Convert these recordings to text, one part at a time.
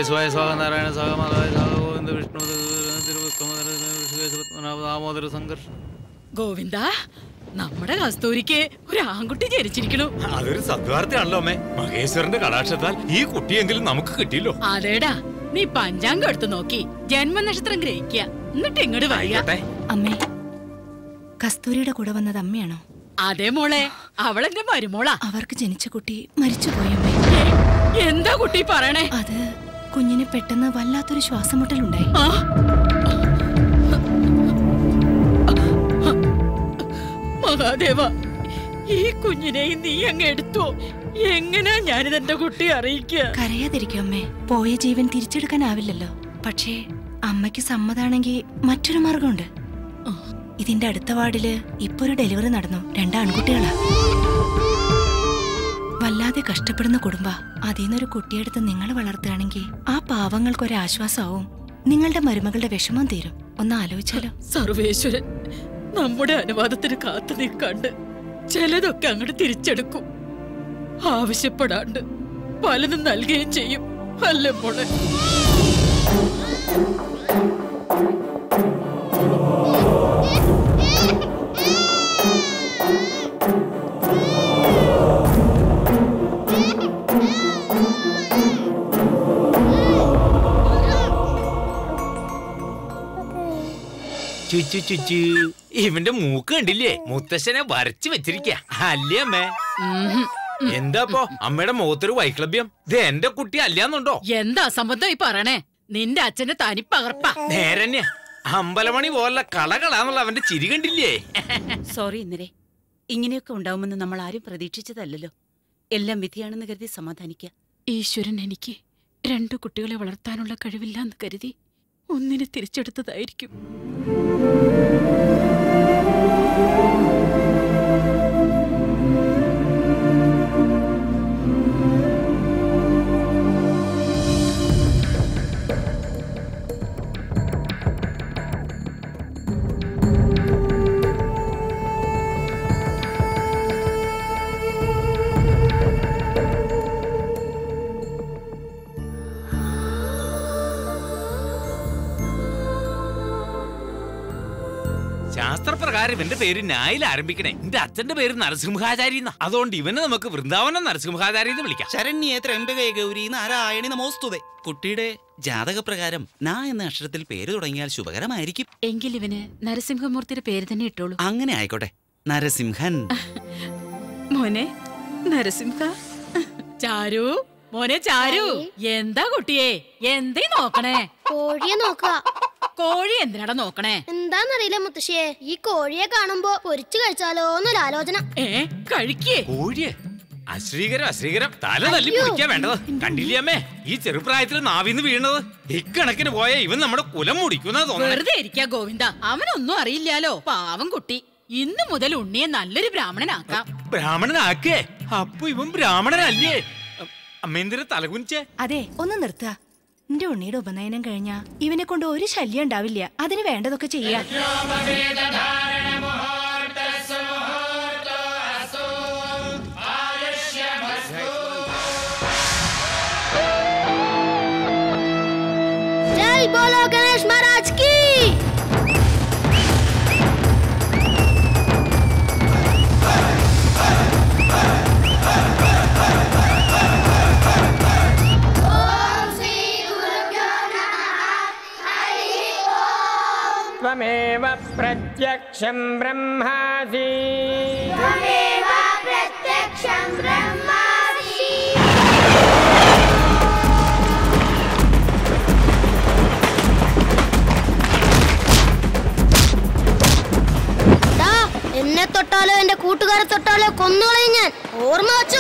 കേശവായ സ്വാഗ നാരായണ സ്വാഗ മാധവായ സ്വാഗ ഗോവിന്ദ വിഷ്ണു തിരുവിക്രമ ദാമോദര സംഘർഷം ഗോവിന്ദ നമ്മുടെ കസ്തൂരിക്ക് ഒരു ആൺകുട്ടി ജനിച്ചിരിക്കണു അതൊരു സദ്വാർത്ഥയാണല്ലോ അമ്മേ മഹേശ്വരന്റെ കടാക്ഷത്താൽ ഈ കുട്ടിയെങ്കിലും നമുക്ക് കിട്ടിയല്ലോ അതേടാ നീ പഞ്ചാംഗം എടുത്തു നോക്കി ജന്മനക്ഷത്രം ഗ്രഹിക്കുക എന്നിട്ട് ഇങ്ങോട്ട് വരിക ആയിക്കോട്ടെ അമ്മേ കസ്തൂരിയുടെ കൂടെ വന്നത് അമ്മയാണോ അതേ മോളെ അവളെന്റെ മരുമോളാ അവർക്ക് ജനിച്ച കുട്ടി മരിച്ചുപോയമ്മേ ഏ, എന്താ കുട്ടി പറയണേ അത് കുഞ്ഞിന് പെട്ടെന്ന് വല്ലാത്തൊരു ശ്വാസമുട്ടലുണ്ടായി ആ? മഹാദേവ ഈ കുഞ്ഞിനെയും നീ അങ്ങ് എടുത്തോ എങ്ങനാ ഞാനിത് എന്റെ കുട്ടിയെ അറിയിക്കുക കരയാതിരിക്കും അമ്മേ പോയ ജീവൻ തിരിച്ചെടുക്കാനാവില്ലല്ലോ പക്ഷേ അമ്മയ്ക്ക് സമ്മതാണെങ്കിൽ മറ്റൊരു മാർഗമുണ്ട് ഇതിന്റെ അടുത്ത വാർഡില് ഇപ്പൊ ഒരു ഡെലിവറി നടന്നു രണ്ട് ആൺകുട്ടികളാ വല്ലാതെ കഷ്ടപ്പെടുന്ന കുടുംബ അതിന്നൊരു കുട്ടിയെടുത്ത് നിങ്ങൾ വളർത്തുകയാണെങ്കിൽ ആ പാവങ്ങൾക്ക് ആശ്വാസമാവും നിങ്ങളുടെ മരുമകളുടെ വിഷമം തീരും ഒന്ന് ആലോചിച്ചാലോ സർവേശ്വരൻ നമ്മുടെ അനുവാദത്തിന് കാത്തു നിൽക്കാണ്ട് ചിലതൊക്കെ അങ്ങോട്ട് തിരിച്ചെടുക്കും ആവശ്യപ്പെടാണ്ട് പലതും നൽകുകയും ചെയ്യും അല്ലേ മോളെ ചുച്ചു ചുച്ചു ഇവന്റെ മൂക്ക് കണ്ടില്ലേ മുത്തശ്ശനെ വരച്ചു വെച്ചിരിക്ക അല്ലേ അമ്മേ എന്താപ്പോ അമ്മയുടെ മുഖത്തൊരു വൈക്ലഭ്യം ഇത് എന്റെ കുട്ടി അല്ലാന്നുണ്ടോ എന്താ സംബന്ധം ഈ പറയണേ നിന്റെ അച്ഛന്റെ തനിപ്പകർപ്പാ നേരന്നെ അമ്പലമണി പോലുള്ള കളകളാന്നുള്ള അവന്റെ ചിരി കണ്ടില്ലേ സോറി ഇന്നലെ ഇങ്ങനെയൊക്കെ ഉണ്ടാവുമെന്ന് നമ്മൾ ആരും പ്രതീക്ഷിച്ചതല്ലല്ലോ എല്ലാം വിധിയാണെന്ന് കരുതി സമാധാനിക്കുക ഈശ്വരൻ എനിക്ക് രണ്ടു കുട്ടികളെ വളർത്താനുള്ള കഴിവില്ല എന്ന് കരുതി ഒന്നിനെ തിരിച്ചെടുത്തതായിരിക്കും ശാസ്ത്രപ്രകാരം ഇവന്റെ പേര് നായിൽ ആരംഭിക്കണേ എന്റെ അച്ഛന്റെ പേര് നരസിംഹാചാരി എന്നാ അതുകൊണ്ട് ഇവനെ നമുക്ക് വൃന്ദാവനം നരസിംഹാചാരി എന്ന് വിളിക്കാം ശരണ്യേ ത്രയംബകേ ഗൗരി നാരായണി നമോസ്തുതേ കുട്ടിയുടെ ജാതകപ്രകാരം ന എന്ന അക്ഷരത്തിൽ പേര് തുടങ്ങിയാൽ ശുഭകരമായിരിക്കും എങ്കിൽ ഇവന് നരസിംഹമൂർത്തിയുടെ പേര് തന്നെ ഇട്ടോളൂ അങ്ങനെ ആയിക്കോട്ടെ നരസിംഹൻ മോനെ നരസിംഹ ചാരു മോനെ ചാരു എന്താ കുട്ടിയെ എന്തേ നോക്കണേ കോഴിയെ നോക്കുക കോഴി എന്തിനാടാ നോക്കണേ എന്താന്നറിയില്ല മുത്തശ്ശിയെ ഈ കോഴിയെ കാണുമ്പോ പൊരിച്ചു കഴിച്ചാലോ എന്നൊരു ആലോചന ഏ കഴിക്കേ കോഴിയെ അശ്രീകരം അശ്രീകരം തല തല്ലി പൊളിക്കാ വേണ്ടത് കണ്ടില്ലേ അമ്മേ ഈ ചെറുപ്രായത്തിൽ നാവിന്ന് വീണത് ഇക്കണക്കിന് പോയ ഇവൻ നമ്മുടെ കുലം മുടിക്കുന്ന തോന്നുന്നത് വെറുതെ ഇരിക്കാ ഗോവിന്ദ അവനൊന്നും അറിയില്ലാലോ പാവം കുട്ടി ഇന്നു മുതൽ ഉണ്ണിയെ നല്ലൊരു ബ്രാഹ്മണനാക്കാം ബ്രാഹ്മണനാക്കേ അപ്പൊ ഇവൻ ബ്രാഹ്മണനല്ലേ അമ്മ എന്തിനാ തലകുനിച്ചേ അതെ ഒന്ന് നിർത്തുക എന്റെ ഉണ്ണിയുടെ ഉപനയനം കഴിഞ്ഞാ ഇവനെ കൊണ്ട് ഒരു ശല്യം ഉണ്ടാവില്ല അതിന് വേണ്ടതൊക്കെ ചെയ്യാം जय बोलो गणेश महाराज की त्वमेव प्रत्यक्षं ब्रह्मासि ഡാ, എന്നെ തൊട്ടാലോ എന്റെ കൂട്ടുകാരെ തൊട്ടാലോ കൊന്നുകളയും ഞാൻ ഓർമ്മ വെച്ചോ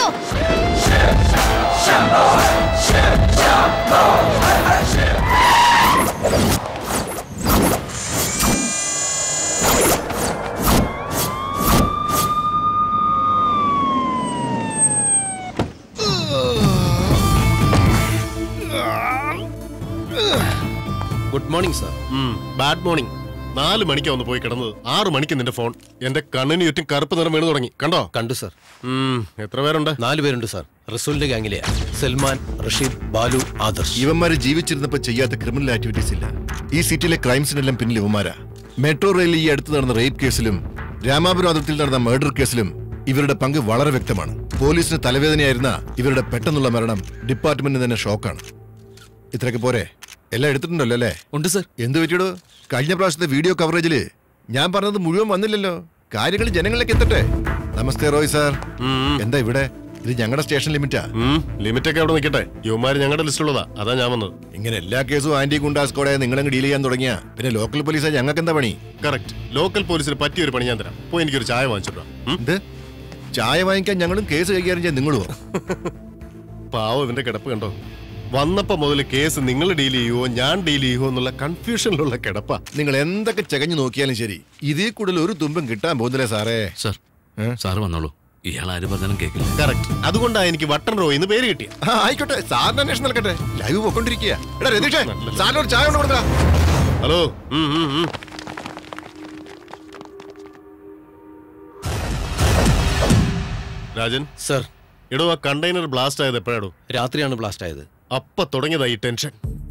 good morning sir bad morning നാല് മണിക്കാ ഒന്ന് പോയി കിടന്നത് ആറ് മണിക്ക് നിന്റെ ഫോൺ എന്റെ കണ്ണിന് ചുറ്റും കറുപ്പ് നിറം വീണ് തുടങ്ങി കണ്ടോ കണ്ടു സർ ഉം, എത്ര പേരുണ്ട് നാല് പേരുണ്ട് സാർ റസൂലിന്റെ ഗാംഗിലെയാ സൽമാൻ റഷീദ് ബാലു ആദർശ് ഇവന്മാര് ജീവിച്ചിരുന്നപ്പോ ചെയ്യാത്ത ക്രിമിനൽ ആക്ടിവിറ്റീസ് ഇല്ല ഈ സിറ്റിയിലെ ക്രൈംസിനെല്ലാം പിന്നിൽ ഇവന്മാരാ മെട്രോ റെയിലിൽ ഈ അടുത്ത് നടന്ന റേപ്പ് കേസിലും രാമാപുരം അതിർത്തിയിൽ നടന്ന മർഡർ കേസിലും ഇവരുടെ പങ്ക് വളരെ വ്യക്തമാണ് പോലീസിന് തലവേദനയായിരുന്ന ഇവരുടെ പെട്ടെന്നുള്ള മരണം ഡിപ്പാർട്ട്മെന്റിന് തന്നെ ഷോക്കാണ് ഇത്രയൊക്കെ പോരെ എല്ലാം എടുത്തിട്ടുണ്ടല്ലോ അല്ലേ ഉണ്ട് സർ എന്ത് പറ്റിയടോ കഴിഞ്ഞ പ്രാവശ്യത്തെ വീഡിയോ കവറേജില് ഞാൻ പറഞ്ഞത് മുഴുവൻ വന്നില്ലല്ലോ കാര്യങ്ങൾ ജനങ്ങളിലേക്ക് എത്തട്ടെ നമസ്തേ റോയ് സാർ എന്താ ഇവിടെ ഇത് ഞങ്ങളുടെ സ്റ്റേഷൻ ലിമിറ്റാ ലിമിറ്റ് ഒക്കെ അവിടെ നിൽക്കട്ടെ യുവമാര് ഞങ്ങളുടെ ലിസ്റ്റിലുള്ളതാ അതാ ഞാൻ വന്നത് ഇങ്ങനെ എല്ലാ കേസും ആന്റി ഗുണ്ടാസ്കോടെ നിങ്ങളങ്ങ് ഡീൽ ചെയ്യാൻ തുടങ്ങിയ പിന്നെ ലോക്കൽ പോലീസാ ഞങ്ങൾക്ക് എന്താ പണി കറക്റ്റ് ലോക്കൽ പോലീസിന് പറ്റിയൊരു പണി ഞാൻ തരാം പോയി എനിക്കൊരു ചായ വാങ്ങിച്ചിട്ടോ എന്ത് ചായ വാങ്ങിക്കാൻ ഞങ്ങളും കേസ് കൈകാര്യം ചെയ്യാൻ നിങ്ങളുവോ പാവം ഇവന്റെ കിടപ്പ് കണ്ടോ വന്നപ്പോ മുതൽ കേസ് നിങ്ങൾ ഡീൽ ചെയ്യുവോ ഞാൻ ഡീൽ ചെയ്യുവോ എന്നുള്ള കൺഫ്യൂഷനിലുള്ള കിടപ്പാ നിങ്ങൾ എന്തൊക്കെ ചകഞ്ഞു നോക്കിയാലും ശരി ഇതിൽ കൂടുതൽ ഒരു തുമ്പും കിട്ടാൻ പോകുന്നില്ലേ സാറേ സർ സാറ് വന്നോളൂ ഇയാൾ ആര് പറഞ്ഞാലും കേൾക്കില്ല കറക്റ്റ് അതുകൊണ്ടാണ് എനിക്ക് വട്ടൻ റോയ് എന്ന് പേര് കിട്ടിയ ആ, ആയിക്കോട്ടെ സാറിന് അന്വേഷണം നടക്കട്ടെ ലൈവ് പോയിക്കൊണ്ടിരിക്കുക എടാ രതീഷേ സാറിന് ഒരു ചായ കൊണ്ട് കൊടുക്കടാ ഹലോ ഉം, ഉം, ഉം. രാജൻ സർ എടോ ആ കണ്ടെയ്നർ ബ്ലാസ്റ്റ് ആയത് എപ്പോഴാടോ രാത്രിയാണ് ബ്ലാസ്റ്റ് ആയത് അപ്പൊ തുടങ്ങിയതാ ഈ ടെൻഷൻ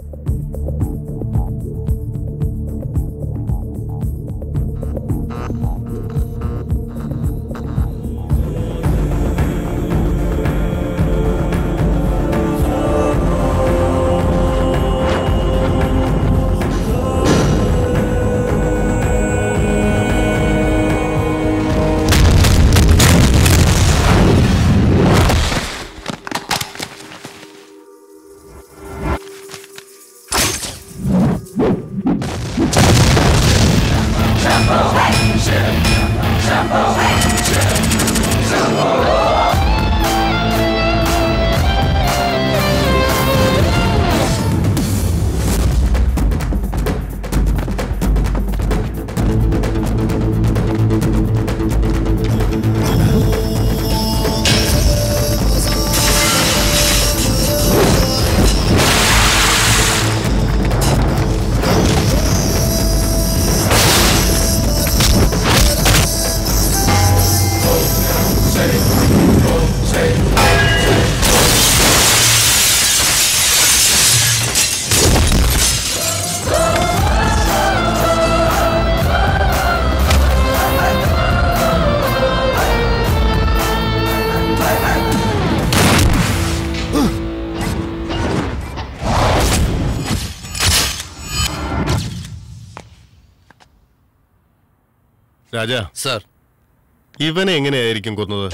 രാജ സർ ഇവനെ എങ്ങനെയായിരിക്കും കൊന്നത്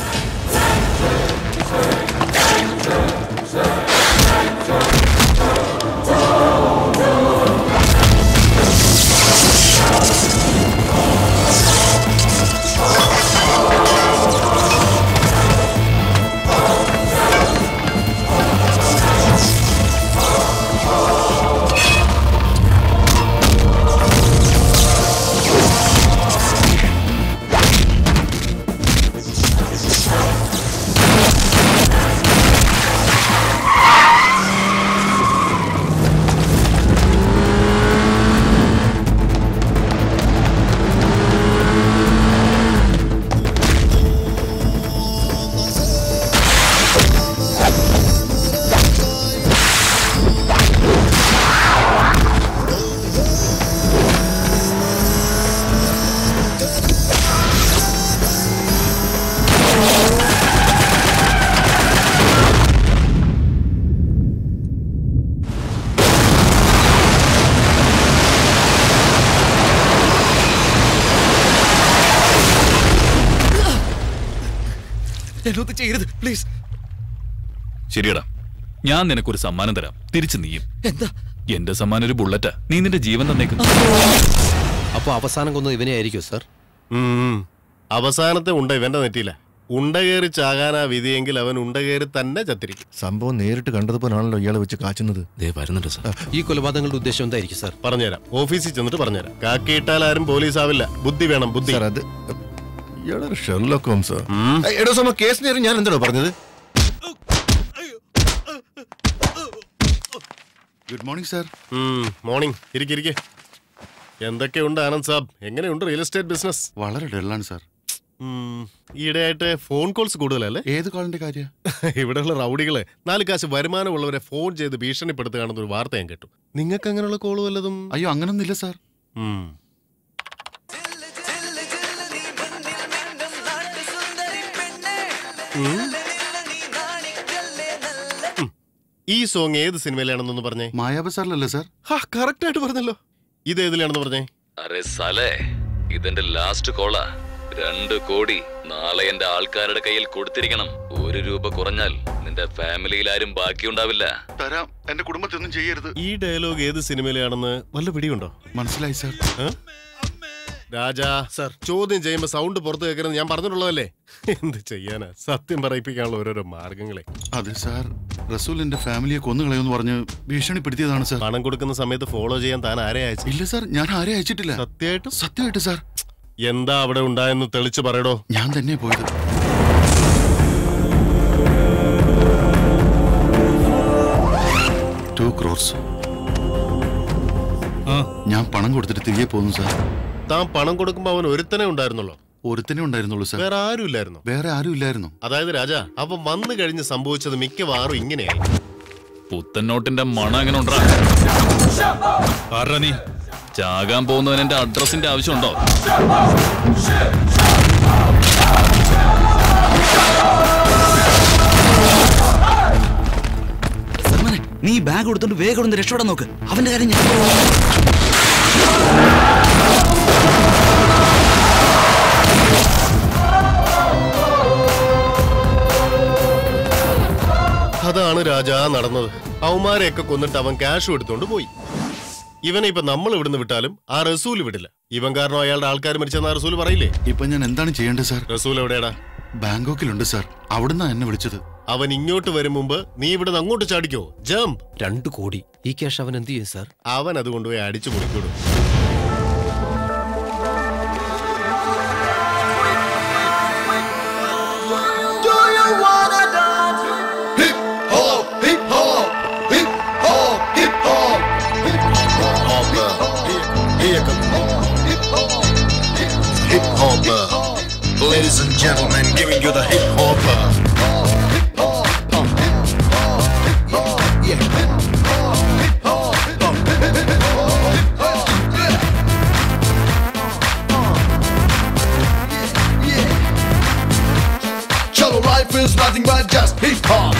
എന്നൊന്നും ചെയ്യരുത് പ്ലീസ് ശരിയടാ ഞാൻ നിനക്കൊരു സമ്മാനം തരാം തിരിച്ചു നീയും എന്താ എന്റെ സമ്മാനം ഒരു ബുള്ളറ്റാ നീ നിന്റെ ജീവൻ തന്നേക്കുന്നു അപ്പൊ അവസാനം കൊന്നത് ഇവനെ ആയിരിക്കും സർ ഉം. അവസാനത്തെ ഉണ്ട ഇവന്റെ നെറ്റിയില്ല ഉണ്ട കയറി ചാകാനാ വിധിയെങ്കിൽ അവൻ ഉണ്ട കയറി തന്നെ ചത്തിരിക്കും സംഭവം നേരിട്ട് കണ്ടതുപോലാണല്ലോ ഇയാളെ വെച്ച് കാച്ചുന്നത് വരുന്നുണ്ട് സാർ ഈ കൊലപാതകങ്ങളുടെ ഉദ്ദേശം എന്തായിരിക്കും സർ പറഞ്ഞുതരാം ഓഫീസിൽ ചെന്നിട്ട് പറഞ്ഞുതരാം കാക്കിയിട്ടാൽ ആരും പോലീസ് ആവില്ല ബുദ്ധി വേണം ബുദ്ധി സാർ അത് ഇയാളൊരു ഷെർലോക്ക് ഹോംസ് എടോ സമ കേസിന് നേരം ഞാൻ എന്താണോ പറഞ്ഞത് ഗുഡ് മോർണിംഗ് സാർ മോർണിംഗ് ഇരിക്കിരിക്കെ എന്തൊക്കെയുണ്ട് ആനന്ദ് സാബ് എങ്ങനെയുണ്ട് റിയൽ എസ്റ്റേറ്റ് ബിസിനസ് വളരെ ഡള്ളാണ് സാർ ഉം, ഈയിടെയായിട്ട് ഫോൺ കോൾസ് കൂടുതലല്ലേ ഏത് കോളിന്റെ കാര്യം ഇവിടെയുള്ള റൗഡികളെ നാല് കാശ് വരുമാനമുള്ളവരെ ഫോൺ ചെയ്ത് ഭീഷണിപ്പെടുത്തുകയാണെന്നൊരു വാർത്ത ഞാൻ കേട്ടു നിങ്ങൾക്ക് അങ്ങനെയുള്ള കോൾ വല്ലതും അയ്യോ അങ്ങനൊന്നുമില്ല സാർ ഉം. ഉം. ഉം. ഈ സോങ് ഏത് സിനിമയിലാണെന്നൊന്ന് പറഞ്ഞേ മായാബസാറിലല്ലേ സാർ ഹാ കറക്റ്റ് ആയിട്ട് പറഞ്ഞല്ലോ ഇത് ഏതിലാണെന്ന് പറഞ്ഞേ അരെ സലേ ഇതെന്റെ ലാസ്റ്റ് കോളാ രണ്ട് കോടി നാളെ എന്റെ ആൾക്കാരുടെ കയ്യിൽ കൊടുത്തിരിക്കണം ഒരു രൂപ കുറഞ്ഞാൽ നിന്റെ ഫാമിലിയിൽ ആരും ബാക്കിയുണ്ടാവില്ല തരാം എന്റെ കുടുംബത്തെ ഒന്നും ചെയ്യരുത് ഈ ഡയലോഗ് ഏത് സിനിമയിലാണെന്ന് വല്ല പിടിയുണ്ടോ മനസ്സിലായി സാർ ഏ? രാജാ സർ ചോദ്യം ചെയ്യുമ്പോ സൗണ്ട് പുറത്ത് കേൾക്കരുത് ഞാൻ പറഞ്ഞിട്ടുള്ളതല്ലേ എന്ത് ചെയ്യാനാ സത്യം പറയിപ്പിക്കാനുള്ള ഓരോരോ മാർഗങ്ങളെ അതെ സാർ റസൂൽ എന്റെ ഫാമിലിയെ കൊന്നുകളയെന്ന് പറഞ്ഞ് ഭീഷണിപ്പെടുത്തിയതാണ് സാർ പണം കൊടുക്കുന്ന സമയത്ത് ഫോളോ ചെയ്യാൻ താൻ ആരെ അയച്ചു ഇല്ല സാർ ഞാൻ ആരെ അയച്ചിട്ടില്ല സത്യമായിട്ടും സത്യമായിട്ട് സാർ എന്താ അവിടെ ഉണ്ടായെന്ന് തെളിച്ചു പറയടോ ഞാൻ തന്നെ പോയത് ടു ക്രോർസ് ഞാൻ പണം കൊടുത്തിട്ട് തിരികെ പോകുന്നു സാർ താൻ പണം കൊടുക്കുമ്പോ അവൻ ഒരുത്തനെ ഉണ്ടായിരുന്നുള്ളൂ ഒരുത്തനെ ഉണ്ടായിരുന്നുള്ളൂ സാർ വേറെ ആരും ഇല്ലായിരുന്നു വേറെ ആരും ഇല്ലായിരുന്നു അതായത് രാജാ അവൻ വന്നു കഴിഞ്ഞ് സംഭവിച്ചത് മിക്കവാറും ഇങ്ങനെയായി പുത്തൻ നോട്ടിന്റെ മണം എങ്ങനെ ഉണ്ടാ നീ ചാകാൻ പോകുന്നവൻ എന്റെ അഡ്രസ്സിന്റെ ആവശ്യമുണ്ടോ സൽമാനെ നീ ബാഗ് കൊടുത്തോണ്ട് വേഗം ഒന്ന് രക്ഷപ്പെടാൻ നോക്ക് അവന്റെ കാര്യം ഞാൻ അതാണ് രാജാ നടന്നത് അവന്മാരെയൊക്കെ കൊന്നിട്ട് അവൻ ക്യാഷ് എടുത്തോണ്ട് പോയി ഇവനെ ഇപ്പൊ നമ്മൾ ഇവിടുന്ന് വിട്ടാലും ആ റസൂൽ വിടില്ല ഇവൻ കാരണം അയാളുടെ ആൾക്കാർ മരിച്ചെന്ന് ആ റസൂൽ പറയില്ലേ ഇപ്പൊ ഞാൻ എന്താണ് ചെയ്യേണ്ടത് സാർ റസൂൽ എവിടെയാടാ ബാങ്കോക്കിലുണ്ട് സാർ അവിടുന്ന് എന്നെ വിളിച്ചത് അവൻ ഇങ്ങോട്ട് വരും മുമ്പ് നീ ഇവിടുന്ന് അങ്ങോട്ട് ചാടിക്കോ ജംപ് രണ്ട് കോടി ഈ ക്യാഷ് അവൻ എന്ത് ചെയ്യും സാർ അവൻ അത് കൊണ്ടുപോയി അടിച്ചു മുറിക്കൂടും Hip hopper. Ladies and gentlemen, giving you the hip hopper. Cholo life is nothing but just hip hop.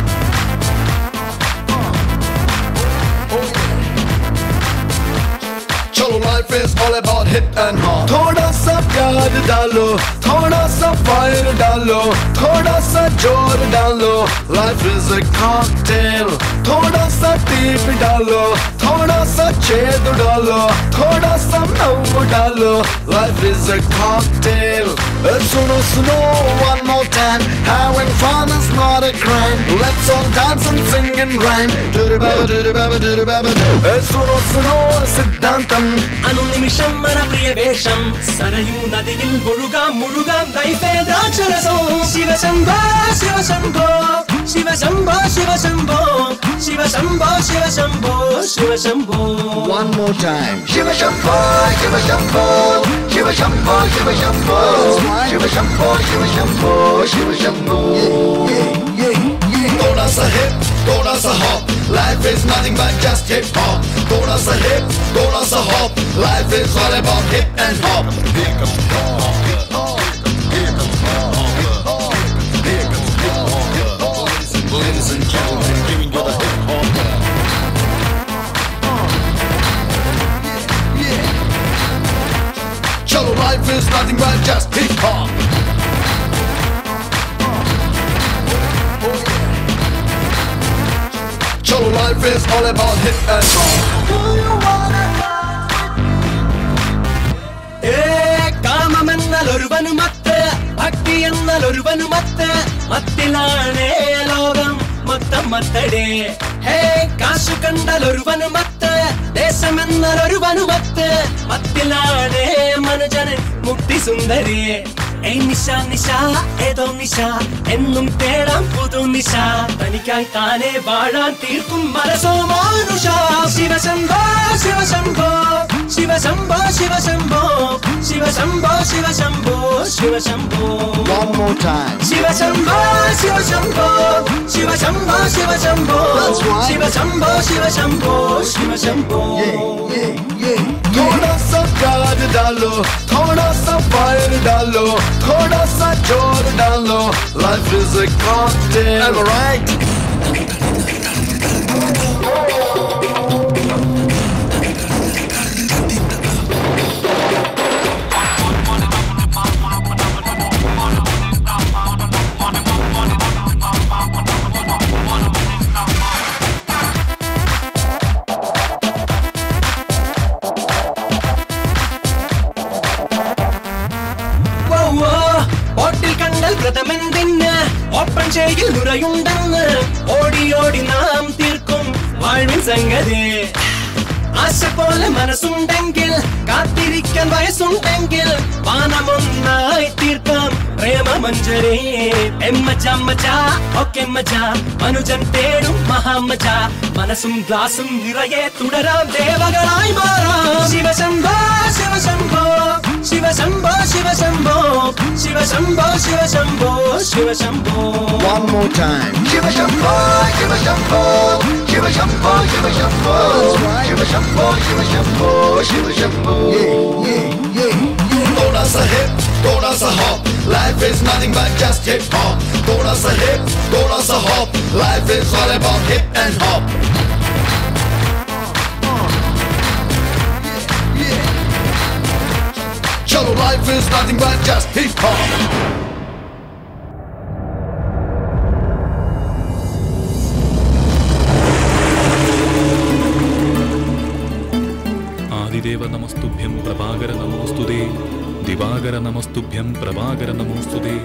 चलो life is all about hit and hop थोड़ा सा प्यार डालो थोड़ा सा फायर डालो थोड़ा सा जोर डालो लाइफ इज अ कॉकटेल थोड़ा सा टीप डालो थोड़ा सा छेद डालो थोड़ा सा नव डालो लाइफ इज अ कॉकटेल सुनो सुनो one more time having fun is not a crime let's all dance and sing and rhyme do-do-ba-ba, do-do-ba-ba, do-do-ba-ba, do. Suno Suno സിദ്ധാന്തം അനുനിമിഷം മനപ്രിയ വേഷം സരയൂ നദിയിൽ മുഴുകാം മുഴുകാം ദൈവേദ്രാക്ഷരസോ Shiva Shambho Shiva Shambho Shiva Shambho Shiva Shambho Shiva Shambho Shiva Shambho Shiva Shambho One more time. Shiva Shambho, Shiva Shambho, Shiva Shambho, Shiva Shambho, Shiva Shambho, Shiva Shambho, Shiva Shambho. Yeah, yeah, yeah. Thoda sa hip, thoda sa hop. Life is nothing but just hip hop. Thoda sa hip, thoda sa hop. Life is all about hip and hop. Here comes hop. Here comes hop. Here comes hop. Ladies and gentlemen, giving you the hip hop. Cholo life is nothing but just hip hop. Cholo life is all about hip and hop. ഏ കാമമെന്നാൽ ഒരുവനു മത്ത് ഭക്തി എന്നാൽ ഒരുവനു മത്ത് മത്തിലാണേ ലോകം മൊത്തം മത്തടേ ഹേ കാശു കണ്ടാൽ ഒരുവനു മത്ത് ദേശമെന്നാൽ ഒരുവനു മത്ത് മത്തിലാണേ മനുജന് മുക്തി സുന്ദരി ഏയ് നിശ നിശ ഏതോ നിശ എന്നും തേടാം പുതു നിശ തനിക്കായി താനെ വാഴാൻ തീർക്കും മനസ്സോ മാനുഷ Shiva Shambho Shiva Shambho Shiva Shiva Shambho Shiva Shambho Shiva Shambho Shiva Shambho Shiva Shambho One more time. Shiva Shambho Shiva Shambho Shiva Shambho Shiva Shambho Shiva Shambho Shiva Shambho Shiva Shambho थोड़ा सा प्यार डालो थोड़ा सा फायर डालो थोड़ा सा जोर डालो life is a cocktail am I right ഓട്ടിൽ കണ്ടാൽ വ്രതമെന്തിന് ഓപ്പൺ ചെയ്യിൽ നുരയുണ്ടെന്ന് ഓടി ഓടി നാം തീർക്കും വാഴ്വിൻ സംഗതി ആശ പോലെ മനസ്സുണ്ടെങ്കിൽ കാത്തിരിക്കാൻ വയസ്സുണ്ടെങ്കിൽ വാനമൊന്നായി തീർക്കാം പ്രേമമഞ്ജരി എമ്മച്ചമ്മച്ച ഒക്കെ മച്ച മനുജൻ തേടും മഹാമച്ച മനസ്സും ഗ്ലാസും നിറയെ തുടരാം ദേവകളായി മാറാം Shiva Shambho Shiva Shambho Shiva Shambho Shiva Shambho Shiva Shambho Shiva Shambho Shiva Shambho one more time shiva shambho shiva shambho shiva shambho shiva shambho shiva shambho shiva shambho shiva shambho yeah yeah yeah थोड़ा सा hip थोड़ा सा hop life is nothing but just hip hop थोड़ा सा hip थोड़ा सा hop life is all about hip and hop Chalo, life is nothing but just hip hop. Adideva നമസ്തുഭ്യം Prabhakara നമോസ്തുതേ ദിവാകര നമസ്തുഭ്യം പ്രഭാകര നമോസ്തുതേ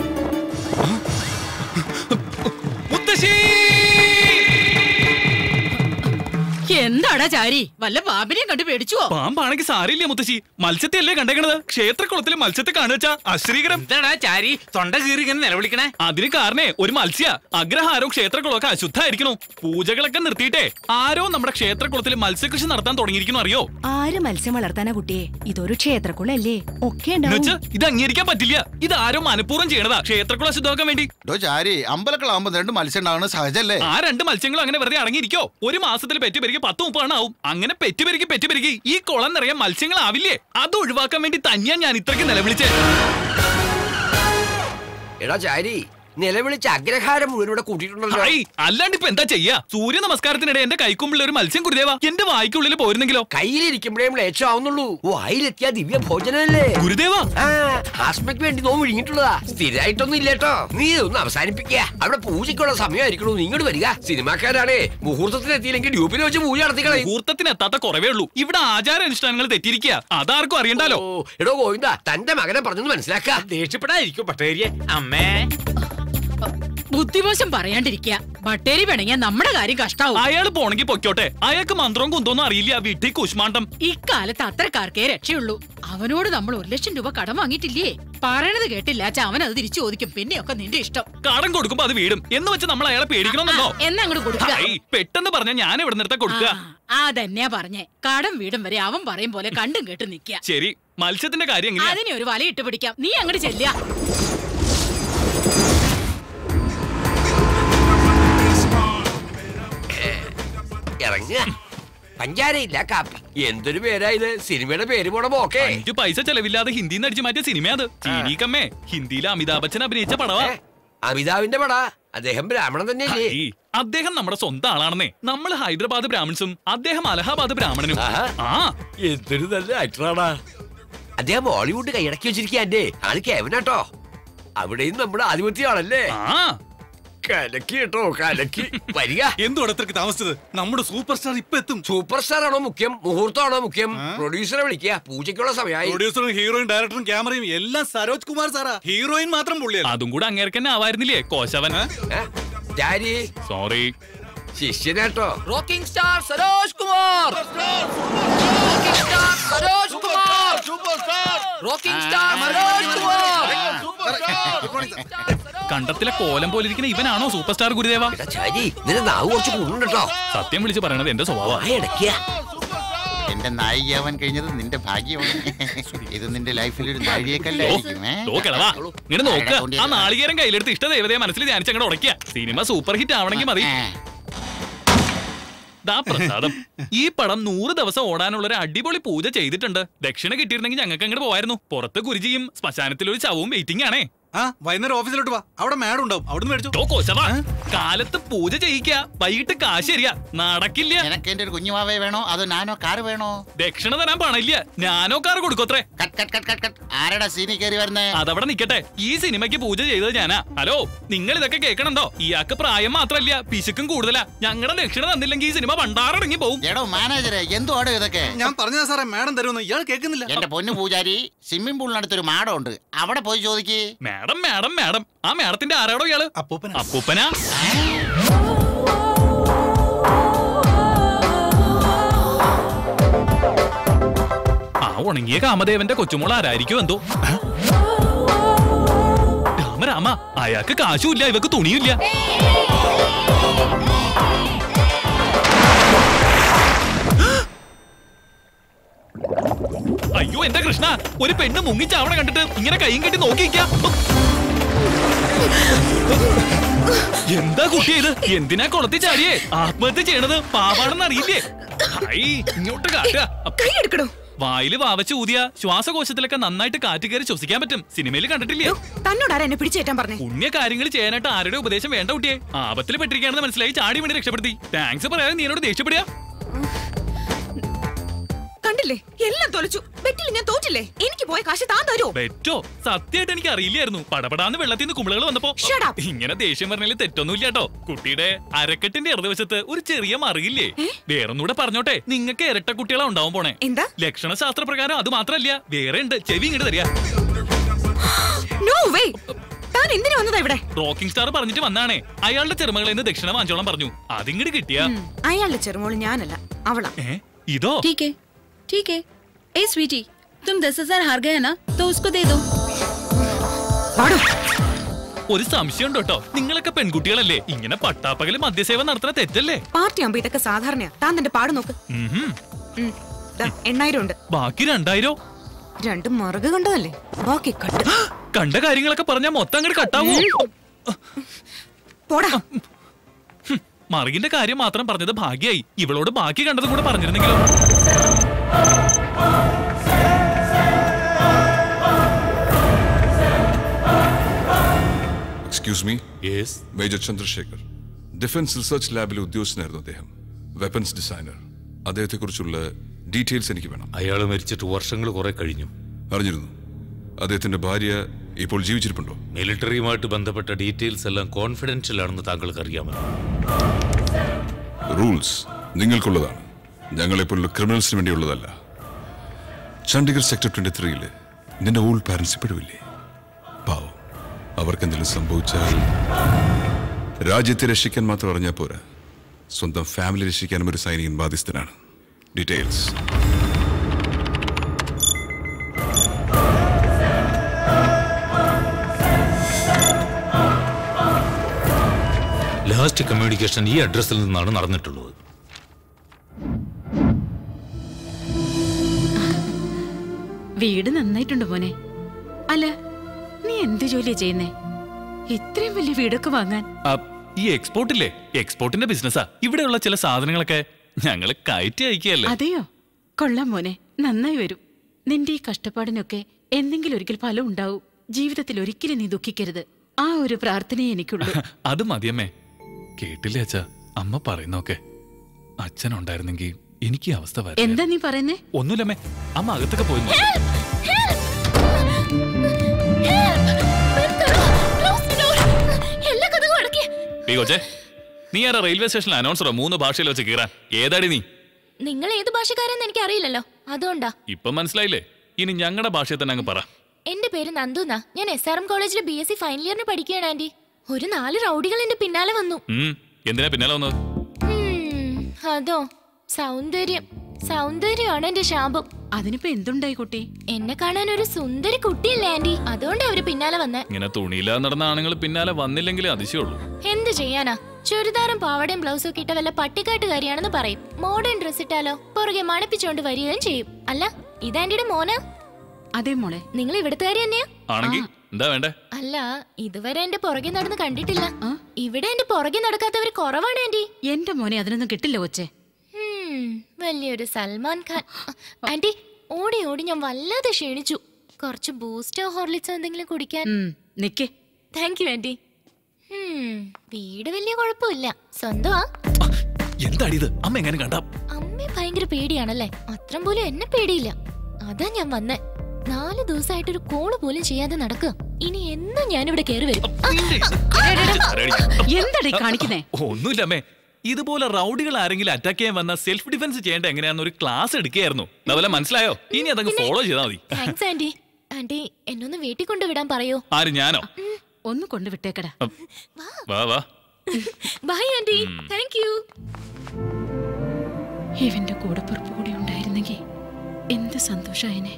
എന്താടാ ചാരി വല്ല പാമ്പിനെയും കണ്ടു പേടിച്ചുവോ പാമ്പാണെങ്കിൽ സാരില്ല മുത്തശ്ശി മത്സ്യത്തെ അല്ലേ കണ്ടേക്കണത് ക്ഷേത്രക്കുളത്തിലെ മത്സ്യത്തെ കാണുവച്ചാ അശ്രീകരം എന്താടാ ചാരി തൊണ്ട കീറി ഇങ്ങനെ നിലവിളിക്കണേ അതിന് കാരണേ ഒരു മത്സ്യ അഗ്രഹാരവും ക്ഷേത്രക്കുളമൊക്കെ അശുദ്ധായിരിക്കണു പൂജകളൊക്കെ നിർത്തിയിട്ടേ ആരോ നമ്മുടെ ക്ഷേത്രക്കുളത്തിൽ മത്സ്യകൃഷി നടത്താൻ തുടങ്ങിയിരിക്കുന്നു അറിയോ ആര് മത്സ്യം വളർത്താനാ കുട്ടിയെ ഇതൊരു ക്ഷേത്രക്കുളല്ലേ ഒക്കെ എന്നുവെച്ച് ഉണ്ടാവും ഇത് അംഗീകരിക്കാൻ പറ്റില്ല ഇത് ആരോ മനഃപൂർവ്വം ചെയ്യണതാ ക്ഷേത്രക്കുളം അശുദ്ധമാക്കാൻ വേണ്ടി ഡോ ചാരി അമ്പലക്കളാകുമ്പോ രണ്ട് മത്സ്യം ഉണ്ടാകുന്നത് സഹജല്ലേ ആ രണ്ട് മത്സ്യങ്ങളും അങ്ങനെ വെറുതെ അടങ്ങിയിരിക്കോ ഒരു മാസത്തിൽ പെറ്റുപെരുകി പത്ത് മുപ്പതെണ്ണം ആവും അങ്ങനെ പെറ്റുപെരുകി പെറ്റുപെരുകി ഈ കുളം നിറയെ മത്സ്യങ്ങളാവില്ലേ അത് ഒഴിവാക്കാൻ വേണ്ടി തന്നെയാ ഞാൻ ഇത്രയ്ക്ക് നിലവിളിച്ചേ എടാ ചാരി നിലവിളിച്ച അഗ്രഹാരം മുഴുവൻ ഇവിടെ കൂട്ടിയിട്ടുണ്ടല്ലോ ഐ, അല്ലാണ്ട് ഇപ്പൊ എന്താ ചെയ്യാ സൂര്യ നമസ്കാരത്തിനിടെ എന്റെ കൈക്കുമ്പിള്ള ഒരു മത്സ്യം കുരുദേവ എന്റെ വായ്ക്കുള്ളിൽ പോയിരുന്നെങ്കിലോ കയ്യിലിരിക്കുമ്പോഴേ മ്ലേച്ഛമാവുന്നുള്ളൂ വായിലെത്തിയ ദിവ്യ ഭോജനല്ലേ ഗുരുദേവ ആ ആസ്മയ്ക്ക് വേണ്ടി നോമ്പ് വിഴുങ്ങിട്ടുള്ളതാ സ്ഥിരമായിട്ടൊന്നും ഇല്ലേട്ടോ നീ ഇതൊന്ന് അവസാനിപ്പിക്കുക അവിടെ പൂജയ്ക്കുള്ള സമയമായിരിക്കണു നീ ഇങ്ങോട്ട് വരിക സിനിമാക്കാരാണേ മുഹൂർത്തത്തിന് എത്തിയില്ലെങ്കിൽ ഡ്യൂപ്പിൽ വെച്ച് പൂജ നടത്തിക്കളയും മുഹൂർത്തത്തിന് എത്താത്ത കുറവേ ഉള്ളൂ ഇവിടെ ആചാര അനുഷ്ഠാനങ്ങൾ തെറ്റിയിരിക്കുക അതാർക്കും അറിയണ്ടല്ലോ ഓ എടോ ഗോവിന്ദ തന്റെ മകനെ പറഞ്ഞെന്ന് മനസ്സിലാക്ക ദേഷ്യപ്പെടാതിരിക്കും പട്ടേരിയെ അമ്മേ ബുദ്ധിമോശം പറയാണ്ടിരിക്കുക ബട്ടേരി പിണങ്ങിയ നമ്മുടെ കാര്യം കഷ്ടാവും അയാള് പോണെങ്കി പൊയ്ക്കോട്ടെ അയാൾക്ക് മന്ത്രവും കുന്തോന്നും അറിയില്ല വീട്ടിൽ കുഷ്മാണ്ടം ഇക്കാലത്ത് അത്രക്കാർക്കേ രക്ഷയുള്ളൂ അവനോട് നമ്മൾ ഒരു ലക്ഷം രൂപ കടം വാങ്ങിയിട്ടില്ലേ പറയണത് കേട്ടില്ല അച്ഛാ അവൻ അത് തിരിച്ചു ചോദിക്കും പിന്നെയൊക്കെ നിന്റെ ഇഷ്ടം കടം കൊടുക്കുമ്പോ അത് വീടും എന്ന് വെച്ച് നമ്മൾ അയാളെ പേടിക്കണമെന്നോ ആ, എന്നാ അങ്ങോട്ട് കൊടുക്കുക ഐ, പെട്ടെന്ന് പറഞ്ഞ ഞാൻ ഇവിടെ നിർത്താൻ കൊടുക്കുക അതന്നെയാ പറഞ്ഞേ കടം വീടും വരെ അവൻ പറയും പോലെ കണ്ടും കേട്ട് നിക്ക ശരി മത്സ്യത്തിന്റെ കാര്യം എങ്ങനെയാ അതിനെ ഒരു വല ഇട്ട് പിടിക്കാം നീ അങ്ങോട്ട് ചെല്ലുക ഇറങ്ങുക പഞ്ചാരയില്ല കാപ്പ എന്തൊരു പേരാ ഇത് സിനിമയുടെ പേര് പോണ പോക്കേ അഞ്ചു പൈസ ചെലവില്ലാതെ ഹിന്ദിന്ന് അടിച്ചു മാറ്റിയ സിനിമ അത് ചീനീക്കമ്മേ ഹിന്ദിയിൽ അമിതാഭ് ബച്ചൻ അഭിനയിച്ച പടവാ അമിതാവിന്റെ പടാ അദ്ദേഹം ബ്രാഹ്മണൻ തന്നെയല്ലേ ഈ, അദ്ദേഹം നമ്മുടെ സ്വന്തം ആളാണെന്നേ നമ്മൾ ഹൈദരാബാദ് ബ്രാഹ്മൺസും അദ്ദേഹം അലഹാബാദ് ബ്രാഹ്മണനും ആ എന്തൊരു നല്ല ആക്ടറാടാ അദ്ദേഹം ബോളിവുഡ് കൈയടക്കി വെച്ചിരിക്കുക എന്റെ ആള് കേവനാട്ടോ അവിടെയും നമ്മുടെ ആധിപത്യമാണല്ലേ കലക്കി കേട്ടോ കലക്കി വരിക എന്തുവാണ് ഇത്രക്ക് താമസിച്ചത് നമ്മുടെ സൂപ്പർ സ്റ്റാർ ഇപ്പൊ എത്തും സൂപ്പർ സ്റ്റാർ ആണോ മുഖ്യം മുഹൂർത്തമാണോ മുഖ്യം പ്രൊഡ്യൂസറെ വിളിക്കുക പൂജയ്ക്കുള്ള സമയമായി പ്രൊഡ്യൂസറും ഹീറോയും ഡയറക്ടറും ക്യാമറയും എല്ലാം സരോജ് കുമാർ സാറാ ഹീറോയിൻ മാത്രം പുള്ളിയല്ല അതും കൂടെ അങ്ങേർക്ക് ആവായിരുന്നില്ലേ കോശവൻ ഡാഡി സോറി ശിഷ്യനാട്ടോ rocking star Saroj Kumar rocking star Saroj Kumar rocking star Saroj Kumar കണ്ടത്തിലെ കോലം പോലെ ഇരിക്കുന്ന ഇവനാണോ സൂപ്പർ സ്റ്റാർ ഗുരുദേവ ചാരി നിന്റെ നാവ് കുറച്ച് കൂടുന്നുണ്ടോ സത്യം വിളിച്ച് പറയണത് എന്റെ സ്വഭാവം എന്റെ നായികയാവാൻ കഴിഞ്ഞത് നിന്റെ ഭാഗ്യമാണ് ഇത് നിന്റെ ലൈഫിൽ ഒരു നാഴികക്കല്ലായിരിക്കും ഏ? ദോ കിളവാ, ഇങ്ങട് നോക്ക് ആരുടെ കൊണ്ടുവരുന്നത്? ആ നാളികേരം കയ്യിലെടുത്ത് ഇഷ്ടദേവതയെ മനസ്സിൽ ധ്യാനിച്ച് അങ്ങോട്ട് ഉടയ്ക്കുക സിനിമ സൂപ്പർ ഹിറ്റ് ആവണമെങ്കിൽ മതി ദാ പ്രസാദം ഈ പടം നൂറ് ദിവസം ഓടാനുള്ള ഒരു അടിപൊളി പൂജ ചെയ്തിട്ടുണ്ട് ദക്ഷിണ കിട്ടിയിരുന്നെങ്കിൽ ഞങ്ങൾക്ക് അങ്ങോട്ട് പോയായിരുന്നു പുറത്ത് കുരുജിയും ശ്മശാനത്തിൽ ഒരു ശവവും വെയിറ്റിംഗ് ആണേ ആ വൈകുന്നേരം ഓഫീസിലോട്ട് വാ അവിടെ മാഡം ഉണ്ടാവും അവിടുന്ന് മേടിച്ചോ ദോ കോശവാ, കാലത്ത് പൂജ ചെയ്യിക്ക വൈകിട്ട് കാശ് തരിക നടക്കില്ല നിനക്ക് എന്റെ ഒരു കുഞ്ഞുമാവേ വേണോ അതോ നാനോ കാറ് വേണോ ദക്ഷിണ തരാൻ പണില്ല ഞാനോ കാർ കൊടുക്കത്രേ ആരടാ സീനി കയറി വരുന്നേ അതവിടെ നിക്കട്ടെ ഈ സിനിമയ്ക്ക് പൂജ ചെയ്തത് ഞാനാ ഹലോ നിങ്ങൾ ഇതൊക്കെ കേൾക്കണുണ്ടോ ഇയാൾക്ക് പ്രായം മാത്രല്ല പിശുക്കും കൂടുതലാ ഞങ്ങളുടെ ദക്ഷിണ തന്നില്ലെങ്കിൽ ഈ സിനിമ പണ്ടാറടങ്ങി പോവും എടോ മാനേജറെ എന്തുവാടോ ഇതൊക്കെ ഞാൻ പറഞ്ഞതാ സാറേ മാഡം തരുമെന്ന് ഇയാൾ കേൾക്കുന്നില്ല എന്റെ പൊന്നു പൂജാരി സ്വിമ്മിംഗ് പൂളിനടുത്തൊരു മാടം ഉണ്ട് അവിടെ പോയി ചോദിക്കേ മാഡം മാഡം മാഡം ആ മാഡത്തിന്റെ ആരാടോ ഇയാള് അപ്പൂപ്പനാ ആ ഉണങ്ങിയ കാമദേവന്റെ കൊച്ചുമോൾ ആരായിരിക്കും എന്തോ രാമ രാമ അയാൾക്ക് കാശുമില്ല ഇവക്ക് തുണിയില്ല അയ്യോ എന്റെ കൃഷ്ണ ഒരു പെണ്ണ് മുങ്ങിച്ചാവണ കണ്ടിട്ട് ഇങ്ങനെ കൈയും കെട്ടി നോക്കിയിരിക്ക എന്താ കുട്ടി ഇത് എന്തിനാ കുളത്തി ചാടിയേ ആത്മഹത്യ ചെയ്യണത് പാവാണെന്ന് അറിയില്ലേ ഹൈ, ഇങ്ങോട്ട് കാട്ടുക വായില് വാവച്ച് ഊതിയ ശ്വാസകോശത്തിലൊക്കെ നന്നായിട്ട് കാറ്റ് കയറി ശ്വസിക്കാൻ പറ്റും സിനിമയിൽ കണ്ടിട്ടില്ലേ തന്നോടാരാ എന്നെ പിടിച്ചേറ്റാൻ പറഞ്ഞേ പുണ്യ കാര്യങ്ങൾ ചെയ്യാനായിട്ട് ആരുടെ ഉപദേശം വേണ്ട കുട്ടിയെ ആപത്തിൽ പെട്ടിരിക്കുകയാണെന്ന് മനസ്സിലായി ചാടി വേണ്ടി രക്ഷപ്പെടുത്തി താങ്ക്സ് പറയാതെ നീ എന്നോട് ദേഷ്യപ്പെടുക കണ്ടില്ലേ എല്ലാം തൊലച്ചു ബെറ്റിൽ ഞാൻ തോറ്റില്ലേ എനിക്ക് പോയ കാശ് താൻ തരുമോ ബെറ്റോ സത്യമായിട്ട് എനിക്ക് അറിയില്ലായിരുന്നു പടപടാന്ന് വെള്ളത്തിൽ നിന്ന് കുമിളകൾ വന്നപ്പോ Shut up. ഇങ്ങനെ ദേഷ്യം പറഞ്ഞാൽ തെറ്റൊന്നുമില്ല കേട്ടോ കുട്ടിയുടെ അരക്കെട്ടിന്റെ ഇടതുവശത്ത് ഒരു ചെറിയ മറിയില്ലേ വേറൊന്നുകൂടെ പറഞ്ഞോട്ടെ നിങ്ങൾക്ക് ഇരട്ട കുട്ടികളാ ഉണ്ടാവാൻ പോണേ എന്താ ലക്ഷണശാസ്ത്ര പ്രകാരം അത് മാത്രല്ല വേറെ ഉണ്ട് ചെവി ഇങ്ങോട്ട് തരിക നോ വേ താൻ എന്തിനു വന്നതാ ഇവിടെ റോക്കിംഗ് സ്റ്റാർ പറഞ്ഞിട്ട് വന്നാണേ അയാളുടെ ചെറുമകളിൽ നിന്ന് ദക്ഷിണ വാങ്ങിച്ചോളാൻ പറഞ്ഞു അതിങ്ങോട്ട് കിട്ടിയ ഉം, അയാളുടെ ചെറുമോള് ഞാനല്ല അവളാ ഇതോ ठीक है ठीक है ए स्वीटी तुम दस हजार हार गए ना तो उसको दे दो ഒരു സംശയം ഉണ്ട് കേട്ടോ നിങ്ങളൊക്കെ പെൺകുട്ടികളല്ലേ ഇങ്ങനെ പട്ടാപ്പകല് മദ്യസേവ നടത്തുന്ന തെറ്റല്ലേ പാർട്ടി ആകുമ്പോ ഇതൊക്കെ സാധാരണയാ താൻ തന്റെ പാട് നോക്ക് ഉംഹും. ഉം, ദാ, എണ്ണായിരം ഉണ്ട് ബാക്കി രണ്ടായിരോ രണ്ട് മറുക് കണ്ടതല്ലേ ബാക്കി കട്ട് കണ്ട കാര്യങ്ങളൊക്കെ പറഞ്ഞാ മൊത്തം അങ്ങോട്ട് കട്ടാവോ പോടാ മറികിന്റെ കാര്യം മാത്രം പറഞ്ഞത് ഭാഗ്യായി ഇവളോട് ബാക്കി കണ്ടതും കൂടെ പറഞ്ഞിരുന്നെങ്കിലോ excuse me major Chandrasekhar defence research ലാബിലെ ഉദ്യോഗസ്ഥനായിരുന്നു അദ്ദേഹം വെപ്പൺസ് ഡിസൈനർ അദ്ദേഹത്തെക്കുറിച്ചുള്ള ഡീറ്റെയിൽസ് എനിക്ക് വേണം അയാൾ മരിച്ചിട്ട് വർഷങ്ങൾ കുറെ കഴിഞ്ഞു അറിഞ്ഞിരുന്നു അദ്ദേഹത്തിന്റെ ഭാര്യ ഇപ്പോൾ ജീവിച്ചിരിപ്പുണ്ടോ മിലിറ്ററിയുമായിട്ട് ബന്ധപ്പെട്ട ഡീറ്റെയിൽസ് എല്ലാം കോൺഫിഡൻഷ്യൽ ആണെന്ന് താങ്കൾക്ക് അറിയാമല്ലോ റൂൾസ് നിങ്ങൾക്കുള്ളതാണ് ഞങ്ങളെപ്പോലുള്ള ക്രിമിനൽസിന് വേണ്ടിയുള്ളതല്ല ചണ്ഡീഗഡ് സെക്ടർ ട്വന്റി ത്രീയില് നിന്റെ ഓൾഡ് പാരന്റ്സ് ഇപ്പോഴുമില്ലേ പാവം അവർക്ക് എന്തെങ്കിലും സംഭവിച്ചാൽ രാജ്യത്തെ രക്ഷിക്കാൻ മാത്രം അറിഞ്ഞാൽ പോരാ സ്വന്തം ഫാമിലി രക്ഷിക്കാനും ഒരു സൈനികൻ ബാധ്യസ്ഥനാണ് ഡീറ്റെയിൽസ് ലാസ്റ്റ് കമ്മ്യൂണിക്കേഷൻ ഈ അഡ്രസ്സിൽ നിന്നാണ് നടന്നിട്ടുള്ളത് വീട് നന്നായിട്ടുണ്ട് മോനെ അല്ല നീ എന്ത് ജോലിയാ ചെയ്യുന്നേ ഇത്രയും വലിയ വീടൊക്കെ വാങ്ങാൻ ആ, ഈ എക്സ്പോർട്ട് ഇല്ലേ എക്സ്പോർട്ടിന്റെ ബിസിനസ്സാ ഇവിടെയുള്ള ചില സാധനങ്ങളൊക്കെ ഞങ്ങള് കയറ്റി അയക്കുകയല്ലേ അതെയോ കൊള്ളാം മോനെ നന്നായി വരും നിന്റെ ഈ കഷ്ടപ്പാടിനൊക്കെ എന്തെങ്കിലും ഒരിക്കൽ ഫലം ഉണ്ടാവും ജീവിതത്തിൽ ഒരിക്കലും നീ ദുഃഖിക്കരുത് ആ ഒരു പ്രാർത്ഥനയെ എനിക്കുള്ളൂ അത് മതിയമ്മേ കേട്ടില്ലേ അച്ഛാ അമ്മ പറയുന്നൊക്കെ അച്ഛൻ ഉണ്ടായിരുന്നെങ്കിൽ എനിക്ക് ഈ അവസ്ഥ വരും എന്താ നീ പറയുന്നേ ഒന്നുമില്ലമ്മേ അമ്മ അകത്തൊക്കെ പോയി നോക്ക്. എല്ലാ കഥകളും അടക്കി ഡീ കൊച്ചേ നീ ആരാ റെയിൽവേ സ്റ്റേഷനിൽ അനൗൺസറോ മൂന്ന് ഭാഷയിൽ വെച്ച് കീറാൻ ഏതാടി നീ നിങ്ങൾ ഏത് ഭാഷക്കാരെന്ന് എനിക്ക് അറിയില്ലല്ലോ അതുകൊണ്ടാ ഇപ്പം മനസ്സിലായില്ലേ ഇനി ഞങ്ങളുടെ ഭാഷയിൽ തന്നെ അങ്ങ് പറ എന്റെ പേര് നന്ദുന്നാ ഞാൻ എസ് ആർ എം കോളേജിൽ ബി എസ് സി ഫൈനൽ ഇയറിന് പഠിക്കുകയാണ് ആന്റി ഒരു നാല് റൗഡികൾ എന്റെ പിന്നാലെ വന്നു ഉം, എന്തിനാ പിന്നാലെ വന്നത് ഉം, അതോ സൗന്ദര്യം സൗന്ദര്യമാണ് എന്റെ ശാപം അതിനിപ്പോ എന്തുണ്ടായി കുട്ടി എന്നെ കാണാൻ ഒരു സുന്ദരി കുട്ടിയല്ലേ ആന്റി അതുകൊണ്ട് അവര് പിന്നാലെ വന്നേ ഇങ്ങനെ തുണിയില്ലാതെ നടന്ന ആണുങ്ങൾ പിന്നാലെ വന്നില്ലെങ്കിൽ അതിശയുള്ളൂ എന്ത് ചെയ്യാനാ ചുരിദാറും പാവടയും ബ്ലൗസും ഒക്കെ ഇട്ട വല്ല പട്ടിക്കാട്ടുകാരിയാണെന്ന് പറയും മോഡേൺ ഡ്രസ് ഇട്ടാലോ പുറകെ മണപ്പിച്ചോണ്ട് വരികയും ചെയ്യും അല്ല ഇതാന്റിയുടെ മോന അതെ മോളെ നിങ്ങൾ ഇവിടുത്തുകാരി തന്നെയാ ആണെങ്കിൽ എന്താ വേണ്ടേ അല്ല ഇതുവരെ എന്റെ പുറകെ നടന്ന് കണ്ടിട്ടില്ല ഇവിടെ എന്റെ പുറകെ നടക്കാത്തവര് കുറവാണ് ആന്റി എന്റെ മോനെ അതിനൊന്നും കിട്ടില്ല കൊച്ചെ ഹും, വലിയൊരു സൽമാൻ ഖാൻ ആന്റി ഓടി ഓടി ഞാൻ വല്ലാതെ ക്ഷീണിച്ചു കുറച്ച് ബൂസ്റ്റോ ഹോർലിക്സോ എന്തെങ്കിലും കുടിക്കാൻ നിക്കേ താങ്ക് യു ആന്റി ഹും, വീട് വലിയ കുഴപ്പമില്ല സ്വന്തമാ എന്താടി ഇത് അമ്മ എങ്ങനെ കണ്ട അമ്മയെ ഭയങ്കര പേടിയാണല്ലേ അത്രം പോലും എന്നെ പേടിയില്ല അതാ ഞാൻ വന്നേ നാല് ദിവസമായിട്ട് ഒരു കോള് പോലും ചെയ്യാതെ നടക്കുക ഇനി എന്നും ഞാനിവിടെ കയറി വരും എന്താടീ കാണിക്കുന്നേ ഒന്നുമില്ല അമ്മേ ഇതുപോലെ റൗഡികൾ ആരെങ്കിലും അറ്റാക്ക് ചെയ്യാൻ വന്ന സെൽഫ് ഡിഫൻസ് ചെയ്യേണ്ട എങ്ങനെയാന്ന് ഒരു ക്ലാസ് എടുക്കുകയായിരുന്നു അതുപോലെ മനസ്സിലായോ ഇനി അതങ്ങ് ഫോളോ ചെയ്താൽ മതി താങ്ക്സ് ആന്റി ആന്റി എന്നൊന്ന് വീട്ടിൽ കൊണ്ടുവിടാൻ പറയോ ആര് ഞാനോ ഒന്ന് കൊണ്ടുവിട്ടേക്കടാ വാ വാ ബൈ ആന്റി താങ്ക് യു ഇവന്റെ കൂടപ്പുറപ്പ് കൂടി ഉണ്ടായിരുന്നെങ്കിൽ എന്ത് സന്തോഷായനെ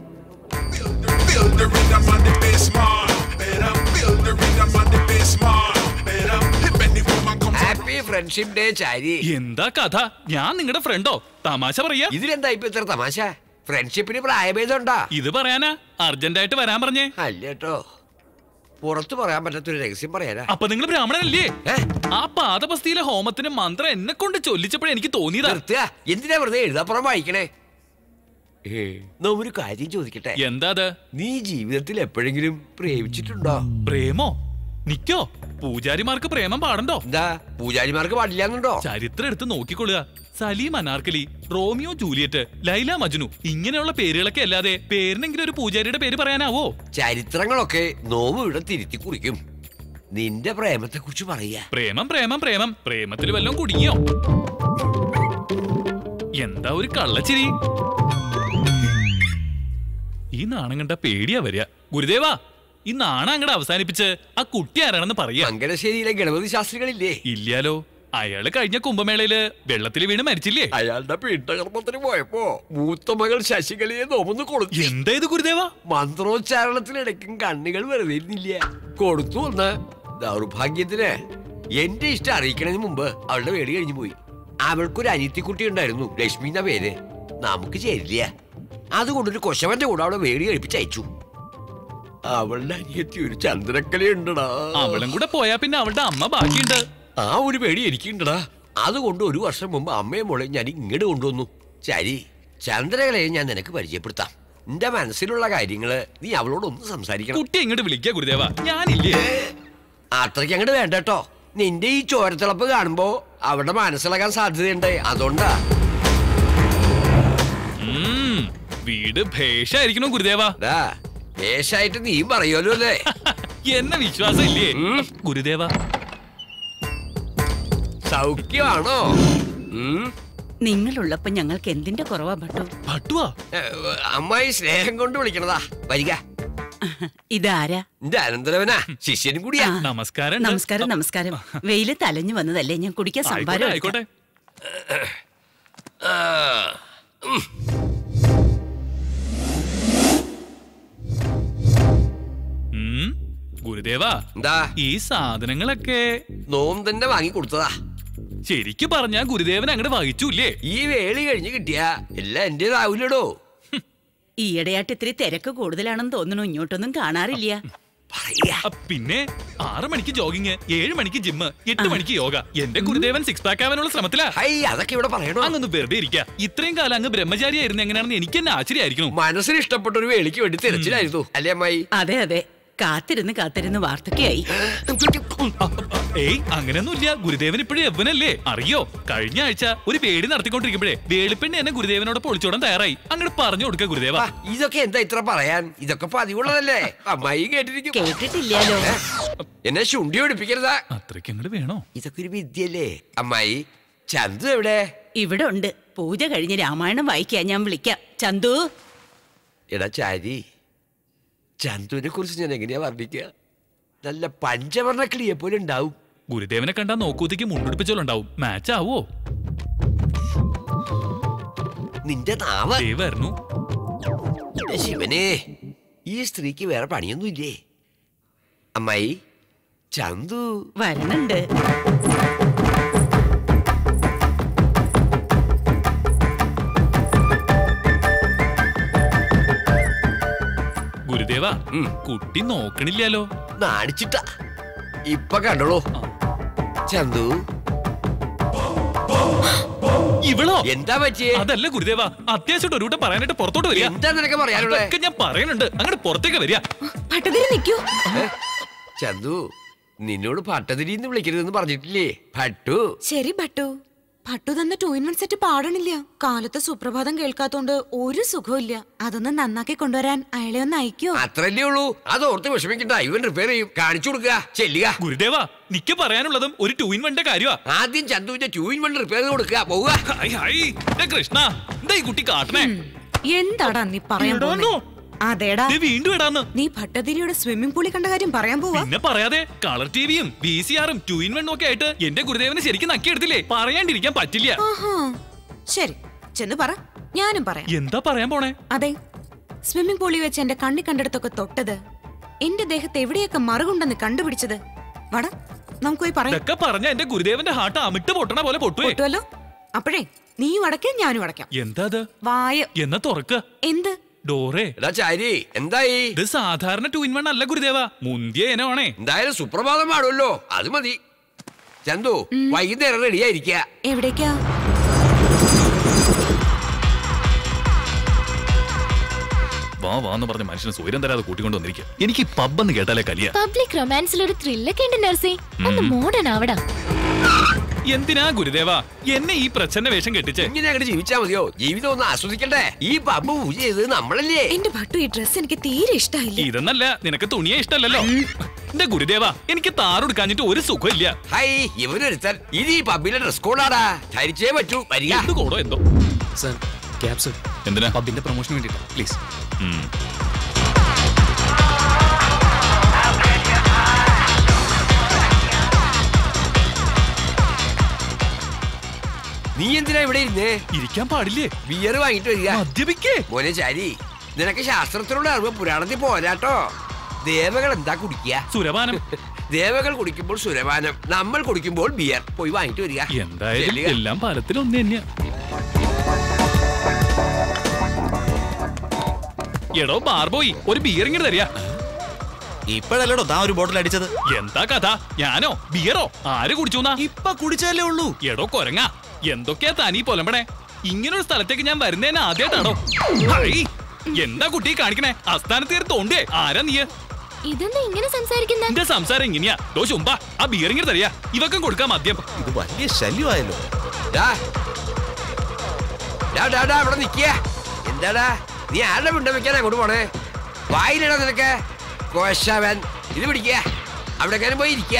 ഹാപ്പി ഫ്രണ്ട്ഷിപ്പ് ഡേ ചാരി എന്താ കഥ ഞാൻ നിങ്ങളുടെ ഫ്രണ്ടോ തമാശ പറയാ ഇതിലെന്താ ഇപ്പൊ ഇത്ര തമാശ ഫ്രണ്ട്ഷിപ്പിന് പ്രായഭേദം ഉണ്ടാ ഇത് പറയാനാ അർജന്റായിട്ട് വരാൻ പറഞ്ഞേ അല്ലേട്ടോ പുറത്തു പറയാൻ പറ്റാത്തൊരു രഹസ്യം പറയാനാ അപ്പൊ നിങ്ങൾ ബ്രാഹ്മണനല്ലേ ആ പാദപസ്തിയിലെ ഹോമത്തിന് മന്ത്രം എന്നെ കൊണ്ട് ചൊല്ലിച്ചപ്പോഴേ എനിക്ക് തോന്നിയതാ നിർത്തുക എന്തിനാ വെറുതെ എഴുതാപ്പുറം വായിക്കണേ ഏ, നാ ഒരു കാര്യം ചോദിക്കട്ടെ എന്താ അത് നീ ജീവിതത്തിൽ എപ്പോഴെങ്കിലും പ്രേമിച്ചിട്ടുണ്ടോ പ്രേമോ നിക്കോ പൂജാരിമാർക്ക് പ്രേമം പാടണ്ടോ എന്താ പൂജാരിമാർക്ക് പാടില്ലാന്നുണ്ടോ ചരിത്രം എടുത്ത് നോക്കിക്കൊള്ളുക സലീം അനാർക്കലി റോമിയോ ജൂലിയറ്റ് ലൈല മജ്നു ഇങ്ങനെയുള്ള പേരുകളൊക്കെ അല്ലാതെ പേരിനെങ്കിലും ഒരു പൂജാരിയുടെ പേര് പറയാനാവോ ചരിത്രങ്ങളൊക്കെ നോവും ഇവിടെ തിരുത്തി കുറിക്കും നിന്റെ പ്രേമത്തെ കുറിച്ച് പറയാ പ്രേമം പ്രേമം പ്രേമം പ്രേമത്തിൽ വല്ലതും കുടുങ്ങിയോ എന്താ ഒരു കള്ളച്ചിരി ഈ നാണം കണ്ട പേടിയാ വരിക ഗുരുദേവാ ഈ നാണം അങ്ങടെ അവസാനിപ്പിച്ച് ആ കുട്ടി ആരാണെന്ന് പറയാ മംഗലശ്ശേരിയിലെ ഗണപതി ശാസ്ത്രികളില്ലേ ഇല്ലാലോ അയാള് കഴിഞ്ഞ കുംഭമേളയില് വെള്ളത്തിൽ വീണ് മരിച്ചില്ലേ അയാളുടെ പീഠകർമ്മത്തിന് പോയപ്പോ മൂത്ത മകൾ ശശികലയെ നോമന്ന് കൊടുത്തു എന്താ ഇത് ഗുരുദേവ മന്ത്രോച്ചാരണത്തിനിടയ്ക്കും കണ്ണുകൾ വെറുതെ ഇരുന്നില്ല കൊടുത്തു ഒന്ന് ദൗർഭാഗ്യത്തിന് എന്റെ ഇഷ്ടം അറിയിക്കണതിന് മുമ്പ് അവളുടെ വേടി കഴിഞ്ഞു പോയി അവൾക്കൊരു അനിയത്തിക്കുട്ടി ഉണ്ടായിരുന്നു ലക്ഷ്മി എന്ന പേര് നമുക്ക് ചേരില്ല അതുകൊണ്ടൊരു കൊശവന്റെ കൂടെ അവളെ വേടി കഴിപ്പിച്ച് അയച്ചു അവളുടെ അനിയത്തി ഒരു ചന്ദ്രക്കലയുണ്ടടാ അവളും കൂടെ പോയാ പിന്നെ അവളുടെ അമ്മ ബാക്കിയുണ്ട് ആ ഒരു പേടി എനിക്കുണ്ടടാ അതുകൊണ്ട് ഒരു വർഷം മുമ്പ് അമ്മയെ മോളെ ഞാൻ ഇങ്ങോട്ട് കൊണ്ടുവന്നു ശരി ചന്ദ്രകലയെ ഞാൻ നിനക്ക് പരിചയപ്പെടുത്താം നിന്റെ മനസ്സിലുള്ള കാര്യങ്ങള് നീ അവളോടൊന്ന് സംസാരിക്കണം കുട്ടി ഇങ്ങോട്ട് വിളിക്കുക ഗുരുദേവ ഞാനില്ലേ അത്രയ്ക്ക് അങ്ങോട്ട് വേണ്ട കേട്ടോ നിന്റെ ഈ ചോരത്തിളപ്പ് കാണുമ്പോ അവരുടെ മനസ്സിളകാൻ സാധ്യതയുണ്ട് അതുകൊണ്ടാ ഉം, വീട് ഭേഷായിരിക്കണോ ഗുരുദേവ ഭേഷായിട്ട് നീ പറയുമല്ലോ അല്ലേ എന്നെ വിശ്വാസം ഇല്ലേ ഗുരുദേവ സൗഖ്യമാണോ നിങ്ങളുള്ളപ്പോ ഞങ്ങൾക്ക് എന്തിന്റെ കുറവാ ഭട്ടു ഭട്ടുവാ അമ്മായി സ്നേഹം കൊണ്ട് വിളിക്കണതാ വരിക ഇതാരാ എന്റെ അനന്തരവനാ ശിഷ്യനും കൂടിയാ നമസ്കാരം നമസ്കാരം നമസ്കാരം വെയില് തലഞ്ഞു വന്നതല്ലേ ഞാൻ കുടിക്കാൻ സംഭാരം ആയിക്കോട്ടെ ആ, ഉം. ഉം, ഗുരുദേവ എന്താ ഈ സാധനങ്ങളൊക്കെ നോം തന്നെ വാങ്ങി കൊടുത്തതാ ശരിക്ക് പറഞ്ഞാ ഗുരുദേവൻ അങ്ങോട്ട് വഹിച്ചൂല്ലേ ഈ വേളി കഴിഞ്ഞ് കിട്ടിയാ എല്ലാം എന്റേതാവൂലടോ ഈയിടെയായിട്ട് ഇത്തിരി തിരക്ക് കൂടുതലാണെന്ന് തോന്നുന്നു ഇങ്ങോട്ടൊന്നും കാണാറില്ല അ, പിന്നെ ആറ് മണിക്ക് ജോഗിങ് ഏഴ് മണിക്ക് ജിമ്മ് എട്ട് മണിക്ക് യോഗ എന്റെ ഗുരുദേവൻ സിക്സ് പാക്ക് ആവാനുള്ള ശ്രമത്തിലാ അതൊക്കെ ഇവിടെ പറയണോ അങ്ങൊന്ന് വെറുതെ ഇരിക്കുക ഇത്രയും കാലം അങ്ങ് ബ്രഹ്മചാരിയായിരുന്നു എങ്ങനെയാണെന്ന് എനിക്ക് തന്നെ ആശ്ചര്യമായിരിക്കണം മനസ്സിന് ഇഷ്ടപ്പെട്ട ഒരു വേളിക്ക് വേണ്ടി തിരച്ചിലായിരുന്നു അല്ലേ അമ്മായി അതെ അതെ കാത്തിരുന്ന് കാത്തിരുന്ന് വാർത്തക്കയായി ഏയ് അങ്ങനെയൊന്നുമില്ല ഗുരുദേവൻ ഇപ്പോഴും യവനല്ലേ അറിയോ കഴിഞ്ഞ ആഴ്ച ഒരു പേടി നടത്തിക്കൊണ്ടിരിക്കുമ്പോഴേ വേളിപ്പെണ്ണി എന്നെ ഗുരുദേവനോട് പൊളിച്ചോടാൻ തയ്യാറായി അങ്ങോട്ട് പറഞ്ഞു കൊടുക്ക ഗുരുദേവ ഇതൊക്കെ എന്താ ഇത്ര പറയാൻ ഇതൊക്കെ പതിവുള്ളതല്ലേ അമ്മായി കേട്ടിരിക്കും കേട്ടിട്ടില്ലാലോ എന്നെ ശുണ്ടി ഒടിപ്പിക്കരുതാ അത്രയ്ക്ക് അങ്ങോട്ട് വേണോ ഇതൊക്കെ ഒരു വിദ്യല്ലേ അമ്മായി ചന്തു എവിടെ ഇവിടെ ഉണ്ട് പൂജ കഴിഞ്ഞ് രാമായണം വായിക്കാൻ ഞാൻ വിളിക്കാം ചന്തു എടാ ചാരി ചന്തുവിനെ കുറിച്ച് ഞാൻ എങ്ങനെയാ വർണ്ണിക്കുക നല്ല പഞ്ചവർണ്ണ കിളിയെ പോലെ ഉണ്ടാവും ഗുരുദേവനെ കണ്ടാ നോക്കൂത്തേക്ക് മുണ്ടെടുപ്പിച്ചോളുണ്ടാവും മാച്ച് ആവോ നിന്റെ നാവ് ദേ വരണു എന്റെ ശിവനെ ഈ സ്ത്രീക്ക് വേറെ പണിയൊന്നുമില്ലേ അമ്മായി ചന്തു വരണുണ്ട് ഗുരുദേവ കുട്ടി നോക്കണില്ലല്ലോ നാണിച്ചിട്ട ഇപ്പൊ കണ്ടോളൂ ചന്തു ഇവളോ എന്താ പറ്റിയേ അതല്ല ഗുരുദേവ അത്യാവശ്യമായിട്ട് ഒരു കൂട്ടം പറയാനായിട്ട് പുറത്തോട്ട് വരിക എന്താ നിനക്ക് പറയാനുള്ളത്? അതൊക്കെ ഞാൻ പറയുന്നുണ്ട് അങ്ങോട്ട് പുറത്തേക്ക് വരിക പട്ടതിരി നിൽക്കൂ ചന്തു നിന്നോട് പട്ടതിരിന്ന് വിളിക്കരുതെന്ന് പറഞ്ഞിട്ടില്ലേ ഭട്ടു ശരി ഭട്ടു ഭട്ടു തന്ന ടൂ ഇൻ വൺ സെറ്റ് പാടണില്ല കാലത്ത് സുപ്രഭാതം കേൾക്കാത്തോണ്ട് ഒരു സുഖമില്ല അതൊന്ന് നന്നാക്കി കൊണ്ടുവരാൻ അയാളെ ഒന്ന് അയക്കോ അത്രല്ലേ ഉള്ളൂ അത് ഓർത്ത് വിഷമിക്കണ്ട ഇവൻ റിപ്പയർ ചെയ്യും കാണിച്ചു കൊടുക്കുക ചെല്ലുക ഗുരുദേവ നിക്ക് പറയാനുള്ളതും ഒരു ടൂ ഇൻ വണ്ടെ കാര്യമാ ആദ്യം ചന്തുവിന്റെ ടൂ ഇൻ വൺ റിപ്പയർ കൊടുക്കുക പോവുക ഹായ് ഹായ് ദേ കൃഷ്ണ എന്താ ഈ കുട്ടി കാട്ടണേ എന്താടാ നീ പറയാൻ എടാന്നോ? പോകുന്നേ? അതേടാ ദേ വീണ്ടും ഇടാന്ന് നീ ഭട്ടതിരിയുടെ സ്വിമ്മിംഗ് പൂളിൽ കണ്ട കാര്യം പറയാൻ പോവാ പിന്നെ പറയാതെ കളർ ടിവിയും വി സി ആറും ടു ഇൻ വണ്ണും ഒക്കെ ആയിട്ട് എന്റെ ഗുരുദേവനെ ശരിക്കും നക്കിയെടുത്തില്ലേ പറയാണ്ടിരിക്കാൻ പറ്റില്ല ആഹാ. ശരി ചെന്ന് പറ ഞാനും പറയാം എന്താ പറയാൻ പോണേ അതെ സ്വിമ്മിംഗ് പൂളിൽ വെച്ച് എന്റെ കണ്ണി കണ്ടെടുത്തൊക്കെ തൊട്ടത് എന്റെ ദേഹത്ത് എവിടെയൊക്കെ മറുകുണ്ടെന്ന് കണ്ടുപിടിച്ചത് വട നമുക്ക് പോയി പറയാം ഇതൊക്കെ പറഞ്ഞ എന്റെ ഗുരുദേവന്റെ ഹാർട്ട് അമിട്ട് പൊട്ടണ പോലെ പൊട്ടുവേ പൊട്ടുവല്ലോ അപ്പോഴേ നീയും അടയ്ക്കാം ഞാനും അടയ്ക്കാം എന്താ അത് വായ എന്നാ തുറക്ക എന്ത് ഡോറേ എടാ ചാരി എന്തായി ഇത് സാധാരണ ടു ഇൻ വൺ അല്ല ഗുരുദേവ മുന്തിയ ഇനമാണേ എന്തായാലും സുപ്രഭാതം പാടുമല്ലോ അത് മതി ചന്തു വൈകുന്നേരം റെഡിയായിരിക്കുക എവിടേക്കാ വാ വാന്ന് പറഞ്ഞ മനുഷ്യന് സൂര്യൻ തരാതെ കൂട്ടിക്കൊണ്ട് വന്നിരിക്കുക എനിക്ക് പബ് എന്ന് കേട്ടാലേ കലിയ പബ്ലിക് റൊമാൻസിൽ ഒരു ത്രില്ലൊക്കെ ഉണ്ട് നർസി ഒന്ന് മോഡേൺ ആവടാ എന്തിനാ ഗുരുദേവ എന്നെ ഈ പ്രച്ഛന്ന വേഷം കെട്ടിച്ച് ഇങ്ങനെ അങ്ങോട്ട് ജീവിച്ചാ മതിയോ ജീവിതം ഒന്ന് ആസ്വദിക്കണ്ടേ ഈ പമ്പ് പൂജ ചെയ്തത് നമ്മളല്ലേ എന്റെ ഭട്ടു ഈ ഡ്രസ് എനിക്ക് തീരെ ഇഷ്ടായില്ല ഇതെന്നല്ല നിനക്ക് തുണിയെ ഇഷ്ടല്ലല്ലോ എന്റെ ഗുരുദേവ എനിക്ക് താറെടുക്കാഞ്ഞിട്ട് ഒരു സുഖമില്ല ഹൈ ഇവനൊരുത്തൻ ഇത് ഈ പബ്ബിലെ ഡ്രസ് കോഡാടാ ധരിച്ചേ പറ്റൂ വരിക എന്ത് കോടോ എന്തോ സർ ക്യാബ്സ് എന്തിനാ പബിന്റെ പ്രൊമോഷന് വേണ്ടിട്ടാ പ്ലീസ് നീ എന്തിനാ ഇവിടെ ഇരുന്നേ ഇരിക്കാൻ പാടില്ലേ ബിയർ വാങ്ങിട്ട് വരിക മദ്യപിക്കേ മോനെ ചാരി നിനക്ക് ശാസ്ത്രത്തിലുള്ള അറിവ് പുരാണത്തിൽ പോരാട്ടോ ദേവകൾ എന്താ കുടിക്കുക സുരപാനം ദേവകൾ കുടിക്കുമ്പോൾ സുരപാനം നമ്മൾ കുടിക്കുമ്പോൾ ബിയർ പോയി വാങ്ങിട്ട് വരിക എന്തായാലും ചെല്ലുക. എല്ലാം പാലത്തിൽ ഒന്ന് തന്നെയാ എടോ ബാർബോയി ഒരു ബിയർ ഇങ്ങനെ തരിക ഇപ്പോഴല്ലേടോ താൻ ഒരു ബോട്ടിൽ അടിച്ചത് എന്താ കഥ ഞാനോ ബിയറോ ആര് കുടിച്ചു ഇപ്പൊ കുടിച്ചാലേ ഉള്ളൂ എടോ കൊരങ്ങ എന്തൊക്കെയാ തനി പൊലമ്പടേ ഇങ്ങനൊരു സ്ഥലത്തേക്ക് ഞാൻ വരുന്നതിന് ആദ്യമായിട്ടാണോ ഹൈ, എന്താ കുട്ടി കാണിക്കണേ അസ്ഥാനത്ത് കയറി തോണ്ടേ ആരാ നീ ഇതെന്താ ഇങ്ങനെ സംസാരിക്കുന്ന എന്റെ സംസാരം ഇങ്ങനെയാ ദോ ചുമ്പ ആ ബിയർ ഇങ്ങനെ തരിക ഇവക്കും കൊടുക്കാം മദ്യം ഇത് വലിയ ശല്യമായല്ലോ ഡാ. ഡാ, ഡാ, ഡാ, ഇവിടെ നിക്കുക എന്താടാ നീ ആരുടെ മിണ്ട വെക്കാൻ അങ്ങോട്ട് പോണേ വായിലിടാ നിനക്ക് കോശവൻ ഇത് പിടിക്കുക അവിടെ പോയി ഇരിക്കുക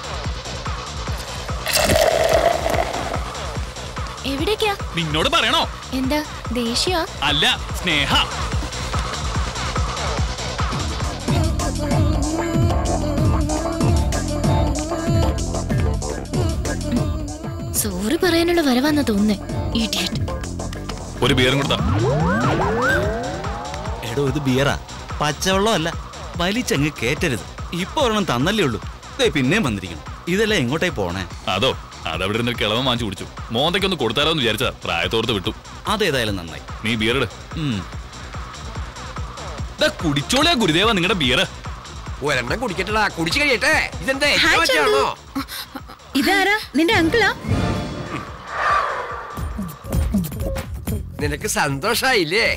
എവിടേക്കാ നിന്നോട് പറയണോ എന്താ ദേഷ്യ അല്ല സ്നേഹ സോറി പറയാനുള്ള വരവാന്നാ തോന്നുന്നേ ഇഡിയറ്റ് ഒരു ബിയറും കൊടുത്താ എടോ ഇത് ബിയറാ പച്ചവെള്ളം അല്ല വലിച്ചങ്ങ് കേറ്റരുത് ഇപ്പൊ ഒരെണ്ണം തന്നല്ലേ ഉള്ളൂ ദേ പിന്നെയും വന്നിരിക്കണം ഇതെല്ലാം എങ്ങോട്ടേ പോണേ അതോ അതവിടെ ഇരുന്ന് ഒരു കിളവൻ വാങ്ങിച്ചു കുടിച്ചു മോന്തയ്ക്ക് ഒന്ന് കൊടുത്താലോ എന്ന് വിചാരിച്ചാ പ്രായത്തോർത്ത് വിട്ടു അതേതായാലും നന്നായി നീ ബിയർ ഇട് ദാ കുടിച്ചോളിയാ ഗുരുദേവ നിങ്ങളുടെ ബിയർ ഒരെണ്ണം കുടിക്കട്ടടാ കുടിച്ചു കഴിയട്ടെ ഇതെന്താ ഹായ് ഏറ്റവും ഇതാരാ നിന്റെ അങ്കിളാ നിനക്ക് സന്തോഷായില്ലേ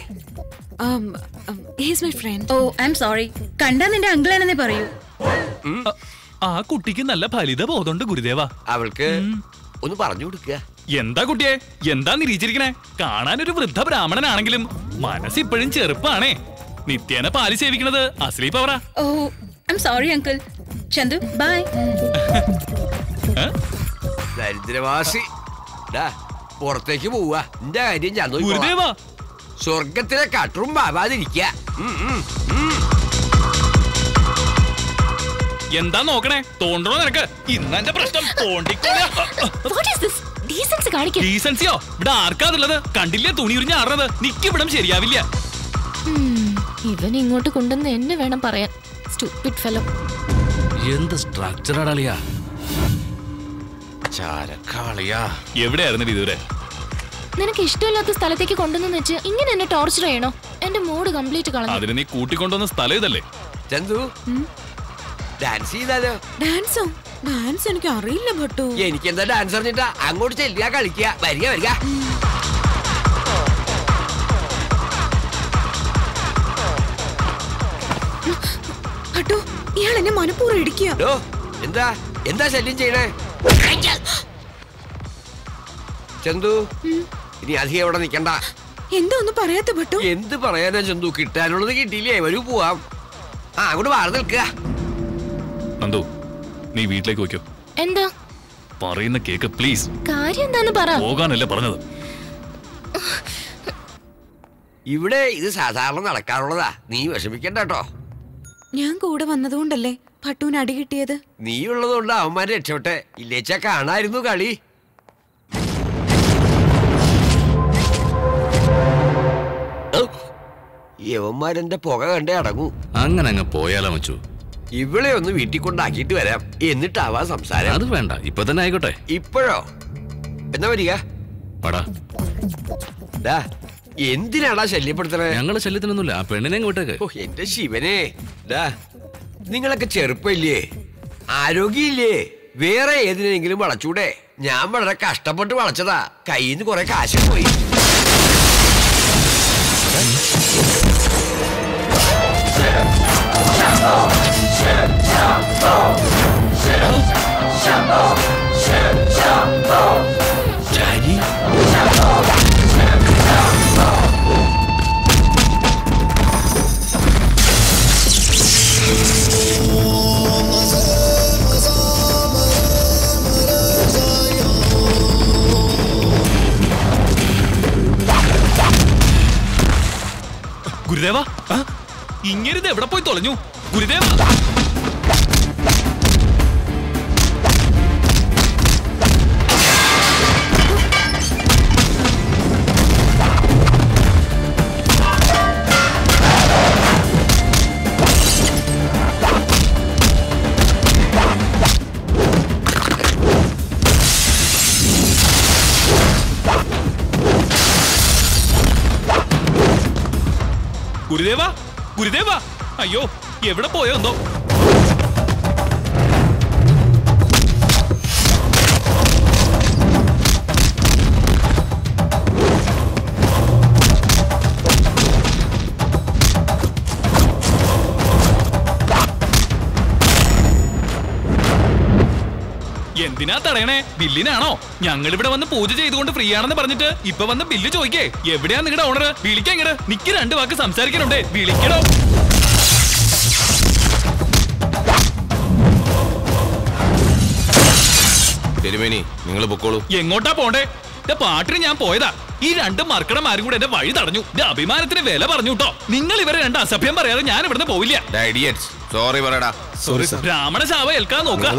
my friend oh I am sorry കണ്ടാ നിന്റെ അങ്കിളാണെന്നേ പറയൂ ആ കുട്ടിക്ക് നല്ല ഫലിത ബോധമുണ്ട് ഗുരുദേവ അവൾക്ക് ഒന്ന് പറഞ്ഞു കൊടുക്കുക എന്താ കുട്ടിയെ എന്താ നിരീച്ചിരിക്കണേ കാണാനൊരു വൃദ്ധ ബ്രാഹ്മണനാണെങ്കിലും മനസ്സിപ്പോഴും ചെറുപ്പാണേ നിത്യേന പാല് സേവിക്കണത് അസ്ലീ പവറാ oh I am sorry uncle Chandu bye ദരിദ്രവാസി ഡാ പുറത്തേക്ക് പോവുക എന്റെ കാര്യം ഞാൻ നോക്കിക്കോളാം. ഗുരുദേവാ. സ്വർഗത്തിലെ കട്ടറും പാവാതിരിക്കുക എന്താ നോക്കണേ തോണ്ടണോ നിനക്ക് ഇന്നെന്റെ പ്രശ്നം തോണ്ടിക്കോളാ വാട്ട് ഈസ് ദിസ് ഡീസൻസ് കാണിക്കും ഡീസൻസിയോ ഇവിടെ ആർക്കാതുള്ളത് കണ്ടില്ലേ തുണി ഉരിഞ്ഞ് ആടുന്നത് നിക്കിവിടം ശരിയാവില്ല ഉം. ഇവൻ ഇങ്ങോട്ട് കൊണ്ടുവന്ന് എന്നെ വേണം പറയാൻ സ്റ്റുപ്പിഡ് ഫെലോ എന്ത് സ്ട്രക്ചറാടളിയാ ചാരക്കാളിയാ എവിടെയായിരുന്നു ഇതുവരെ നിനക്ക് ഇഷ്ടമില്ലാത്ത സ്ഥലത്തേക്ക് കൊണ്ടുവന്ന് വെച്ച് ഇങ്ങനെ എന്നെ ടോർച്ചർ ചെയ്യണോ എന്റെ മൂഡ് കംപ്ലീറ്റ് കളഞ്ഞു അതിന് നീ കൂട്ടിക്കൊണ്ടുവന്ന സ്ഥലം ഇതല്ലേ ചന്തു ഡാൻസ് ചെയ്താലോ ഡാൻസോ ഡാൻസ് എനിക്ക് അറിയില്ല ഭട്ടു എനിക്ക് എന്താ ഡാൻസ് അറിഞ്ഞിട്ടാ അങ്ങോട്ട് ചെല്ലുക കളിക്കുക വരിക വരിക ഭട്ടു ഇയാൾ എന്നെ മനഃപൂർവ്വം ഇടിക്കുക ഡോ, എന്താ എന്താ ശല്യം ചെയ്യണേ ചന്തു ഇനി അധികം എവിടെ നിക്കണ്ട എന്താ ഒന്നും പറയാത്ത ഭട്ടു എന്ത് പറയാനാ ചന്തു കിട്ടാനുള്ളത് കിട്ടിയില്ലേ വരൂ പോവാം ആ അങ്ങോട്ട് മാറി നിൽക്കുക നന്ദു നീ വീട്ടിലേക്ക് വയ്ക്കോ എന്താ പറയുന്ന കേക്ക് പ്ലീസ് കാര്യം എന്താന്ന് പറ പോകാനല്ലേ പറഞ്ഞത് ഇവിടെ ഇത് സാധാരണ നടക്കാറുള്ളതാ നീ വിഷമിക്കണ്ട കേട്ടോ ഞാൻ കൂടെ വന്നതുകൊണ്ടല്ലേ ഭട്ടുവിന് അടി കിട്ടിയത് നീ ഉള്ളതുകൊണ്ട് അവന്മാര് രക്ഷപ്പെട്ടെ ഇല്ലേച്ചാ കാണായിരുന്നു കളി ഔ, യവന്മാരെന്റെ പുക കണ്ടേ അടങ്ങൂ അങ്ങനെ അങ്ങ് പോയാലോ മച്ചു ഇവളെ ഒന്ന് വീട്ടിൽ കൊണ്ടാക്കിയിട്ട് വരാം എന്നിട്ടാവാ സംസാരം അത് വേണ്ട ഇപ്പൊ തന്നെ ആയിക്കോട്ടെ ഇപ്പോഴോ എന്നാ വരിക പടാ ഡാ എന്തിനാടാ ശല്യപ്പെടുത്തണേ ഞങ്ങള് ശല്യത്തിനൊന്നുമില്ല ആ പെണ്ണിനെ അങ്ങ് വിട്ടേക്ക് ഓ എന്റെ ശിവനെ ഡാ നിങ്ങളൊക്കെ ചെറുപ്പമില്ലേ ആരോഗ്യമില്ലേ വേറെ ഏതിനെങ്കിലും വളച്ചൂടെ ഞാൻ വളരെ കഷ്ടപ്പെട്ട് വളച്ചതാ കയ്യിൽ നിന്ന് കുറെ കാശ് പോയി ചാരി ഗുരുദേവ ഇങ്ങരുത് എവിടെ പോയി തൊലഞ്ഞു ഗുരുദേവ ഗുരുദേവ ഗുരുദേവ അയ്യോ എവിടെ പോയോ എന്തോ എന്തിനാ തടയണേ ബില്ലിനാണോ ഞങ്ങൾ ഇവിടെ വന്ന് പൂജ ചെയ്തുകൊണ്ട് ഫ്രീ ആണെന്ന് പറഞ്ഞിട്ട് ഇപ്പൊ വന്ന് ബില്ല് ചോദിക്കേ എവിടെയാ നിങ്ങളുടെ ഓണർ വിളിക്കാൻ ഇങ്ങട് നിക്ക് രണ്ട് വാക്ക് സംസാരിക്കണുണ്ടേ വിളിക്കണോ തിരുമേനി നിങ്ങൾ പൊക്കോളൂ എങ്ങോട്ടാ പോണ്ടേ ദേ പാട്ടിന് ഞാൻ പോയതാ ഈ രണ്ട് മർക്കടന്മാരും കൂടെ എന്റെ വഴി തടഞ്ഞു ദേ അഭിമാനത്തിന് വില പറഞ്ഞു കേട്ടോ നിങ്ങൾ ഇവരെ രണ്ട് അസഭ്യം പറയാതെ ഞാൻ ഇവിടുന്ന് പോവില്ല സോറി പറയടാ സോറി ബ്രാഹ്മണ ശാവ ഏൽക്കാൻ നോക്കാം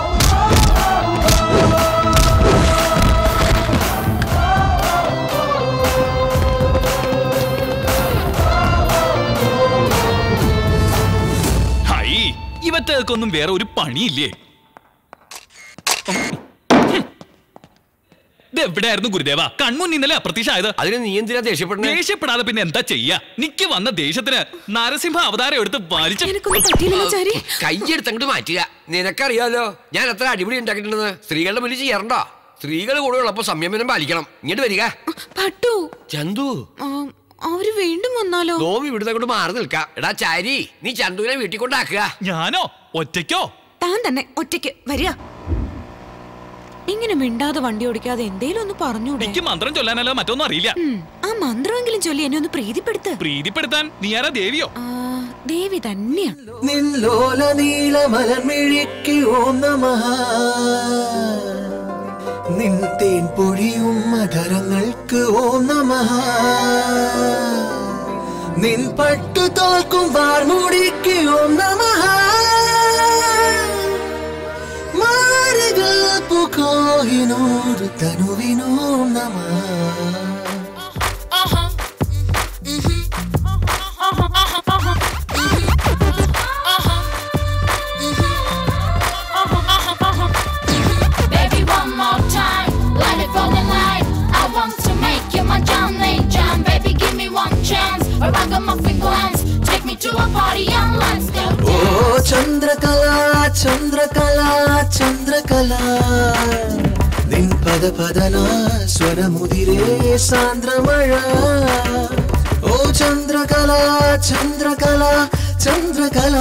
ഹൈ ഇവറ്റേക്കൊന്നും വേറെ ഒരു പണിയില്ലേ എവിടെയായിരുന്നു ഗുരുദേവ കൺമുൻ ഇന്നലെ അപ്രത്യക്ഷമായത് അതിന് നീ എന്തിനാ ദേഷ്യപ്പെടുന്നത് ദേഷ്യപ്പെടാതെ പിന്നെ എന്താ ചെയ്യാ നിക്ക് വന്ന ദേഷ്യത്തിന് നരസിംഹ അവതാരം എടുത്ത് വലിച്ചു കൈയെടുത്ത് അങ്ങോട്ട് മാറ്റുക നിനക്കറിയാലോ ഞാൻ എത്ര അടിപൊളി ഉണ്ടാക്കിയിട്ടുണ്ടെന്ന് സ്ത്രീകളുടെ മുന്നിൽ ചെയ്യാറുണ്ടോ സ്ത്രീകൾ കൂടെ ഉള്ളപ്പോ സംയമനം പാലിക്കണം ഇങ്ങോട്ട് വരിക ഭട്ടു ചന്തു ആ, അവര് വീണ്ടും വന്നാലോ നോം ഇവിടുന്ന് അങ്ങോട്ട് മാറി നിൽക്കാം എടാ ചാരി നീ ചന്തുവിനെ വീട്ടിൽ കൊണ്ടാക്കുക ഞാനോ ഒറ്റയ്ക്കോ താൻ തന്നെ ഒറ്റയ്ക്ക് വരിക ഇങ്ങനെ മിണ്ടാതെ വണ്ടി ഓടിക്കാതെ എന്തേലും ഒന്ന് പറഞ്ഞൂടെ എനിക്ക് മന്ത്രം ചൊല്ലാനല്ലോ മറ്റൊന്നും അറിയില്ല ഉം, ആ മന്ത്രമെങ്കിലും ചൊല്ലി എന്നെ ഒന്ന് പ്രീതിപ്പെടുത്ത് പ്രീതിപ്പെടുത്താൻ നീ ആരാ ദേവിയോ ആ, ദേവി തന്നെയാ നിൻലോല നീല മലർമിഴിക്ക് ഓം നമഃ നിൻ തേൻ പൊഴിയും മധരങ്ങൾക്ക് ഓം നമഃ നിൻ പട്ടു തോൽക്കും വാർമുടിക്ക് ഓം നമഃ മാരകപ്പു കോഹിനൂർ തനുവിനോം നമഃ or ragamuffin glance. Take me to a party and let's go oh dance. ചന്ദ്രകല ചന്ദ്രകല ചന്ദ്രകല നിൻ പദ പദന സ്വരമുതിരേ സാന്ദ്രമഴ ഓ ചന്ദ്രകല ചന്ദ്രകല ചന്ദ്രകല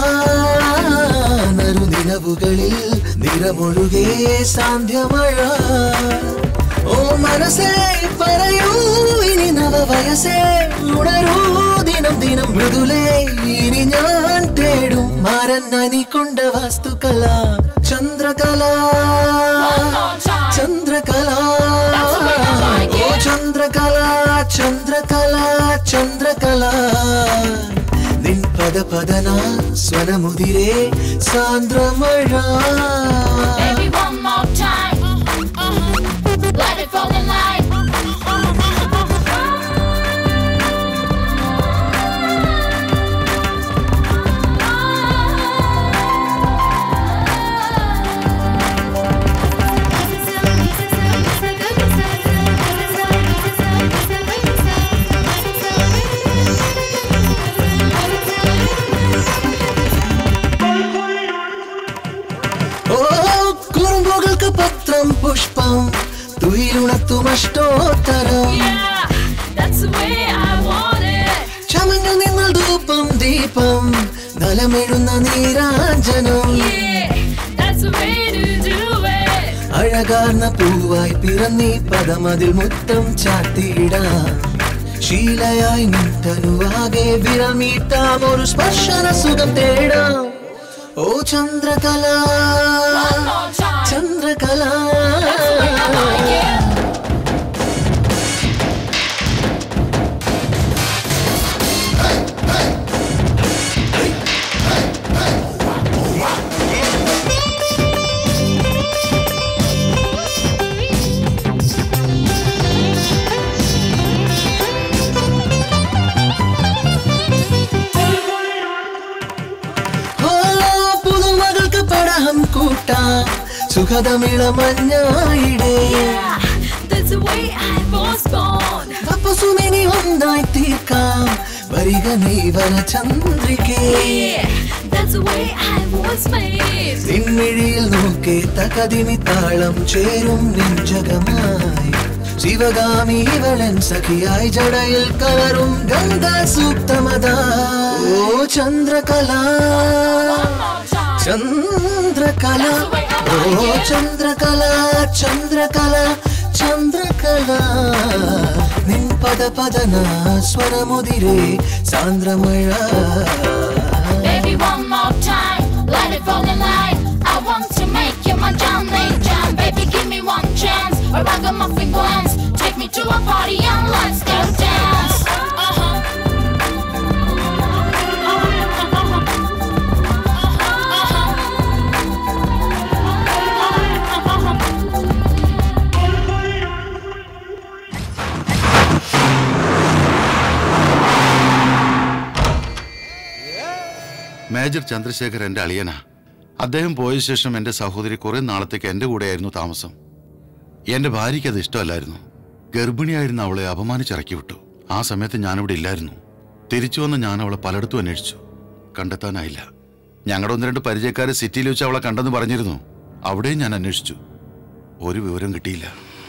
നറുനിലവുകളിൽ നിറമൊഴുകേ സാന്ധ്യമഴ ഓ മനസ്സേ പറയൂ ഇനി നവവയസ്സേ ഉണരൂ ദിനം ദിനം മൃദുലേ ഇനി ഞാൻ തേടും മാരൻ നനിക്കൊണ്ട വാസ്തുകല ചന്ദ്രകല ചന്ദ്രകല ഓ ചന്ദ്രകല ചന്ദ്രകല ചന്ദ്രകല നിൻ പദ പദന സ്വരമുതിരേ സാന്ദ്രമഴ Baby, one more time. Let it fall in line. ഓ കുറുമ്പുകൾക്ക് പത്രം പുഷ്പം തുയിലുണത്തുമഷ്ടോത്തരം That's the way I want it. ചമഞ്ഞു നിന്നാൽ ധൂപം ദീപം നലമെഴുന്ന നീരാഞ്ജനം That's the way to do it. അഴകാർന്ന പൂവായി പിറന്നീ പദമതിൽ മുത്തം ചാത്തിയിടാം ശീലയായി നിന്തനുവാകെ വിരമീട്ടാം ഒരു സ്പർശന സുഖം തേടാം ഓ ചന്ദ്രകല ചന്ദ്രകല ഓ പുതുമകൾക്ക് പടഹം കൂട്ടാം സുഖതമിളമഞ്ഞായിടേ That's the way I was born. തപസുമിനി ഒന്നായി തീർക്കാം വരിക നീവന ചന്ദ്രികേ That's the way I was made. നിൻമിഴിയിൽ നോക്കേ തകതിമി താളം ചേരും നെഞ്ചകമായി ശിവഗാമി ഇവളൻ സഖിയായി ജടയിൽ കലറും ഗംഗാ സൂക്തമത ഓ ചന്ദ്രകല ചന്ദ്രകല ഓ ചന്ദ്രകല ചന്ദ്രകല ചന്ദ്രകല നിൻ പദ പദന സ്വരമുതിരേ സാന്ദ്രമഴ Baby, one more time. Let it fall in line. I want to make you my Johnny Jam. Baby, give me one chance. A ragamuffin glance. Take me to a party and let's go dance. Uh-huh. Major Chandrasekhar എന്റെ അളിയനാ അദ്ദേഹം പോയ ശേഷം എന്റെ സഹോദരി കുറെ നാളത്തേക്ക് എന്റെ കൂടെയായിരുന്നു താമസം എന്റെ ഭാര്യയ്ക്ക് അത് ഇഷ്ടമല്ലായിരുന്നു ഗർഭിണിയായിരുന്ന അവളെ അപമാനിച്ചിറക്കി വിട്ടു ആ സമയത്ത് ഞാനിവിടെ ഇല്ലായിരുന്നു തിരിച്ചു വന്ന് ഞാൻ അവളെ പലയിടത്തും അന്വേഷിച്ചു കണ്ടെത്താനായില്ല ഞങ്ങളുടെ ഒന്ന് രണ്ട് പരിചയക്കാര് സിറ്റിയിൽ വെച്ച് അവളെ കണ്ടെന്ന് പറഞ്ഞിരുന്നു അവിടെയും ഞാൻ അന്വേഷിച്ചു ഒരു വിവരം കിട്ടിയില്ല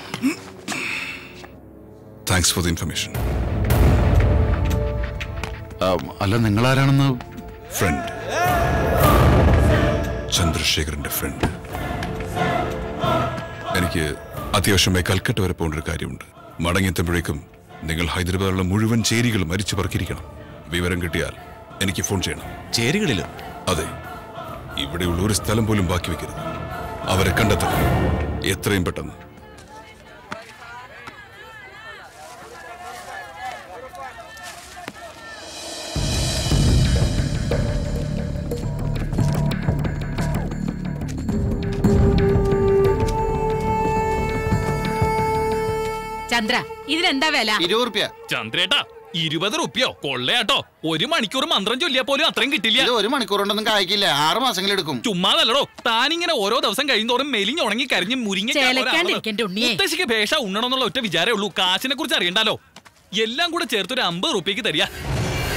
താങ്ക്സ് ഫോർ ദ ഇൻഫർമേഷൻ അല്ല നിങ്ങളാരാണെന്ന് ഫ്രണ്ട് ചന്ദ്രശേഖരന്റെ ഫ്രണ്ട് എനിക്ക് അത്യാവശ്യമായി കൽക്കട്ട വരെ പോകേണ്ട ഒരു കാര്യമുണ്ട് മടങ്ങിയെത്തുമ്പോഴേക്കും നിങ്ങൾ ഹൈദരാബാദിലുള്ള മുഴുവൻ ചേരികളും മരിച്ചു പറക്കിയിരിക്കണം വിവരം കിട്ടിയാൽ എനിക്ക് ഫോൺ ചെയ്യണം ചേരികളിലോ അതെ ഇവിടെയുള്ള ഒരു സ്ഥലം പോലും ബാക്കി വെക്കരുത് അവരെ കണ്ടെത്തണം എത്രയും പെട്ടെന്ന് ചന്ദ്ര ഇതിനെന്താ വില ഇരുപത് റുപ്യ ചന്ദ്രേട്ടാ ഇരുപത് റുപ്യോ കൊള്ളയാട്ടോ ഒരു മണിക്കൂർ മന്ത്രം ചൊല്ലിയാ പോലും അത്രയും കിട്ടില്ല ഒരു മണിക്കൂർ കൊണ്ടൊന്നും കായ്ക്കില്ല ആറ് മാസങ്ങൾ എടുക്കും ചുമ്മാതല്ലടോ താനിങ്ങനെ ഓരോ ദിവസം കഴിയുന്നോറും മെലിഞ്ഞുണങ്ങി കരിഞ്ഞ് മുരിങ്ങ ചേലക്കാണ്ടിരിക്കണ്ട ഉണ്ണിയേ. മുത്തശ്ശിക്ക് ഭേഷ ഉണ്ണണമെന്നുള്ള ഒറ്റ വിചാരേ ഉള്ളൂ കാശിനെ കുറിച്ച് അറിയണ്ടല്ലോ എല്ലാം കൂടെ ചേർത്ത് ഒരു അമ്പത് റുപ്യക്ക് തരിക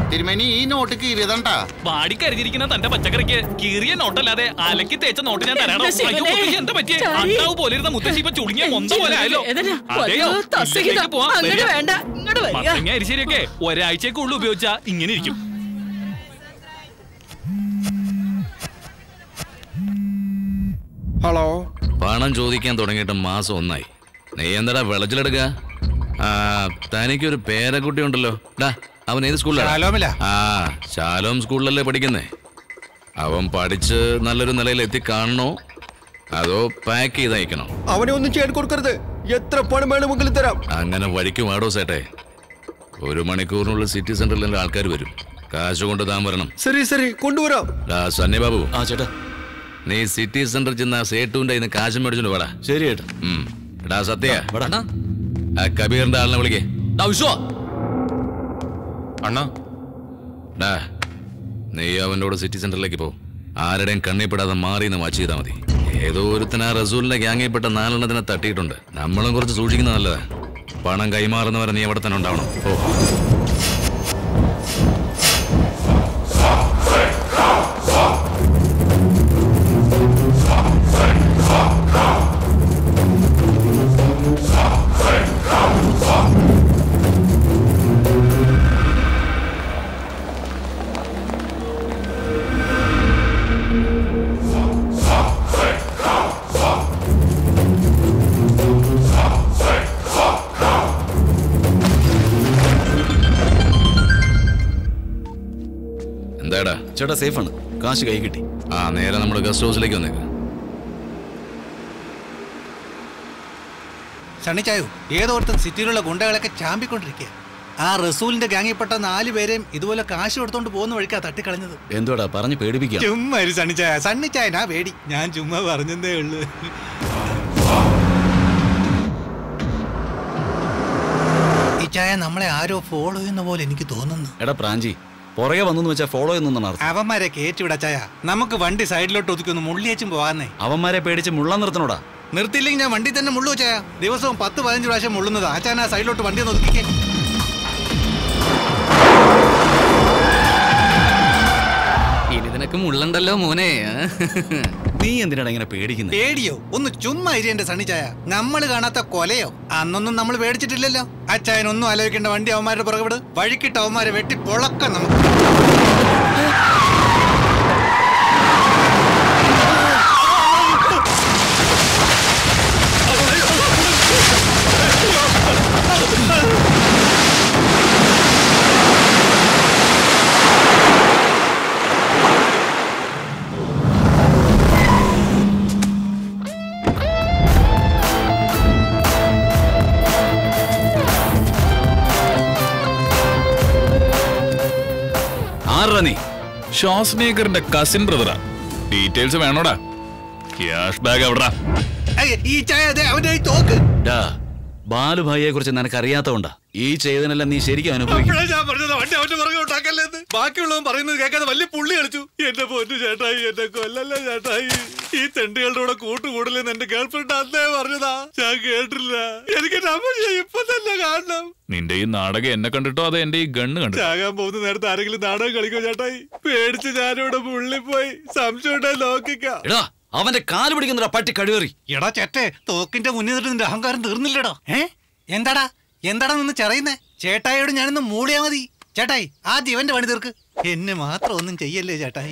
തിരുമേനി ഈ നോട്ട് കീറിയതണ്ടാ വാടിക്കരിഞ്ഞിരിക്കുന്ന തന്റെ പച്ചക്കറിക്ക് കീറിയ നോട്ടല്ലാതെ അലക്കി തേച്ച നോട്ട് ഞാൻ തരാണോ എന്റെ ശിവനേ. അയ്യോ മുത്തശ്ശി എന്താ പറ്റിയേ ചാരി. അണ്ടാവ് പോലെ ഇരുന്ന മുത്തശ്ശി ഇപ്പൊ ചുളുങ്ങിയ മൊന്ത പോലെ ആയല്ലോ വേദന. അതെയോ വല്ലാത്ത അസഹ്യത. ഇല്ലത്തേക്ക് പോവാം. അങ്ങട് വരിക. വേണ്ട, ഇങ്ങട് വരിക. മത്തങ്ങ അരിശരിയൊക്കെ ഒരാഴ്ചക്കുള്ളിൽ ഉപയോഗിച്ചാ ഇങ്ങനെ ഇരിക്കും ഹലോ പണം ചോദിക്കാൻ തുടങ്ങിയിട്ട് മാസം ഒന്നായി നീ എന്താടാ വെളച്ചിലെടുക്ക ആ തനിക്കൊരു പേരക്കുട്ടി ഉണ്ടല്ലോ ഡാ അവൻ ഏത് സ്കൂളിലാണ് ശാലോമിലാ. ആ ശാലോം സ്കൂളിലല്ലേ പഠിക്കുന്നേ അവൻ പഠിച്ച് നല്ലൊരു നിലയിൽ എത്തി കാണണോ അതോ പാക്ക് ചെയ്ത് അയക്കണോ അവനെ ഒന്നും ചെയ്യാൻ കൊടുക്കരുത് എത്ര പണം വേണമെങ്കിലും തരാം അങ്ങനെ വഴിക്ക് വാടോ സേട്ടെ ഒരു മണിക്കൂറിനുള്ളിൽ സിറ്റി സെന്ററിൽ ആൾക്കാർ വരും കാശ് കൊണ്ട് താൻ വരണം ശരി ശരി കൊണ്ടുവരാം ഡാ സണ്ണി ബാബു ആ ചേട്ടാ നീ സിറ്റി സെന്റർ ചെന്ന സേട്ടുവിന്റെ ഇന്ന് കാശ് മേടിച്ചോണ്ട് വേടാ ശരി ചേട്ടാ ഉം. എടാ സത്യ ആ കബീറിന്റെ ആളിനെ വിളിക്കേ അണ്ണാ ഡാ നീ അവൻ്റെ കൂടെ സിറ്റി സെന്ററിലേക്ക് പോ ആരുടെയും കണ്ണിപ്പെടാതെ മാറി എന്ന് വാച്ച് ചെയ്താൽ മതി ഏതോ ഒരുത്തന റസൂലിന്റെ ഗ്യാങ്ങിൽപ്പെട്ട നാലെണ്ണത്തിനെ തട്ടിയിട്ടുണ്ട് നമ്മളും കുറച്ച് സൂക്ഷിക്കുന്നത് നല്ലതാ പണം കൈമാറുന്നവരെ നീ അവിടെ തന്നെ ഉണ്ടാവണം ഓ എന്താടാ ചേട്ടാ സേഫാണ് കാശ് കൈ കിട്ടി ആ നേരെ നമ്മുടെ ഗസ്റ്റ് ഹൗസിലേക്ക് വന്നേക്ക് സണ്ണിച്ചായോ ഏതോർത്തും സിറ്റിയിലുള്ള ഗുണ്ടകളൊക്കെ ചാമ്പിക്കൊണ്ടിരിക്കുക ആ റസൂലിന്റെ ഗാങ്ങിൽപ്പെട്ട നാല് പേരെയും ഇതുപോലെ കാശ് കൊടുത്തോണ്ട് പോകുന്ന വഴിക്കാ തട്ടിക്കളഞ്ഞത് എന്തുവാടാ പറഞ്ഞു പേടിപ്പിക്കാം ചുമ്മാ ഒരു സണ്ണിച്ചായ സണ്ണിച്ചായനാ പേടി ഞാൻ ചുമ്മാ പറഞ്ഞതേ ഉള്ളു ഈ ചായ നമ്മളെ ആരോ ഫോളോ ചെയ്യുന്ന പോലെ എനിക്ക് തോന്നുന്നു എടാ പ്രാഞ്ചി പുറകെ വന്നു വെച്ചാൽ ഫോളോ ചെയ്യുന്ന അർത്ഥം അവന്മാരെ കയറ്റിവിടാ ചായ നമുക്ക് വണ്ടി സൈഡിലോട്ട് ഒതുക്കി ഒന്ന് മുള്ളിയേച്ചും പോകാന്നേ അവന്മാരെ പേടിച്ച് മുള്ള നിർത്തണോടാ നിർത്തിയില്ലെങ്കിൽ ഞാൻ വണ്ടി തന്നെ മുള്ളു ചായ ദിവസവും പത്ത് പതിനഞ്ച് പ്രാവശ്യം മുള്ളുന്നത് ആച്ചാൻ ആ സൈഡിലോട്ട് വണ്ടി ഒന്ന് ഒതുക്കിക്കേ ഇനി നിനക്ക് മുള്ളണ്ടല്ലോ മോനെ നീ എന്തിനാണ് ഇങ്ങനെ പേടിക്കുന്നത് പേടിയോ ഒന്ന് ചുമ്മാ ഇരി എന്റെ സണ്ണിച്ചായ നമ്മൾ കാണാത്ത കൊലയോ അന്നൊന്നും നമ്മൾ പേടിച്ചിട്ടില്ലല്ലോ അച്ചായനൊന്നും ആലോചിക്കേണ്ട വണ്ടി അവന്മാരുടെ പുറകെ വിട് വഴിക്കിട്ട് അവന്മാരെ വെട്ടി പൊളക്കം നമുക്ക് ആരാ നീ ഷോസ്നേക്കറിന്റെ കസിൻ ബ്രദറാ ഡീറ്റെയിൽസ് വേണോടാ ക്യാഷ് ബാഗ് എവിടാ ഏയ്, ഈ ചായ അതെ അവന്റെ കയ്യിൽ തോക്ക് ഡാ ബാലുഭായിയെ കുറിച്ച് നിനക്ക് അറിയാത്തതുകൊണ്ടാ ഈ ചെയ്തതിനെല്ലാം നീ ശരിക്കും അനുഭവിക്കും അപ്പോഴാ ഞാൻ പറഞ്ഞത് വണ്ടി അവന്റെ പുറകെ ഉണ്ടാക്കല്ലേന്ന് ബാക്കിയുള്ളവൻ പറയുന്നത് കേൾക്കാതെ വലിയ പുള്ളി കളിച്ചു എന്റെ പൊന്നു ചേട്ടായി എന്നെ കൊല്ലല്ലേ ചേട്ടായി ഈ തെണ്ടുകളുടെ കൂടെ കൂട്ടുകൂടലെന്ന് എന്റെ ഗേൾഫ്രണ്ട് അന്നേ പറഞ്ഞതാ ഞാൻ കേട്ടില്ല എനിക്ക് എന്റെ അമ്മ ഇപ്പൊ തന്നെ കാണണം നിന്റെ ഈ നാടകം എന്നെ കണ്ടിട്ടോ അതോ എന്റെ ഈ ഗണ്ണ് കണ്ടിട്ടോ ചാകാൻ പോകുന്ന നേരത്തെ ആരെങ്കിലും നാടകം കളിക്കോ ചേട്ടായി പേടിച്ച് ഞാനിവിടെ പുള്ളി പോയി സംശയം ഉണ്ടായി നോക്കിക്കാം എടാ അവന്റെ കാല് പിടിക്കുന്നടാ പട്ടി കഴിവേറി എടാ ചേട്ടെ തോക്കിന്റെ മുന്നിൽ നിന്നിട്ട് നിന്റെ അഹങ്കാരം തീർന്നില്ലടോ ഏ എന്താടാ എന്താടാ നിന്ന് ചെറയുന്നേ ചേട്ടായിയോട് ഞാനിന്ന് മൂളിയാ മതി ചേട്ടായി ആദ്യം ഇവന്റെ പണി തീർക്ക് എന്നെ മാത്രം ഒന്നും ചെയ്യല്ലേ ചേട്ടായി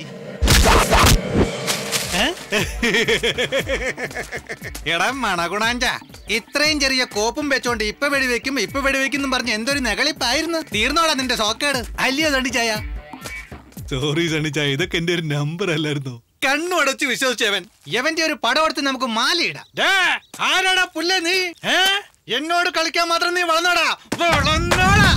ഏ? എടാ മണഗുണാഞ്ച ഇത്രയും ചെറിയ കോപ്പും വെച്ചോണ്ട് ഇപ്പൊ വെടിവെക്കും ഇപ്പൊ വെടിവെക്കും പറഞ്ഞ് എന്തൊരു നെകളിപ്പായിരുന്നു തീർന്നോടാ നിന്റെ സോക്കേട് അല്ലയോ സണ്ണിച്ചായ സോറി സണ്ണിച്ചായ ഇതൊക്കെ എന്റെ ഒരു നമ്പർ അല്ലായിരുന്നു കണ്ണുടച്ച് വിശ്വസിച്ചവൻ യവന്റെ ഒരു പടം എടുത്ത് നമുക്ക് മാലയിടാം ദേ, ആരാടാ പുല്ലേ നീ ഏ എന്നോട് കളിക്കാൻ മാത്രം നീ വളർന്നോടാ വളർന്നോടാ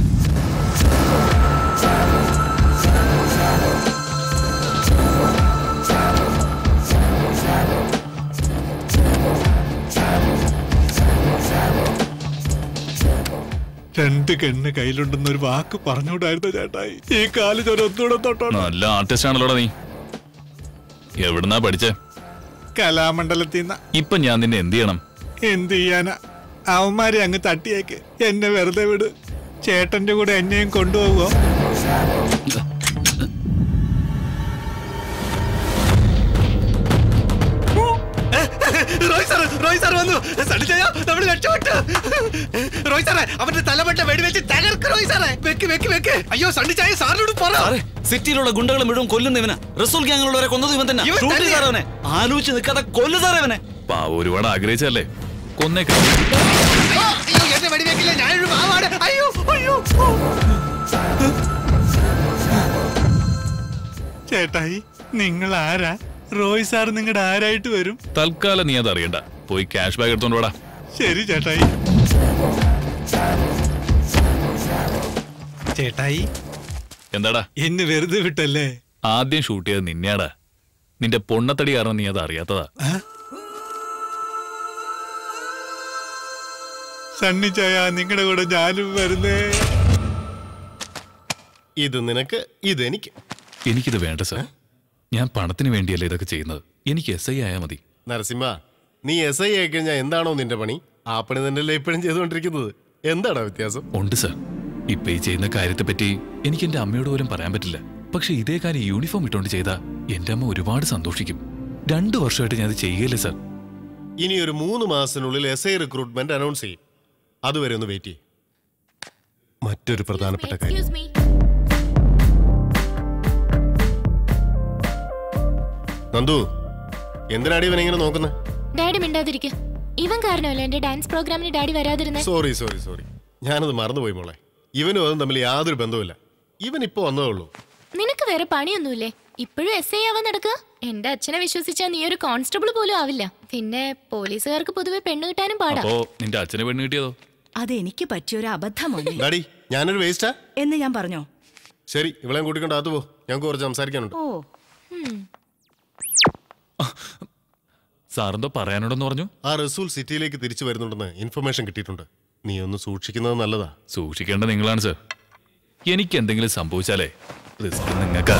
രണ്ട് കണ്ണ് കയ്യിലുണ്ടെന്ന് ഒരു വാക്ക് പറഞ്ഞുകൂടായിരുന്നു ചേട്ടായി ഈ കാല് ചോര ഒന്നുകൂടെ തൊട്ടോണം നല്ല ആർട്ടിസ്റ്റ് ആണല്ലോടാ നീ എവിടുന്നാ പഠിച്ചേ കലാമണ്ഡലത്തിൽ നിന്ന് ഇപ്പൊ ഞാൻ നിന്നെ എന്ത് ചെയ്യണം എന്ത് ചെയ്യാനാ അവന്മാരെ അങ്ങ് തട്ടിയേക്ക് എന്നെ വെറുതെ വിട് ചേട്ടന്റെ കൂടെ എന്നെയും കൊണ്ടുപോകുമോ റോയ് സാർ റോയ് സാർ വന്നു സണ്ണിച്ചായ നമ്മൾ രക്ഷപ്പെട്ടു റോയ് സാറേ അവന്റെ തലമട്ട വെടിവെച്ച് തകർക്ക് റോയ് സാറേ വെക്ക് വെക്ക് വെക്ക് അയ്യോ സണ്ണിച്ചായ സാറിനോട് പറ സാറേ സിറ്റിയിലുള്ള ഗുണ്ടകളെ മുഴുവൻ കൊല്ലുന്ന ഇവനാ റസൂൽ ഗ്യാങ്ങിലുള്ളവരെ കൊന്നത് ഇവൻ തന്നെ ഇവൻ ഷൂട്ട് തന്നെയാ? ചെയ്താറേ അവനെ ആലോചിച്ച് നിൽക്കാതെ കൊല്ലു സാറേ അവനെ പാവ ഒരുപാട് ആഗ്രഹിച്ചല്ലേ കൊന്നേക്ക അയ്യോ എന്നെ വെടിവെക്കില്ല ഞാനൊരു പാവാണ് അയ്യോ അയ്യോ ചേട്ടായി നിങ്ങൾ ആരാ റോയ് സാർ നിങ്ങളുടെ ആരായിട്ട് വരും തൽക്കാലം നീ അത് അറിയണ്ട പോയി ക്യാഷ് ബാഗ് എടുത്തോണ്ട് വാടാ ശരി ചേട്ടായി ചേട്ടായി എന്താടാ എന്നെ വെറുതെ വിട്ടല്ലേ ആദ്യം ഷൂട്ട് ചെയ്തത് നിന്നെയാടാ നിന്റെ പൊണ്ണത്തടി കാരണം നീ അത് അറിയാത്തതാ സണ്ണിച്ചായ നിങ്ങളുടെ കൂടെ ഞാനും വരുന്നേ ഇത് നിനക്ക് ഇത് എനിക്ക് എനിക്കിത് വേണ്ട സാർ ഞാൻ പണത്തിന് വേണ്ടിയല്ല ഇതൊക്കെ ചെയ്യുന്നത് എനിക്ക് എസ് ഐ ആയാൽ മതി നരസിംഹ നീ എസ് ഐ ആയി കഴിഞ്ഞാൽ എന്താണോ നിന്റെ പണി ആ പണി തന്നെയല്ലേ ഇപ്പോഴും ചെയ്തുകൊണ്ടിരിക്കുന്നത് എന്താടാ വ്യത്യാസം ഉണ്ട് സാർ ഇപ്പൊ ഈ ചെയ്യുന്ന കാര്യത്തെ പറ്റി എനിക്ക് എന്റെ അമ്മയോട് പോലും പറയാൻ പറ്റില്ല പക്ഷെ ഇതേ കാര്യം യൂണിഫോം ഇട്ടുകൊണ്ട് ചെയ്താ എന്റെ അമ്മ ഒരുപാട് സന്തോഷിക്കും രണ്ടു വർഷമായിട്ട് ഞാൻ ഇത് ചെയ്യല്ലേ സാർ ഇനി ഒരു മൂന്ന് മാസത്തിനുള്ളിൽ എസ് ഐ റിക്രൂട്ട്മെന്റ് അനൗൺസ് ചെയ്യും അതുവരെ ഒന്ന് വെയിറ്റ് ചെയ്യും മറ്റൊരു പ്രധാനപ്പെട്ട കാര്യം നന്ദു എന്തിനാടി ഇവൻ ഇങ്ങനെ നോക്കുന്നത് ഡാഡി മിണ്ടാതിരിക്ക ഇവൻ കാരണമല്ല എന്റെ ഡാൻസ് പ്രോഗ്രാമിന് ഡാഡി വരാതിരുന്നേ സോറി സോറി സോറി ഞാനത് മറന്നുപോയി മോളെ ഇവനും അതും തമ്മിൽ യാതൊരു ബന്ധവുമില്ല ഇവൻ ഇപ്പൊ വന്നതേ ഉള്ളൂ നിനക്ക് വേറെ പണിയൊന്നുമില്ലേ ഇപ്പോഴും എസ് ഐ ആവാൻ നടക്കുക എന്റെ അച്ഛനെ വിശ്വസിച്ചാ നീ ഒരു കോൺസ്റ്റബിൾ പോലും ആവില്ല പിന്നെ പോലീസുകാർക്ക് പൊതുവെ പെണ്ണ് കിട്ടാനും പാടാ അപ്പോ നിന്റെ അച്ഛനെ പെണ്ണ് കിട്ടിയതോ അതെനിക്ക് പറ്റിയൊരു അബദ്ധമാണ് ഡാഡി ഞാനൊരു വേസ്റ്റാ എന്ന് ഞാൻ പറഞ്ഞോ ശരി ഇവളെയും കൂട്ടിക്കൊണ്ട് അകത്ത് പോ ഞങ്ങൾക്ക് കുറച്ച് സംസാരിക്കാനുണ്ട് ഓ സാറെന്തോ പറയാനുണ്ടെന്ന് പറഞ്ഞു ആ റസൂൽ സിറ്റിയിലേക്ക് തിരിച്ചു വരുന്നുണ്ടെന്ന് ഇൻഫർമേഷൻ കിട്ടിയിട്ടുണ്ട് നീ ഒന്ന് സൂക്ഷിക്കുന്നത് നല്ലതാ സൂക്ഷിക്കേണ്ട നിങ്ങളാണ് സാർ എനിക്ക് എന്തെങ്കിലും സംഭവിച്ചാലേ റിസ്ക് നിങ്ങൾക്കാ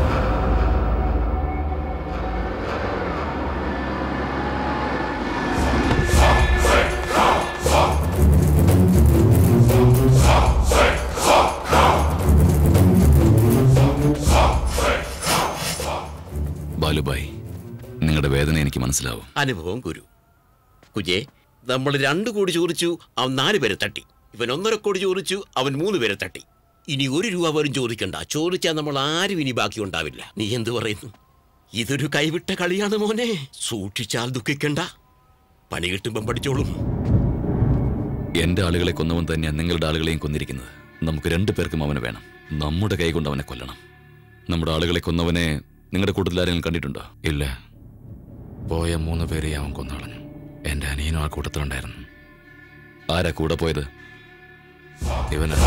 ബാലുബായ് നിങ്ങളുടെ വേദന എനിക്ക് മനസ്സിലാവും അനുഭവം ഗുരു കുജേ നമ്മൾ രണ്ടു കോടി ചോദിച്ചു അവൻ നാല് പേരെ തട്ടി ഇവൻ ഒന്നര കോടി ചോദിച്ചു അവൻ മൂന്ന് പേരെ തട്ടി ഇനി ഒരു രൂപ പോലും ചോദിക്കണ്ട ചോദിച്ചാൽ നമ്മൾ ആരും ഇനി ബാക്കി ഉണ്ടാവില്ല നീ എന്തു പറയുന്നു ഇതൊരു കൈവിട്ട കളിയാണ് മോനെ സൂക്ഷിച്ചാൽ ദുഃഖിക്കണ്ട പണി കിട്ടുമ്പം പഠിച്ചോളും എന്റെ ആളുകളെ കൊന്നവൻ തന്നെയാണ് നിങ്ങളുടെ ആളുകളെയും കൊന്നിരിക്കുന്നത് നമുക്ക് രണ്ടു പേർക്കും അവനെ വേണം നമ്മുടെ കൈ കൊണ്ട് അവനെ കൊല്ലണം നമ്മുടെ ആളുകളെ കൊന്നവനെ നിങ്ങളുടെ കൂട്ടത്തിൽ ആരെങ്കിലും കണ്ടിട്ടുണ്ടോ ഇല്ല പോയ മൂന്ന് പേരെ അവൻ കൊന്നളഞ്ഞു എന്റെ അനിയനും ആ കൂട്ടത്തിലുണ്ടായിരുന്നു ആരാ കൂടെ പോയത് ഇവനാ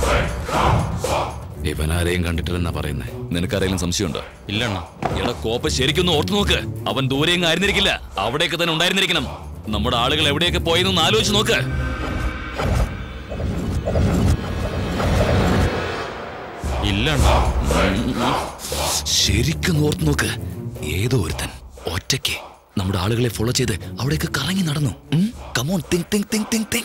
ഇവനാരെയും കണ്ടിട്ടില്ലെന്നാ പറയുന്നേ നിനക്കാരെങ്കിലും സംശയമുണ്ടോ ഇല്ലണ്ണ എടാ കോപ്പ ശരിക്കൊന്ന് ഓർത്തു നോക്ക് അവൻ ദൂരെയും ആയിരുന്നിരിക്കില്ല അവിടെയൊക്കെ തന്നെ ഉണ്ടായിരുന്നിരിക്കണം നമ്മുടെ ആളുകൾ എവിടെയൊക്കെ പോയെന്നൊന്ന് ആലോചിച്ച് നോക്ക് ഇല്ലണ്ണ ശരിക്കും ഓർത്തു നോക്ക് ഏതോ ഒരുത്തൻ ഒറ്റയ്ക്ക് നമ്മുടെ ആളുകളെ ഫോളോ ചെയ്ത് അവിടേക്ക് കറങ്ങി നടന്നു come on think think think think think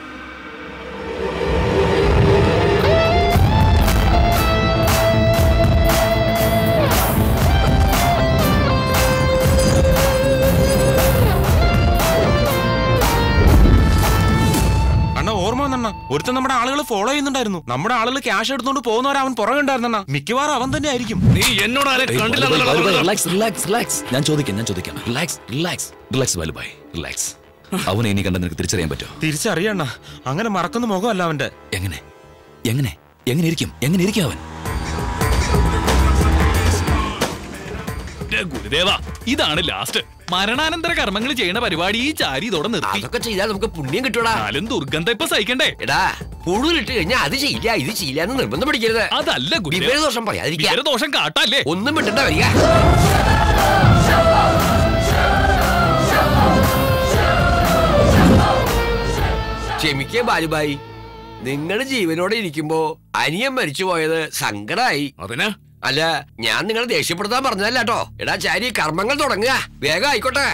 അണ്ണ ഓർമ്മ വന്നണ്ണ ഒരുത്തൻ നമ്മുടെ ആളുകൾ ഫോളോ ചെയ്യുന്നുണ്ടായിരുന്നു നമ്മുടെ ആളുകൾ ക്യാഷ് എടുത്തോണ്ട് പോകുന്നവരെ അവൻ പുറകെ ഉണ്ടായിരുന്നണ്ണ മിക്കവാറും അവൻ തന്നെ ആയിരിക്കും നീ എന്നോട് ആരെ ഏയ്, കണ്ടില്ല Balu, Balu, Balu, relax relax relax ഞാൻ ചോദിക്കാം ഞാൻ ചോദിക്കാം റിലാക്സ് റിലാക്സ് റിലാക്സ് ബാലുബായ് റിലാക്സ് അവനെ ഇനി കണ്ട നിനക്ക് തിരിച്ചറിയാൻ പറ്റുമോ തിരിച്ചറിയണ്ണ അങ്ങനെ മറക്കുന്ന മുഖമല്ല അവന്റെ എങ്ങനെ എങ്ങനെ എങ്ങനെ ഇരിക്കും എങ്ങനെ ഇരിക്കും അവൻ എന്റെ ഗുരുദേവ ഇതാണ് ലാസ്റ്റ് മരണാനന്തര കർമ്മങ്ങൾ ചെയ്യുന്ന പരിപാടി ഈ ചാരി ഇതോടെ നിർത്തി അതൊക്കെ ചെയ്താൽ നമുക്ക് പുണ്യം കിട്ടൂടാ എന്നാലും ദുർഗന്ധം ഇപ്പൊ സഹിക്കണ്ടേ എടാ പുഴുവിലിട്ട് കഴിഞ്ഞാൽ അത് ചെയ്യില്ല ഇത് ചെയ്യില്ല എന്ന് നിർബന്ധം പിടിക്കരുത് അതല്ല ഗുരുദേവ. വിവരദോഷം പറയാതിരിക്കുക വിവരദോഷം കാട്ടല്ലേ ഒന്നും വിട്ടണ്ട വരിക ക്ഷമിക്കേ ബാലുബായി നിങ്ങളുടെ ജീവനോടെ ഇരിക്കുമ്പോ അനിയൻ മരിച്ചു പോയത് സങ്കടായി അതിന് അല്ല ഞാൻ നിങ്ങളെ ദേഷ്യപ്പെടുത്താൻ പറഞ്ഞതല്ല കേട്ടോ എടാ ചാരി കർമ്മങ്ങൾ തുടങ്ങുക വേഗം ആയിക്കോട്ടെ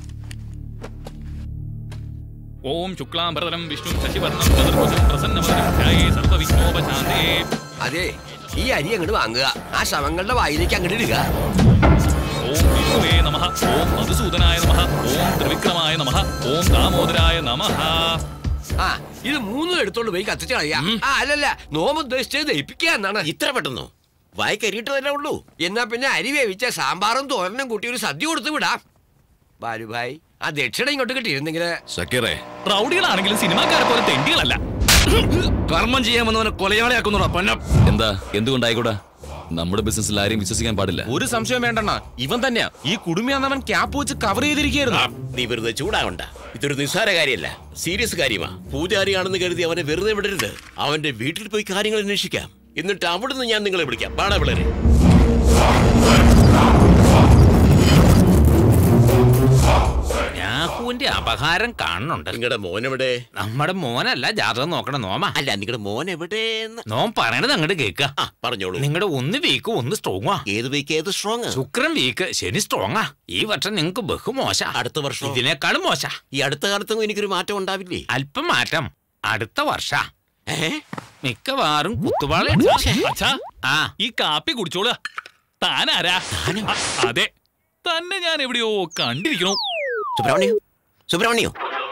ഓം ശുക്ലാംബരതരം വിഷ്ണു ശശിവർണം ചതുർഭുജം പ്രസന്നവദനം ധ്യായേ സർവവിഘ്നോപശാന്തേ അതെ ഈ അരി അങ്ങോട്ട് വാങ്ങുക ആ ശവങ്ങളുടെ വായിലേക്ക് അങ്ങോട്ട് ഇടുക ഓം വിഷ്ണുവേ നമഃ ഓം മധുസൂദനായ നമഃ ഓം ത്രിവിക്രമായ നമഃ ഓം ദാമോദരായ നമഃ ആ ഇത് മൂന്നും എടുത്തോണ്ട് പോയി കത്തിച്ച് കളയാ ആ അല്ലല്ല നോമ്പ് ഉദ്ദേശിച്ചത് ദഹിപ്പിക്കുക എന്നാണ് ഇത്ര പെട്ടെന്നോ വായിക്കരിയിട്ടതല്ലേ ഉള്ളൂ എന്നാ പിന്നെ അരി വേവിച്ച സാമ്പാറും തോരനും കൂട്ടി ഒരു സദ്യ കൊടുത്ത് വിടാം ബാലുഭായ് ആ ദക്ഷിണ ഇങ്ങോട്ട് കിട്ടിയിരുന്നെങ്കില് സക്കീറേ റൗഡികളാണെങ്കിലും സിനിമാക്കാരെ പോലെ തെണ്ടികളല്ല കർമ്മം ചെയ്യാൻ വന്നവനെ കൊലയാളിയാക്കുന്നുടാ പൊന്നം എന്താ എന്തുകൊണ്ടായിക്കൂടാ നമ്മുടെ ബിസിനസ്സിൽ ആരെയും വിശ്വസിക്കാൻ പാടില്ല ഒരു സംശയം വേണ്ടണ്ണ ഇവൻ തന്നെയാ ഈ കുടുംബിയാന്നവൻ ക്യാപ്പ് വെച്ച് കവർ ചെയ്തിരിക്കുകയായിരുന്നു നീ വെറുതെ ചൂടാവണ്ട ഇതൊരു നിസ്സാര കാര്യമല്ല സീരിയസ് കാര്യമാ പൂജാരിയാണെന്ന് കരുതി അവനെ വെറുതെ വിടരുത് അവന്റെ വീട്ടിൽ പോയി കാര്യങ്ങൾ അന്വേഷിക്കാം എന്നിട്ട് അവിടുന്ന് ഞാൻ നിങ്ങളെ വിളിക്കാം പാടാ പിള്ളേരെ ഞാഹുവിന്റെ അപഹാരം കാണുന്നുണ്ട് നിങ്ങളുടെ മോൻ എവിടെ നമ്മുടെ മോനല്ല ജാതകം നോക്കണം നോമ അല്ല നിങ്ങളുടെ മോൻ എവിടെ നോം പറയണത് അങ്ങോട്ട് കേക്ക പറഞ്ഞോളൂ നിങ്ങളുടെ ഒന്ന് വീക്ക് ഒന്ന് സ്ട്രോങ് ആ ഏത് വീക്ക് ഏത് സ്ട്രോങ് ശുക്രൻ വീക്ക് ശനി സ്ട്രോങ് ആ ഈ വർഷം നിങ്ങൾക്ക് ബഹുമോശ അടുത്ത വർഷം ഇതിനേക്കാളും മോശ ഈ അടുത്ത കാലത്തും എനിക്കൊരു മാറ്റം ഉണ്ടാവില്ലേ അല്പം മാറ്റം അടുത്ത വർഷ മിക്കവാറും കുത്തുവാള അച്ഛാ ഈ കാപ്പി കുടിച്ചോളുക താനാരാ അ- അതെ തന്നെ ഞാൻ എവിടെയോ കണ്ടിരിക്കണു സുബ്രഹ്മണ്യോ സുബ്രഹ്മണ്യോ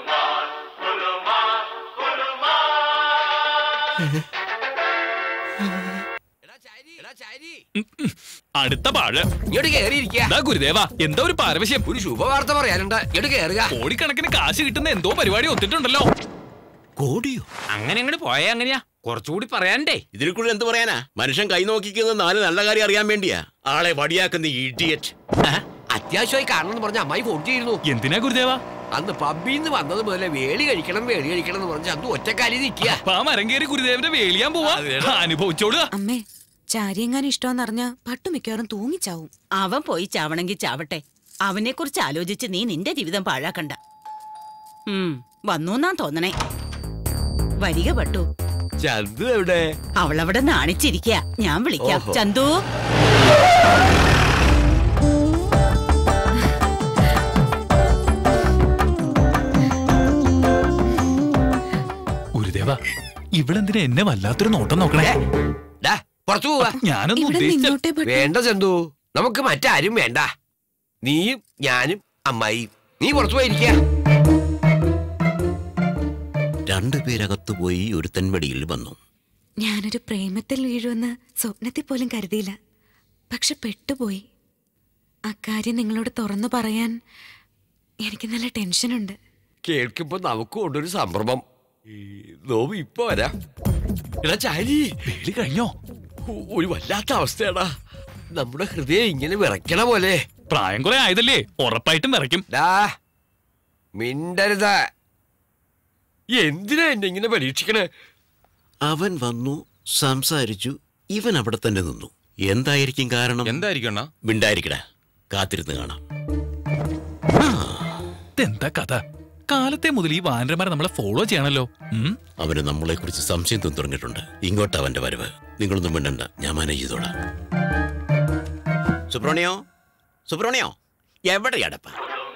അടുത്ത പാഴ് ഇങ്ങോട്ട് കയറിയിരിക്കുക ദാ ഗുരുദേവ എന്താ ഒരു പാരവശ്യം ഒരു ശുഭവാർത്ത പറയാനുണ്ട് ഇങ്ങോട്ട് കയറുക കോടിക്കണക്കിന് കാശ് കിട്ടുന്ന എന്തോ പരിപാടി ഒത്തിട്ടുണ്ടല്ലോ കോടിയോ അങ്ങനെ അങ്ങോട്ട് പോയാ അങ്ങനെയാ കുറച്ചുകൂടി പറയാണ്ടേ ഇതിൽ കൂടുതൽ എന്ത് പറയാനാ മനുഷ്യൻ കൈ നോക്കിക്കുന്ന നാല് നല്ല കാര്യം അറിയാൻ വേണ്ടിയാ ആളെ വടിയാക്കുന്ന ഇഡിയറ്റ് അത്യാവശ്യമായി കാണണമെന്ന് പറഞ്ഞ അമ്മായി ഫോൺ ചെയ്തിരുന്നു എന്തിനാ ഗുരുദേവ അന്ന് പബ്ബിന്ന് വന്നത് മുതലേ വേളി കഴിക്കണം വേളി കഴിക്കണം എന്ന് പറഞ്ഞ് അന്ന് ഒറ്റക്കാലി നിൽക്കുക അപ്പൊ ആ മരം കയറി ഗുരുദേവന്റെ വേളിയാൻ പോവാ അനുഭവിച്ചോളുക അമ്മേ ചാരിയെങ്ങാനും ഇഷ്ടമെന്നറിഞ്ഞ പട്ടു മിക്കവാറും തൂങ്ങിച്ചാവും അവൻ പോയി ചാവണമെങ്കിൽ ചാവട്ടെ അവനെ കുറിച്ച് ആലോചിച്ച് നീ നിന്റെ ജീവിതം പാഴാക്കണ്ട ഉം വന്നൂന്നാ തോന്നണേ വരിക പട്ടു ചന്തു എവിടെ അവളവിടെ നാണിച്ചിരിക്ക ഞാൻ വിളിക്കാം ഓഹോ. ചന്തു ഗുരുദേവ ഇവളെന്തിനാ എന്നെ വല്ലാത്തൊരു നോട്ടം നോക്കണേ പുറത്തു പോവാ ഞാനൊന്നും ഉദ്ദേശിച്ച വേണ്ട ചന്തു നമുക്ക് മറ്റാരും വേണ്ട നീയും ഞാനും അമ്മായിയും നീ പുറത്തു പോയിരിക്കുക രണ്ടുപേരകത്തു പോയി ഒരുത്തൻ വെടിയിൽ വന്നു ഞാനൊരു പ്രേമത്തിൽ വീഴുമെന്ന് സ്വപ്നത്തിൽ പോലും കരുതിയില്ല പക്ഷെ പെട്ടുപോയി അക്കാര്യം നിങ്ങളോട് തുറന്നു പറയാൻ എനിക്ക് നല്ല ടെൻഷനുണ്ട് കേൾക്കുമ്പോ നമുക്ക് കൊണ്ടൊരു സംഭ്രമം ഈ നോവ് ഇപ്പൊ വരാം എടാ ചാരി വേളി കഴിഞ്ഞോ ഒരു വല്ലാത്ത അവസ്ഥയാടാ നമ്മുടെ ഹൃദയം ഇങ്ങനെ വിറയ്ക്കണ പോലെ പ്രായം കുറെ ആയതല്ലേ ഉറപ്പായിട്ടും വിറയ്ക്കും ഡാ മിണ്ടരുത് എന്തിനാ എന്നെ ഇങ്ങനെ പരീക്ഷിക്കണേ അവൻ വന്നു സംസാരിച്ചു ഇവൻ അവിടെ തന്നെ നിന്നു എന്തായിരിക്കും കാരണം എന്തായിരിക്കും മിണ്ടായിരിക്കട കാത്തിരുന്ന് കാണാം ഇതെന്താ കഥ കാലത്തെ മുതൽ ഈ വാനരന്മാരെ നമ്മളെ ഫോളോ ചെയ്യണല്ലോ ഉം? അവന് നമ്മളെ കുറിച്ച് സംശയം തോന്നി തുടങ്ങിയിട്ടുണ്ട് ഇങ്ങോട്ട് അവന്റെ വരവ് നിങ്ങളൊന്നും മിണ്ടണ്ട ഞാൻ മാനേജ് ചെയ്തോളാം സുബ്രഹ്മണ്യോ സുബ്രഹ്മണ്യോ എവിടെയാടപ്പ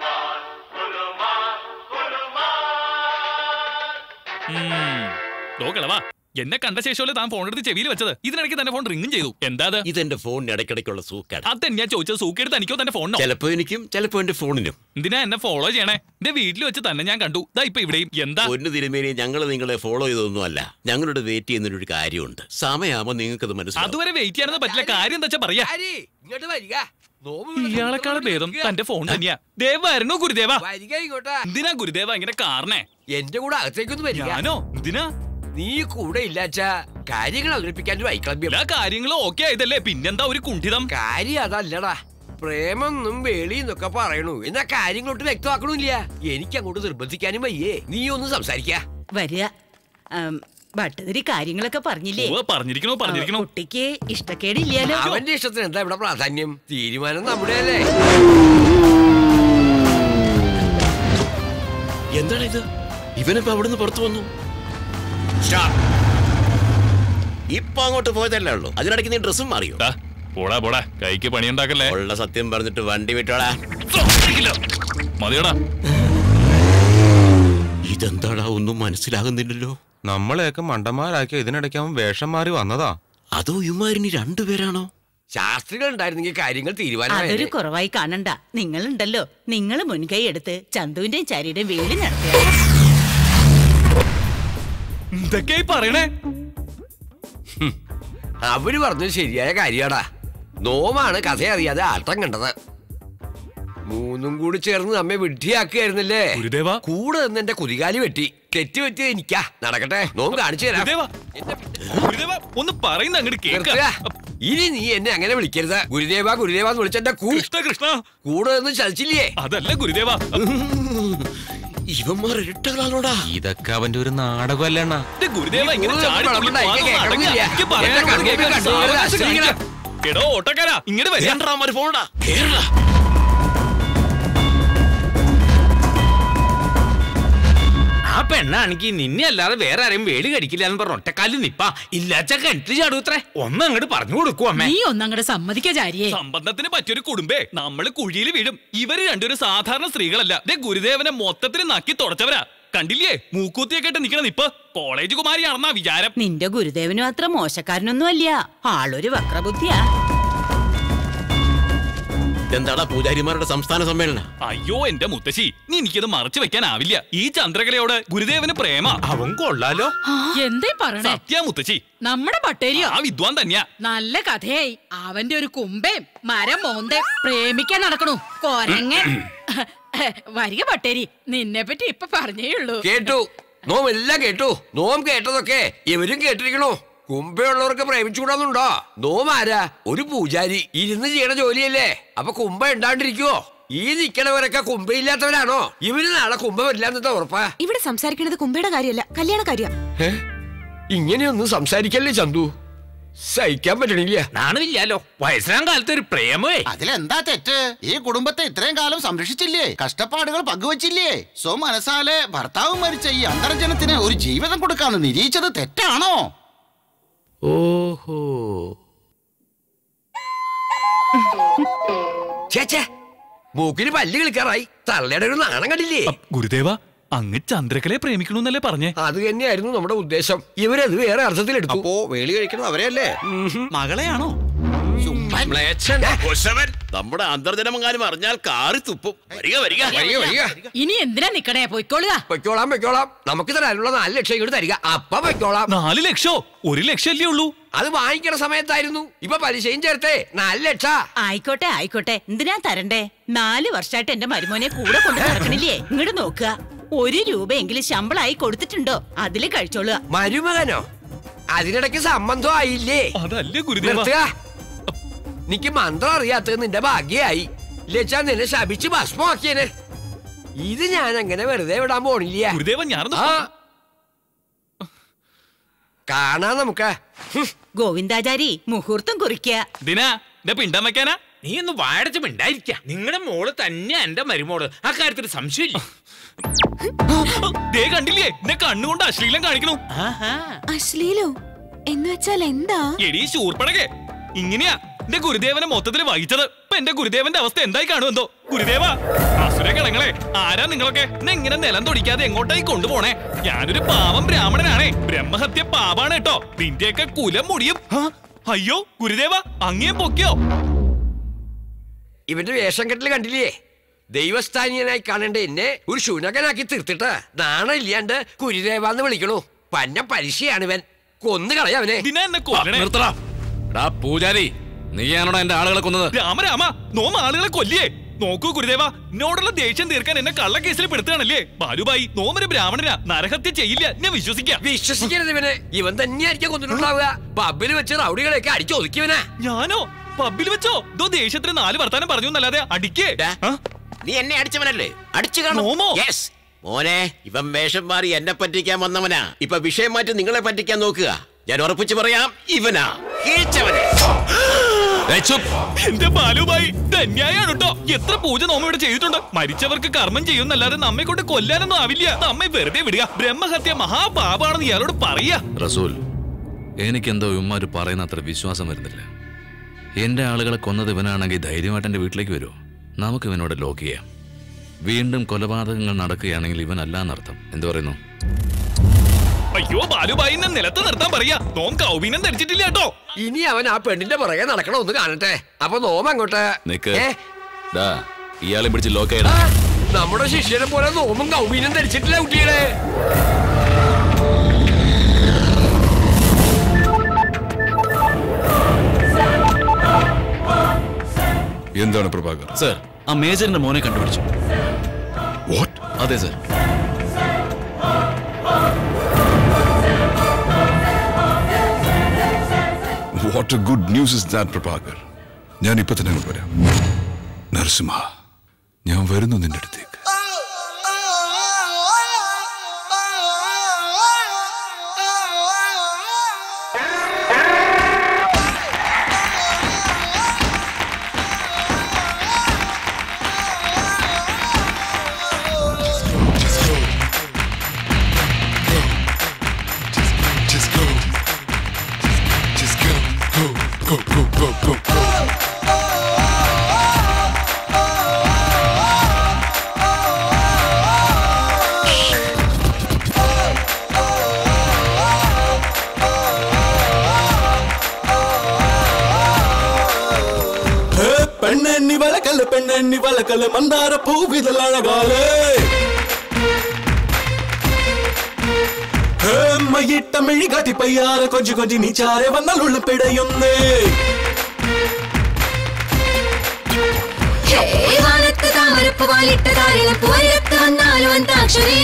ഉം. ദോ കിളവാ എന്നെ കണ്ട ശേഷമല്ലേ താൻ ഫോൺ എടുത്ത് ചെവിയിൽ വെച്ചത് ഇതിനിടയ്ക്ക് തന്നെ ഫോൺ റിങ്ങും ചെയ്തു എന്താ അത് ഇതെന്റെ ഫോണിന് ഇടയ്ക്കിടയ്ക്കുള്ള സൂക്കാണ് അത് ഞാൻ ചോദിച്ചത് സൂക്കെടുത്ത് എനിക്കോ തന്നെ ഫോണിനോ ചിലപ്പോ എനിക്കും ചിലപ്പോ എന്റെ ഫോണിനും എന്തിനാ എന്നെ ഫോളോ ചെയ്യണേ എന്റെ വീട്ടിൽ വെച്ച് തന്നെ ഞാൻ കണ്ടു ദാ ഇപ്പൊ ഇവിടെയും എന്താ ഒന്ന് തിരുമേനി ഞങ്ങൾ നിങ്ങളെ ഫോളോ ചെയ്തൊന്നും അല്ല ഞങ്ങളുടെ വെയിറ്റ് ചെയ്യുന്നൊരു കാര്യമുണ്ട് സമയമാകുമ്പോൾ നിങ്ങൾക്കത് മനസ്സിലാവും അതുവരെ വെയിറ്റ് ചെയ്യാനൊന്നും പറ്റില്ല കാര്യം എന്താ വെച്ചാ പറയാ ഇങ്ങോട്ട് വരിക നോവ് ഇയാളെക്കാളെ ഭേദം തന്റെ ഫോൺ തന്നെയാ ദേവ വരണോ ഗുരുദേവ വരിക ഇങ്ങോട്ടാ എന്തിനാ ഗുരുദേവ ഇങ്ങനെ കാരണേ എന്റെ കൂടെ അകത്തേക്കൊന്ന് വരിക ഞാനോ എന്തിനാ നീ കൂടെ ഇല്ലാച്ച കാര്യങ്ങൾ അവതരിപ്പിക്കാൻ ഒരു വൈക്ലഭ്യം എല്ലാ കാര്യങ്ങളും ഓക്കെ ആയതല്ലേ പിന്നെന്താ ഒരു കുണ്ഠിതം കാര്യം അതല്ലടാ പ്രേമെന്നും വേളിന്നൊക്കെ പറയണു എന്നാ കാര്യങ്ങളൊട്ട് വ്യക്തമാക്കണില്ല എനിക്ക് അങ്ങോട്ട് നിർബന്ധിക്കാനും വയ്യേ നീ ഒന്ന് സംസാരിക്ക വരിക ആം, ഭട്ടതിരി കാര്യങ്ങളൊക്കെ പറഞ്ഞില്ലേ ഉവ്വ്, പറഞ്ഞിരിക്കണോ പറഞ്ഞിരിക്കണോ കുട്ടിക്ക് ഇഷ്ടക്കേടില്ലാലോ അവന്റെ ഇഷ്ടത്തിന് എന്താ ഇവിടെ പ്രാധാന്യം തീരുമാനം നമ്മുടെ അല്ലേ എന്താണ് ഇത് ഇവനിപ്പോ അവിടുന്ന് പുറത്തു വന്നു ഇപ്പൊ അങ്ങോട്ട് പോയതല്ലേ ഉള്ളൂ അതിനിടയ്ക്ക് നീ ഡ്രസ്സും മാറിയോ പോടാ പോടാ കൈക്ക് പണിയുണ്ടാക്കല്ലേ ഉള്ള സത്യം പറഞ്ഞിട്ട് വണ്ടി വിട്ടോടാ മതിയടാ ഇതെന്താടാ ഒന്നും മനസ്സിലാകുന്നില്ലല്ലോ നമ്മളെയൊക്കെ മണ്ടന്മാരാക്കിയ ഇതിനിടയ്ക്ക് അവൻ വേഷം മാറി വന്നതാ അതോ ഇമാരിനി രണ്ടുപേരാണോ ശാസ്ത്രികൾ ഉണ്ടായിരുന്നെങ്കിൽ കാര്യങ്ങൾ അതൊരു തീരുമാനമായി കുറവായി കാണണ്ട നിങ്ങളുണ്ടല്ലോ നിങ്ങൾ മുൻകൈ എടുത്ത് ചന്തുവിന്റെയും ചാരിയുടെയും വേലി നടത്തിയ എന്തൊക്കെയായി പറയണേ അവര് പറഞ്ഞത് ശരിയായ കാര്യാടാ നോമാണ് കഥ അറിയാതെ ആട്ടം കണ്ടത് മൂന്നും കൂടി ചേർന്ന് നമ്മെ വിഡ്ഢിയാക്കുകയായിരുന്നല്ലേ കൂടെ നിന്ന് എന്റെ കുതികാലി വെട്ടി തെറ്റ് പറ്റിയത് എനിക്കാ നടക്കട്ടെ നോം കാണിച്ചു തരാം ഒന്ന് പറയുന്ന അങ്ങോട്ട് കേൾക്ക നിർത്തുക. ഇനി നീ എന്നെ അങ്ങനെ വിളിക്കരുത് ഗുരുദേവ ഗുരുദേവ എന്ന് വിളിച്ചെന്റെ കൃഷ്ണ കൃഷ്ണ കൂടെ നിന്ന് ചതിച്ചില്ലേ അതല്ല ഗുരുദേവ ഇവന്മാർ ഇരട്ടകളാണോടാ ഇതൊക്കെ അവന്റെ ഒരു നാടകമല്ലേണ്ണ ഗുരുദേവ ഇങ്ങനെ ചാടി തുള്ളി എനിക്ക് പോകാതെ കേൾക്കണില്ല. നടക്കുക. എനിക്ക് പറയുന്നത് എന്നെ കണ്ണു കേൾക്കാൻ കണ്ടു. സാവകാശം അശ്വതിങ്ങനെ. കാണിക്കുക. എടോ ഓട്ടക്കാരാ ഇങ്ങനെ വരിക പോണടാ കേരള ആ പെണ്ണാണെങ്കിൽ നിന്നെ അല്ലാതെ വേറെ ആരെയും വേലി കടിക്കില്ല എന്ന് പറഞ്ഞ ഒറ്റക്കാലിൽ നിപ്പാ ഇല്ലാച്ച കിണറ്റിൽ ചാടൂത്രേ ഒന്ന് അങ്ങോട്ട് പറഞ്ഞു കൊടുക്കൂ അമ്മേ നീ ഒന്നങ്ങടെ സമ്മതിക്ക ചാരിയേ സംബന്ധത്തിന് പറ്റിയൊരു കുടുംബേ നമ്മള് കുഴിയിൽ വീഴും ഇവര് രണ്ടൊരു സാധാരണ സ്ത്രീകളല്ല ദേ ഗുരുദേവനെ മൊത്തത്തിൽ നക്കി തുടച്ചവരാ കണ്ടില്ലേ മൂക്കൂത്തിയൊക്കെ ഇട്ട് നിക്കണ നിപ്പ് കോളേജ് കുമാരിയാണെന്നാ വിചാരം നിന്റെ ഗുരുദേവനും അത്ര മോശക്കാരനൊന്നും അല്ല ആളൊരു വക്രബുദ്ധിയാ എന്താടാ പൂജാരിമാരുടെ സംസ്ഥാന സമ്മേളനം അയ്യോ എന്റെ മുത്തശ്ശി നീ എനിക്കത് മറച്ചു വെക്കാനാവില്ല ഈ ചന്ദ്രകലയോട് ഗുരുദേവന് പ്രേമ അവൻ കൊള്ളാലോ എന്തേ പറയണേ സത്യ മുത്തശ്ശി നമ്മുടെ പട്ടേരിയോ ആ വിദ്വാൻ തന്നെയാ നല്ല കഥയായി അവന്റെ ഒരു കുമ്പേം മരം മോന്തേ പ്രേമിക്കാൻ നടക്കണു കൊരങ്ങൻ വരിക പട്ടേരി നിന്നെ പറ്റി ഇപ്പൊ പറഞ്ഞേ ഉള്ളൂ കേട്ടു നോം എല്ലാം കേട്ടു നോം കേട്ടതൊക്കെ ഇവരും കേട്ടിരിക്കണോ കുംഭയുള്ളവർക്ക് പ്രേമിച്ചുകൂടാന്നുണ്ടോ നോം ആരാ ഒരു പൂജാരി ഇരുന്ന് ചെയ്യണ ജോലിയല്ലേ അപ്പൊ കുംഭ ഉണ്ടാണ്ടിരിക്കുവോ ഈ നിക്കണവരൊക്കെ കുംഭയില്ലാത്തവരാണോ ഇവര് നാളെ കുംഭ വരില്ലാന്നത്തെ ഉറപ്പാ ഇവിടെ സംസാരിക്കുന്നത് കുമ്പയുടെ കാര്യമല്ല കല്യാണ കാര്യം ഏ? ഇങ്ങനെയൊന്നും സംസാരിക്കല്ലേ ചന്തു സഹിക്കാൻ പറ്റണില്ല നാണമില്ലാലോ വയസ്സാം കാലത്ത് ഒരു പ്രേമേ അതിലെന്താ തെറ്റ് ഈ കുടുംബത്തെ ഇത്രയും കാലം സംരക്ഷിച്ചില്ലേ കഷ്ടപ്പാടുകൾ പങ്കുവച്ചില്ലേ സ്വ മനസ്സാലെ ഭർത്താവ് മരിച്ച ഈ അന്തർജനത്തിന് ഒരു ജീവിതം കൊടുക്കാന്ന് നിരീക്ഷിച്ചത് തെറ്റാണോ ഓഹോ ചേച്ചേ മൂക്കിന് പല്ല് കളിക്കാറായി തള്ളയുടെ ഒരു നാണം കണ്ടില്ലേ ഗുരുദേവ അങ്ങ് ചന്ദ്രകലയെ പ്രേമിക്കണമെന്നല്ലേ പറഞ്ഞേ അത് തന്നെയായിരുന്നു നമ്മുടെ ഉദ്ദേശം ഇവരത് വേറെ അർത്ഥത്തിലെടുത്തു അപ്പോ വേളി കഴിക്കണം അവരെയല്ലേ മകളെയാണോ മ്ലേച്ഛൻ, കുശവൻ. നമ്മുടെ അന്തർജനമെങ്ങാനും അറിഞ്ഞാൽ കാറി തുപ്പും വരിക വരിക വരിക വരിക ഇനി എന്തിനാ നിക്കണേ പൊയ്ക്കോളുക പൊയ്ക്കോളാം പൊയ്ക്കോളാം നമുക്ക് തരാനുള്ള നാല് ലക്ഷം ഇങ്ങോട്ട് തരിക അപ്പ പൊയ്ക്കോളാം നാല് ലക്ഷോ ഒരു ലക്ഷം അല്ലേ ഉള്ളൂ അത് വാങ്ങിക്കണ സമയത്തായിരുന്നു ഇപ്പൊ പലിശയും ചേർത്തേ നാല് ലക്ഷ ആയിക്കോട്ടെ ആയിക്കോട്ടെ എന്തിനാ തരണ്ടേ നാല് വർഷമായിട്ട് എന്റെ മരുമോനെ കൂടെ കൊണ്ട് നടക്കണില്ലേ ഇങ്ങോട്ട് നോക്കുക ഒരു രൂപയെങ്കിലും ശമ്പളമായി കൊടുത്തിട്ടുണ്ടോ അതില് കഴിച്ചോളുക മരുമകനോ അതിനിടയ്ക്ക് സംബന്ധം ആയില്ലേ അതല്ലേ നിർത്തുക. നിക്ക് മന്ത്രം അറിയാത്തത് നിന്റെ ഭാഗ്യായി ലച്ചാ നിന്നെ ശപിച്ച് ഭസ്മമാക്കിയനെ ഇത് ഞാൻ അങ്ങനെ വെറുതെ വിടാൻ പോണില്ല ഗുരുദേവൻ ഞാനൊന്ന് ആ. കാണാം നമുക്ക് ഗോവിന്ദാചാരി മുഹൂർത്തം കുറിക്കുക ദിനാ എന്റെ പിണ്ടം വെക്കാനാ നീ ഒന്ന് വാഴച്ച് മിണ്ടായിരിക്ക നിങ്ങളുടെ മോള് തന്നെയാ എന്റെ മരുമോള് ആ കാര്യത്തിൽ സംശയമില്ല ദേ കണ്ടില്ലേ എന്റെ കണ്ണുകൊണ്ട് അശ്ലീലം കാണിക്കണു അശ്ലീലോ എന്ന് വെച്ചാൽ എന്താ എടീ ശൂർപ്പടകെ ഇങ്ങനെയാ എന്റെ ഗുരുദേവനെ മൊത്തത്തിൽ വഹിച്ചത് ഇപ്പൊ എന്റെ ഗുരുദേവന്റെ അവസ്ഥ എന്തായി കാണുമെന്തോ ഗുരുദേവ അസുര കളങ്ങളെ ആരാ നിങ്ങളൊക്കെ എന്നെ ഇങ്ങനെ നിലം തൊടിക്കാതെ എങ്ങോട്ടായി കൊണ്ടുപോണേ ഞാനൊരു പാവം ബ്രാഹ്മണനാണേ ബ്രഹ്മഹത്യ പാവാണ് കേട്ടോ നിന്റെയൊക്കെ കുലം മുടിയും ആ, അയ്യോ ഗുരുദേവ അങ്ങേ പൊക്കിയോ ഇവന്റെ വേഷം കെട്ടല് കണ്ടില്ലേ ദൈവസ്ഥാനീയനായി കാണേണ്ട എന്നെ ഒരു ശുനകനാക്കി തീർത്തിട്ട് നാണം ഇല്ലാണ്ട് കുരുദേവാന്ന് വിളിക്കണു പന്ന പരിശയാണ് ഇവൻ കൊന്നു കളയവനെ നിർത്തടാ എടാ പൂജാരി നീയാണോടാ എന്റെ ആളുകളെ കൊന്നത് രാമ രാമ നോമ ആളുകളെ കൊല്ലിയേ നോക്കൂ ഗുരുദേവ എന്നോടുള്ള ദേഷ്യം തീർക്കാൻ എന്നെ കള്ളക്കേസിൽ പെടുത്തുകയാണല്ലേ ബാലുബായി നോമൊരു ബ്രാഹ്മണനാ നരഹത്യ ചെയ്യില്ല ഞാൻ വിശ്വസിക്കാം വിശ്വസിക്കരുത് ഇവനെ ഇവൻ തന്നെയായിരിക്കും കൊന്നിട്ടുണ്ടാവുക പബ്ബിൽ വെച്ച് റൗഡികളെയൊക്കെ അടിച്ചു ഒതുക്കിയവനാ ഞാനോ പബ്ബിൽ വെച്ചോ ദോ ദേഷ്യത്തിന് നാല് വർത്താനം പറഞ്ഞു എന്നല്ലാതെ അടിക്കേ നീ എന്നെ അടിച്ചവനല്ലേ അടിച്ചു കാണും യെസ് മോനെ ഇവൻ വേഷം മാറി എന്നെ പറ്റിക്കാൻ വന്നവനാ ഇപ്പൊ വിഷയം മാറ്റി നിങ്ങളെ പറ്റിക്കാൻ നോക്കുക ഞാൻ ഉറപ്പിച്ചു പറയാം ഇവനാ കീഴ്ച്ചവനെ എന്റെ ബാലുബായി ധന്യായാണ് കേട്ടോ എത്ര പൂജ നോമ ഇവിടെ ചെയ്തിട്ടുണ്ട് മരിച്ചവർക്ക് കർമ്മം ചെയ്യുന്നല്ലാതെ നമ്മെ കൊണ്ട് കൊല്ലാനൊന്നും ആവില്ല നമ്മെ വെറുതെ വിടുക ബ്രഹ്മഹത്യ മഹാപാപാണെന്ന് ഇയാളോട് പറയാ റസൂൽ എനിക്കെന്തോ ഇവന്മാര് പറയുന്ന അത്ര വിശ്വാസം വരുന്നില്ല എന്റെ ആളുകളെ കൊന്നത് ഇവനാണെങ്കിൽ ധൈര്യമായിട്ട് എന്റെ വീട്ടിലേക്ക് വരുമോ നമുക്ക് ഇവനോട് ലോക്ക് ചെയ്യാം വീണ്ടും കൊലപാതകങ്ങൾ നടക്കുകയാണെങ്കിൽ ഇവനല്ല എന്നർത്ഥം എന്തു പറയുന്നു അയ്യോ ബാലുബായിനെ നിലത്ത് നിർത്താൻ പറയാ നോം കൗബീനം ധരിച്ചിട്ടില്ല കേട്ടോ ഇനി അവൻ ആ പെണ്ണിന്റെ പുറകെ നടക്കണം ഒന്ന് കാണട്ടെ അപ്പൊ നോമ അങ്ങോട്ട് നിക്ക് ഏ? ഡാ ഇയാളെ പിടിച്ച് ലോക്കായിടാ നമ്മുടെ ശിഷ്യനെ പോലെ നോമും കൗബീനും ധരിച്ചിട്ടില്ല കുട്ടിയുടെ എന്താണ് പ്രഭാകർ സർ ആ മേജറിന്റെ മോനെ കണ്ടുപിടിച്ചു അതെ sir what a good news is that Prabhakar ഞാൻ ഇപ്പൊ തന്നെ അങ്ങോട്ട് വരാം നരസിംഹ ഞാൻ വരുന്നു നിന്റെ അടുത്തേക്ക് Just go. Just go. Go, go, go, go, go. ഹേ, പെണ്ണെണ്ണി വലക്കല് പെണ്ണെണ്ണി വലക്കല് മന്ദാര പൂവിതലഴകാലേ ഹേ, മയിട്ട മെഴി കാട്ടി പയ്യാറെ കൊഞ്ചി കൊഞ്ചി നീ ചാരെ വന്നാൽ പിടയുന്നേ വാനത്ത് താമരപ്പ് വാലിട്ട താരിണ പോരത്ത് വന്നാലും അന്താക്ഷരി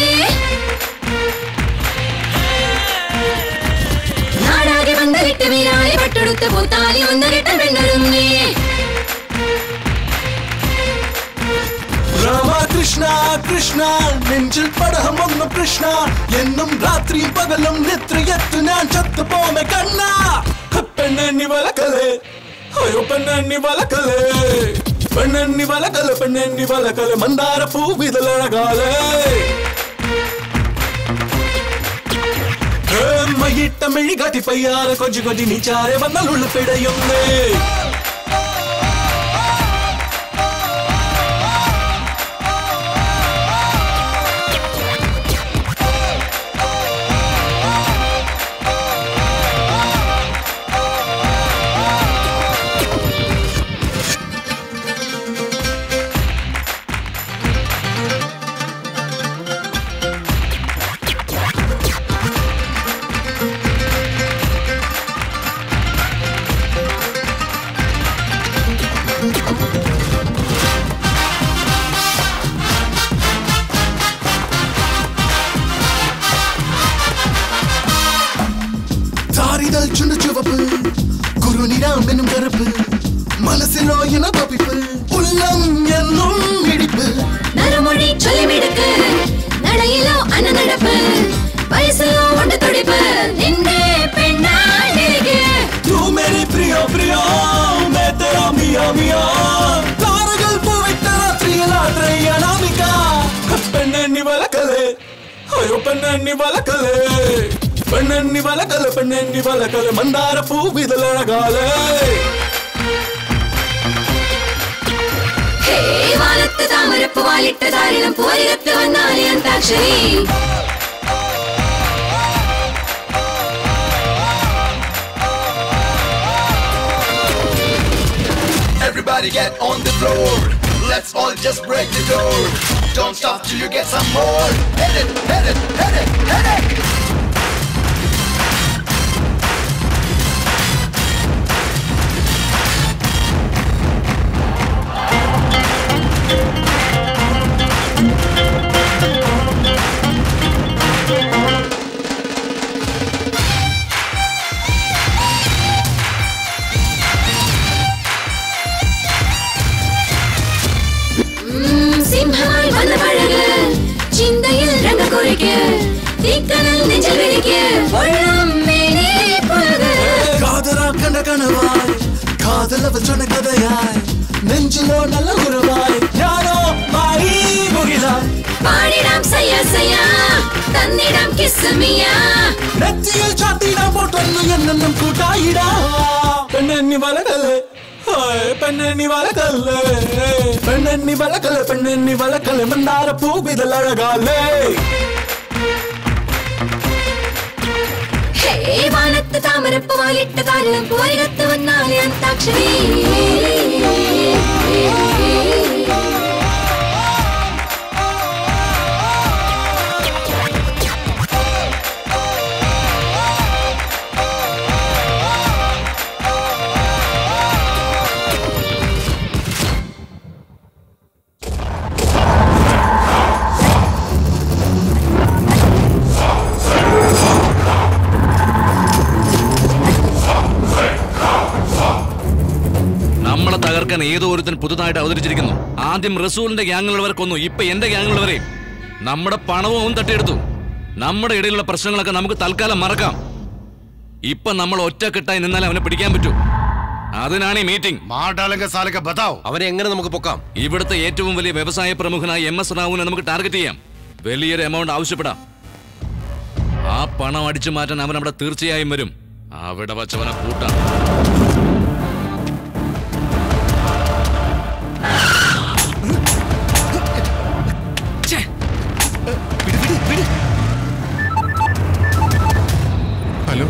നാടാകെ പന്തലിട്ട് വീരാളി പട്ടെടുത്ത് പൂത്താലി ഒന്ന് കെട്ട പെണ്ണൊരുങ്ങി രാമകൃഷ്ണ കൃഷ്ണ നെഞ്ചിൽ പടഹം ഒന്നും കൃഷ്ണ എന്നും രാത്രിയും പകലും നിത്രയത്ത് ഞാൻ ചത്തു പോമെ കണ്ണ പെണ്ണെണ്ണി വലക്കലേ അയ്യോ പെണ്ണെണ്ണി വലക്കലേ പെണ്ണെണ്ണി വലക്കല് പെണ്ണെണ്ണി വലക്കല് മന്ദാര പൂവിതലഴകാലേ മയിട്ട മെഴി കാട്ടി പയ്യാറെ കൊഞ്ചി കൊഞ്ചി നീ ചാരെ വന്നാൽ പിടയുന്നേ താരിതൽ ചുണ്ടു ചുവപ്പ് കുറുനിരാമ്പനും കറുപ്പ് മനസ്സിലോ ഇന തപ്പിപ്പ് ഉള്ളം എന്നും ഇടിപ്പ് നറുമൊഴി ചൊല്ലിമിടുക്ക് നടയിലോ അനനടപ്പ് വയസ്സിലോ ഉണ്ട് തുടിപ്പ് നിന്റെ പെണ്ണാണ്ടിരിക്ക് തൂ മേരി പ്രിയോ പ്രിയോ മേ തെരാ മിയാ മിയാ താരകൾ പോവിട്ട രാത്രിയിൽ ആത്രയ്യനാമിക പെണ്ണെണ്ണി വലക്കലേ അയ്യോ പെണ്ണെണ്ണി വലക്കലേ പെണ്ണെണ്ണി വലക്കല് പെണ്ണെണ്ണി വലക്കല് മന്ദാര പൂവിതലഴകാലേ ഹേ വാനത്ത് താമരപ്പ് വാലിട്ട താരിണം പോരത്ത് വന്നാലേ antakshari Everybody get on the floor. Let's all just break the door. Don't stop till you get some more. Hit it, hit it, hit it, hit it. ഉം, സിംഹമായി വന്ന പഴക് ചിന്തയിൽ രംഗക്കുറിക്ക് തീക്കനൽ നെഞ്ചിൽ വിളിക്ക് പൊള്ളം മേനേ പുലക് കാതറാക്കണ്ട കനവായി കാതലവ ചൊന്ന കഥയായി നെഞ്ചിലോ നല്ല ഉറവായി ഞാനോ മായി മുകിലായി പാടിടാം സയ്യ സയ്യ തന്നിടാം കിസ്സമിയ നെറ്റിയിൽ ചാത്തിടാൻ പോട്ടൊന്നു എന്നെന്നും കൂട്ടായിടാ പെണ്ണെണ്ണി വലകല് ഹായ്, പെണ്ണെണ്ണി വലകല് പെണ്ണെണ്ണി വലകല് പെണ്ണെണ്ണി വലകല് മന്ദാര പൂവിതലഴകാലേ പൂവാലിട്ട് താമരപ്പൂവാലിട്ട് താരളം പൂരികത്ത് വന്നാലേ അന്താക്ഷരി നമ്മളെ തകർക്കാൻ ഏതോ ഒരുത്തൻ പുതുതായിട്ട് അവതരിച്ചിരിക്കുന്നു ആദ്യം റസൂലിന്റെ ഗ്യാങ്ങുള്ളവരെ കൊന്നു ഇപ്പൊ എന്റെ ഗ്യാങ്ങുള്ളവരെ നമ്മുടെ പണവും അവൻ തട്ടിയെടുത്തു നമ്മുടെ ഇടയിലുള്ള പ്രശ്നങ്ങളൊക്കെ നമുക്ക് തൽക്കാലം മറക്കാം ഇപ്പൊ നമ്മൾ ഒറ്റക്കെട്ടായി നിന്നാലേ അവനെ പിടിക്കാൻ പറ്റൂ അതിനാണ് ഈ മീറ്റിംഗ് അവനെ എങ്ങനെ നമുക്ക് പൊക്കാം ഇവിടുത്തെ ഏറ്റവും വലിയ വ്യവസായ പ്രമുഖനായ എം എസ് റാവുവിനെ നമുക്ക് ടാർഗറ്റ് ചെയ്യാം വലിയൊരു എമൗണ്ട് ആവശ്യപ്പെടാം ആ പണം അടിച്ചു മാറ്റാൻ അവൻ അവിടെ തീർച്ചയായും വരും അവിടെ വച്ചവനെ കൂട്ടാം ഹലോ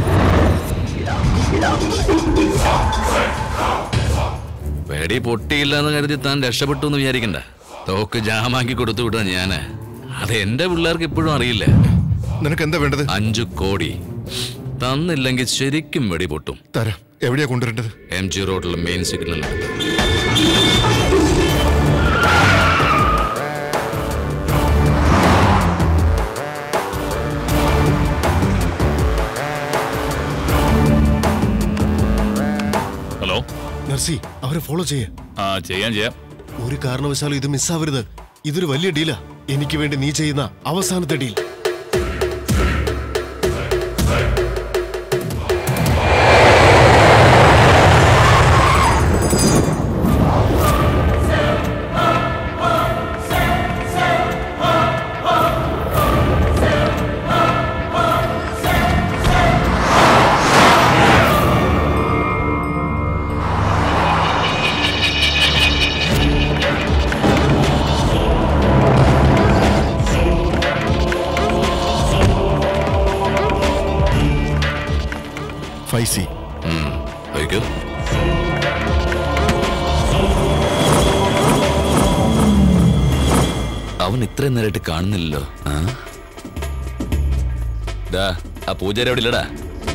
വെടി പൊട്ടിയില്ല എന്ന് കരുതി താൻ രക്ഷപ്പെട്ടു എന്ന് വിചാരിക്കണ്ട തോക്ക് ജാമാക്കി കൊടുത്തു വിട്ടാ ഞാന് അത് എന്റെ പിള്ളേർക്ക് ഇപ്പോഴും അറിയില്ല നിനക്ക് എന്താ വേണ്ടത് അഞ്ചു കോടി തന്നില്ലെങ്കിൽ ശരിക്കും വെടി പൊട്ടും തരാം എവിടെയാ കൊണ്ടുവരേണ്ടത് എം ജി റോഡിലെ മെയിൻ സിഗ്നലിനടുത്ത് ഹലോ നർസി അവരെ ഫോളോ ചെയ്യ ആ ചെയ്യാം ചെയ്യാം ഒരു കാരണവശാലും ഇത് മിസ്സാവരുത് ഇതൊരു വലിയ ഡീലാ എനിക്ക് വേണ്ടി നീ ചെയ്യുന്ന അവസാനത്തെ ഡീൽ ഫൈവ് സി വയ്ക്കൂ അവൻ ഇത്രയും നേരമായിട്ട് കാണുന്നില്ലല്ലോ ആ? ദാ, ആ പൂജാരി അവിടെ ഇല്ലടാ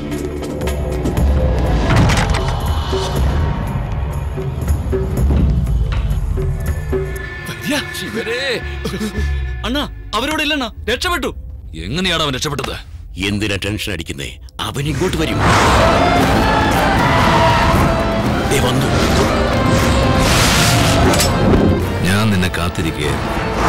അണ്ണാ അവരോട് ഇല്ലണ്ണ രക്ഷപ്പെട്ടു എങ്ങനെയാണ് അവൻ രക്ഷപ്പെട്ടത് എന്തിനാ ടെൻഷൻ അടിക്കുന്നേ അവൻ ഇങ്ങോട്ട് വരും ദേ വന്നു ഞാൻ നിന്നെ കാത്തിരിക്കുകയായിരുന്നു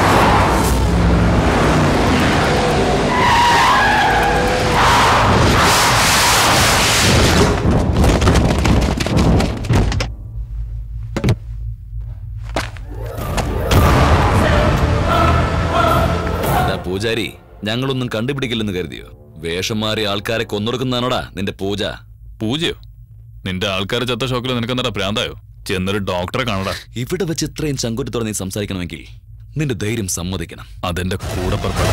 ദാ പൂജാരി ഞങ്ങളൊന്നും കണ്ടുപിടിക്കില്ലെന്ന് കരുതിയോ വേഷം മാറിയ ആൾക്കാരെ കൊന്നൊടുക്കുന്നതാണോടാ നിന്റെ പൂജ പൂജയോ നിന്റെ ആൾക്കാർ ചത്ത ഷോക്കിൽ നിനക്ക് എന്താ ഭ്രാന്തായോ ചെന്നൊരു ഡോക്ടറെ കാണടാ ഇവിടെ വെച്ച് ഇത്രയും ചങ്കുറ്റത്തോടെ നീ സംസാരിക്കണമെങ്കിൽ നിന്റെ ധൈര്യം സമ്മതിക്കണം അതെന്റെ കൂടെ പുറപ്പെടാം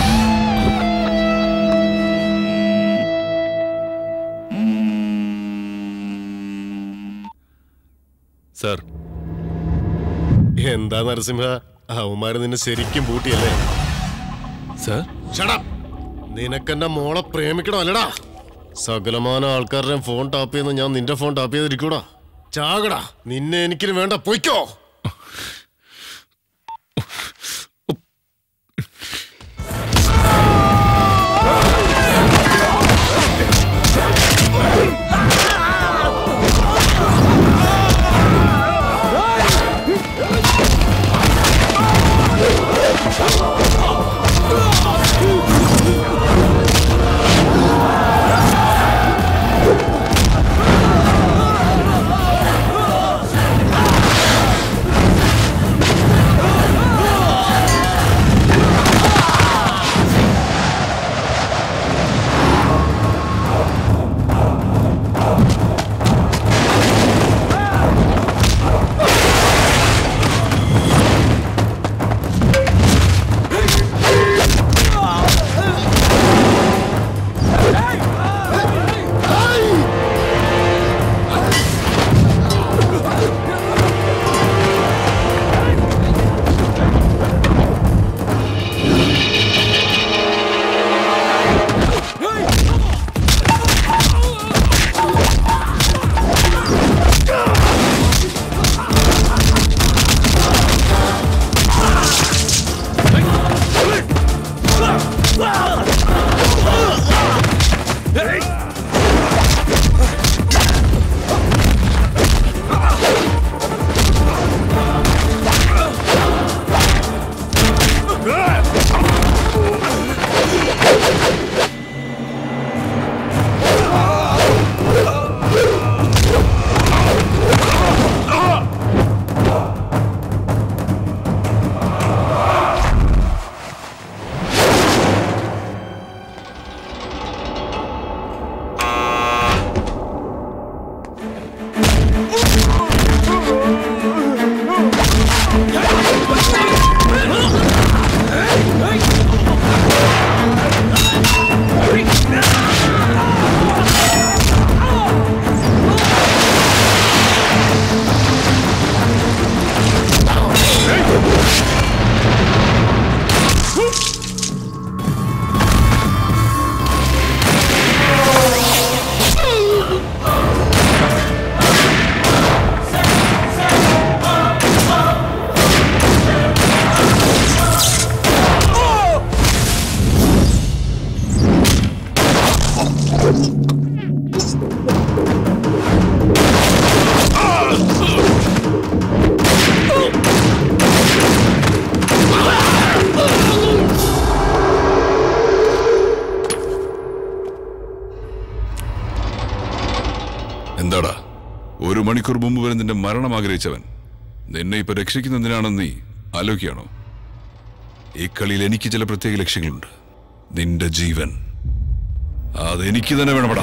സർ എന്താ നരസിംഹ അവന്മാര് നിന്നെ ശരിക്കും പൂട്ടിയല്ലേ സർ ഷടപ്പ് നിനക്കെന്റെ മോളെ പ്രേമിക്കണോ അല്ലടാ സകലമാന ആൾക്കാരുടെ ഫോൺ ടാപ്പ് ചെയ്യുന്ന ഞാൻ നിന്റെ ഫോൺ ടാപ്പ് ചെയ്തിരിക്കൂടാ ചാകടാ നിന്നെ എനിക്കിന് വേണ്ട പൊയ്ക്കോ ആ എന്താടാ ഒരു മണിക്കൂർ മുമ്പ് വരെ നിന്റെ മരണം ആഗ്രഹിച്ചവൻ നിന്നെ ഇപ്പൊ രക്ഷിക്കുന്നതിനാണെന്ന് നീ ആലോചിക്കുകയാണോ ഈ കളിയിൽ എനിക്ക് ചില പ്രത്യേക ലക്ഷ്യങ്ങളുണ്ട് നിന്റെ ജീവൻ അതെനിക്ക് തന്നെ വേണമടാ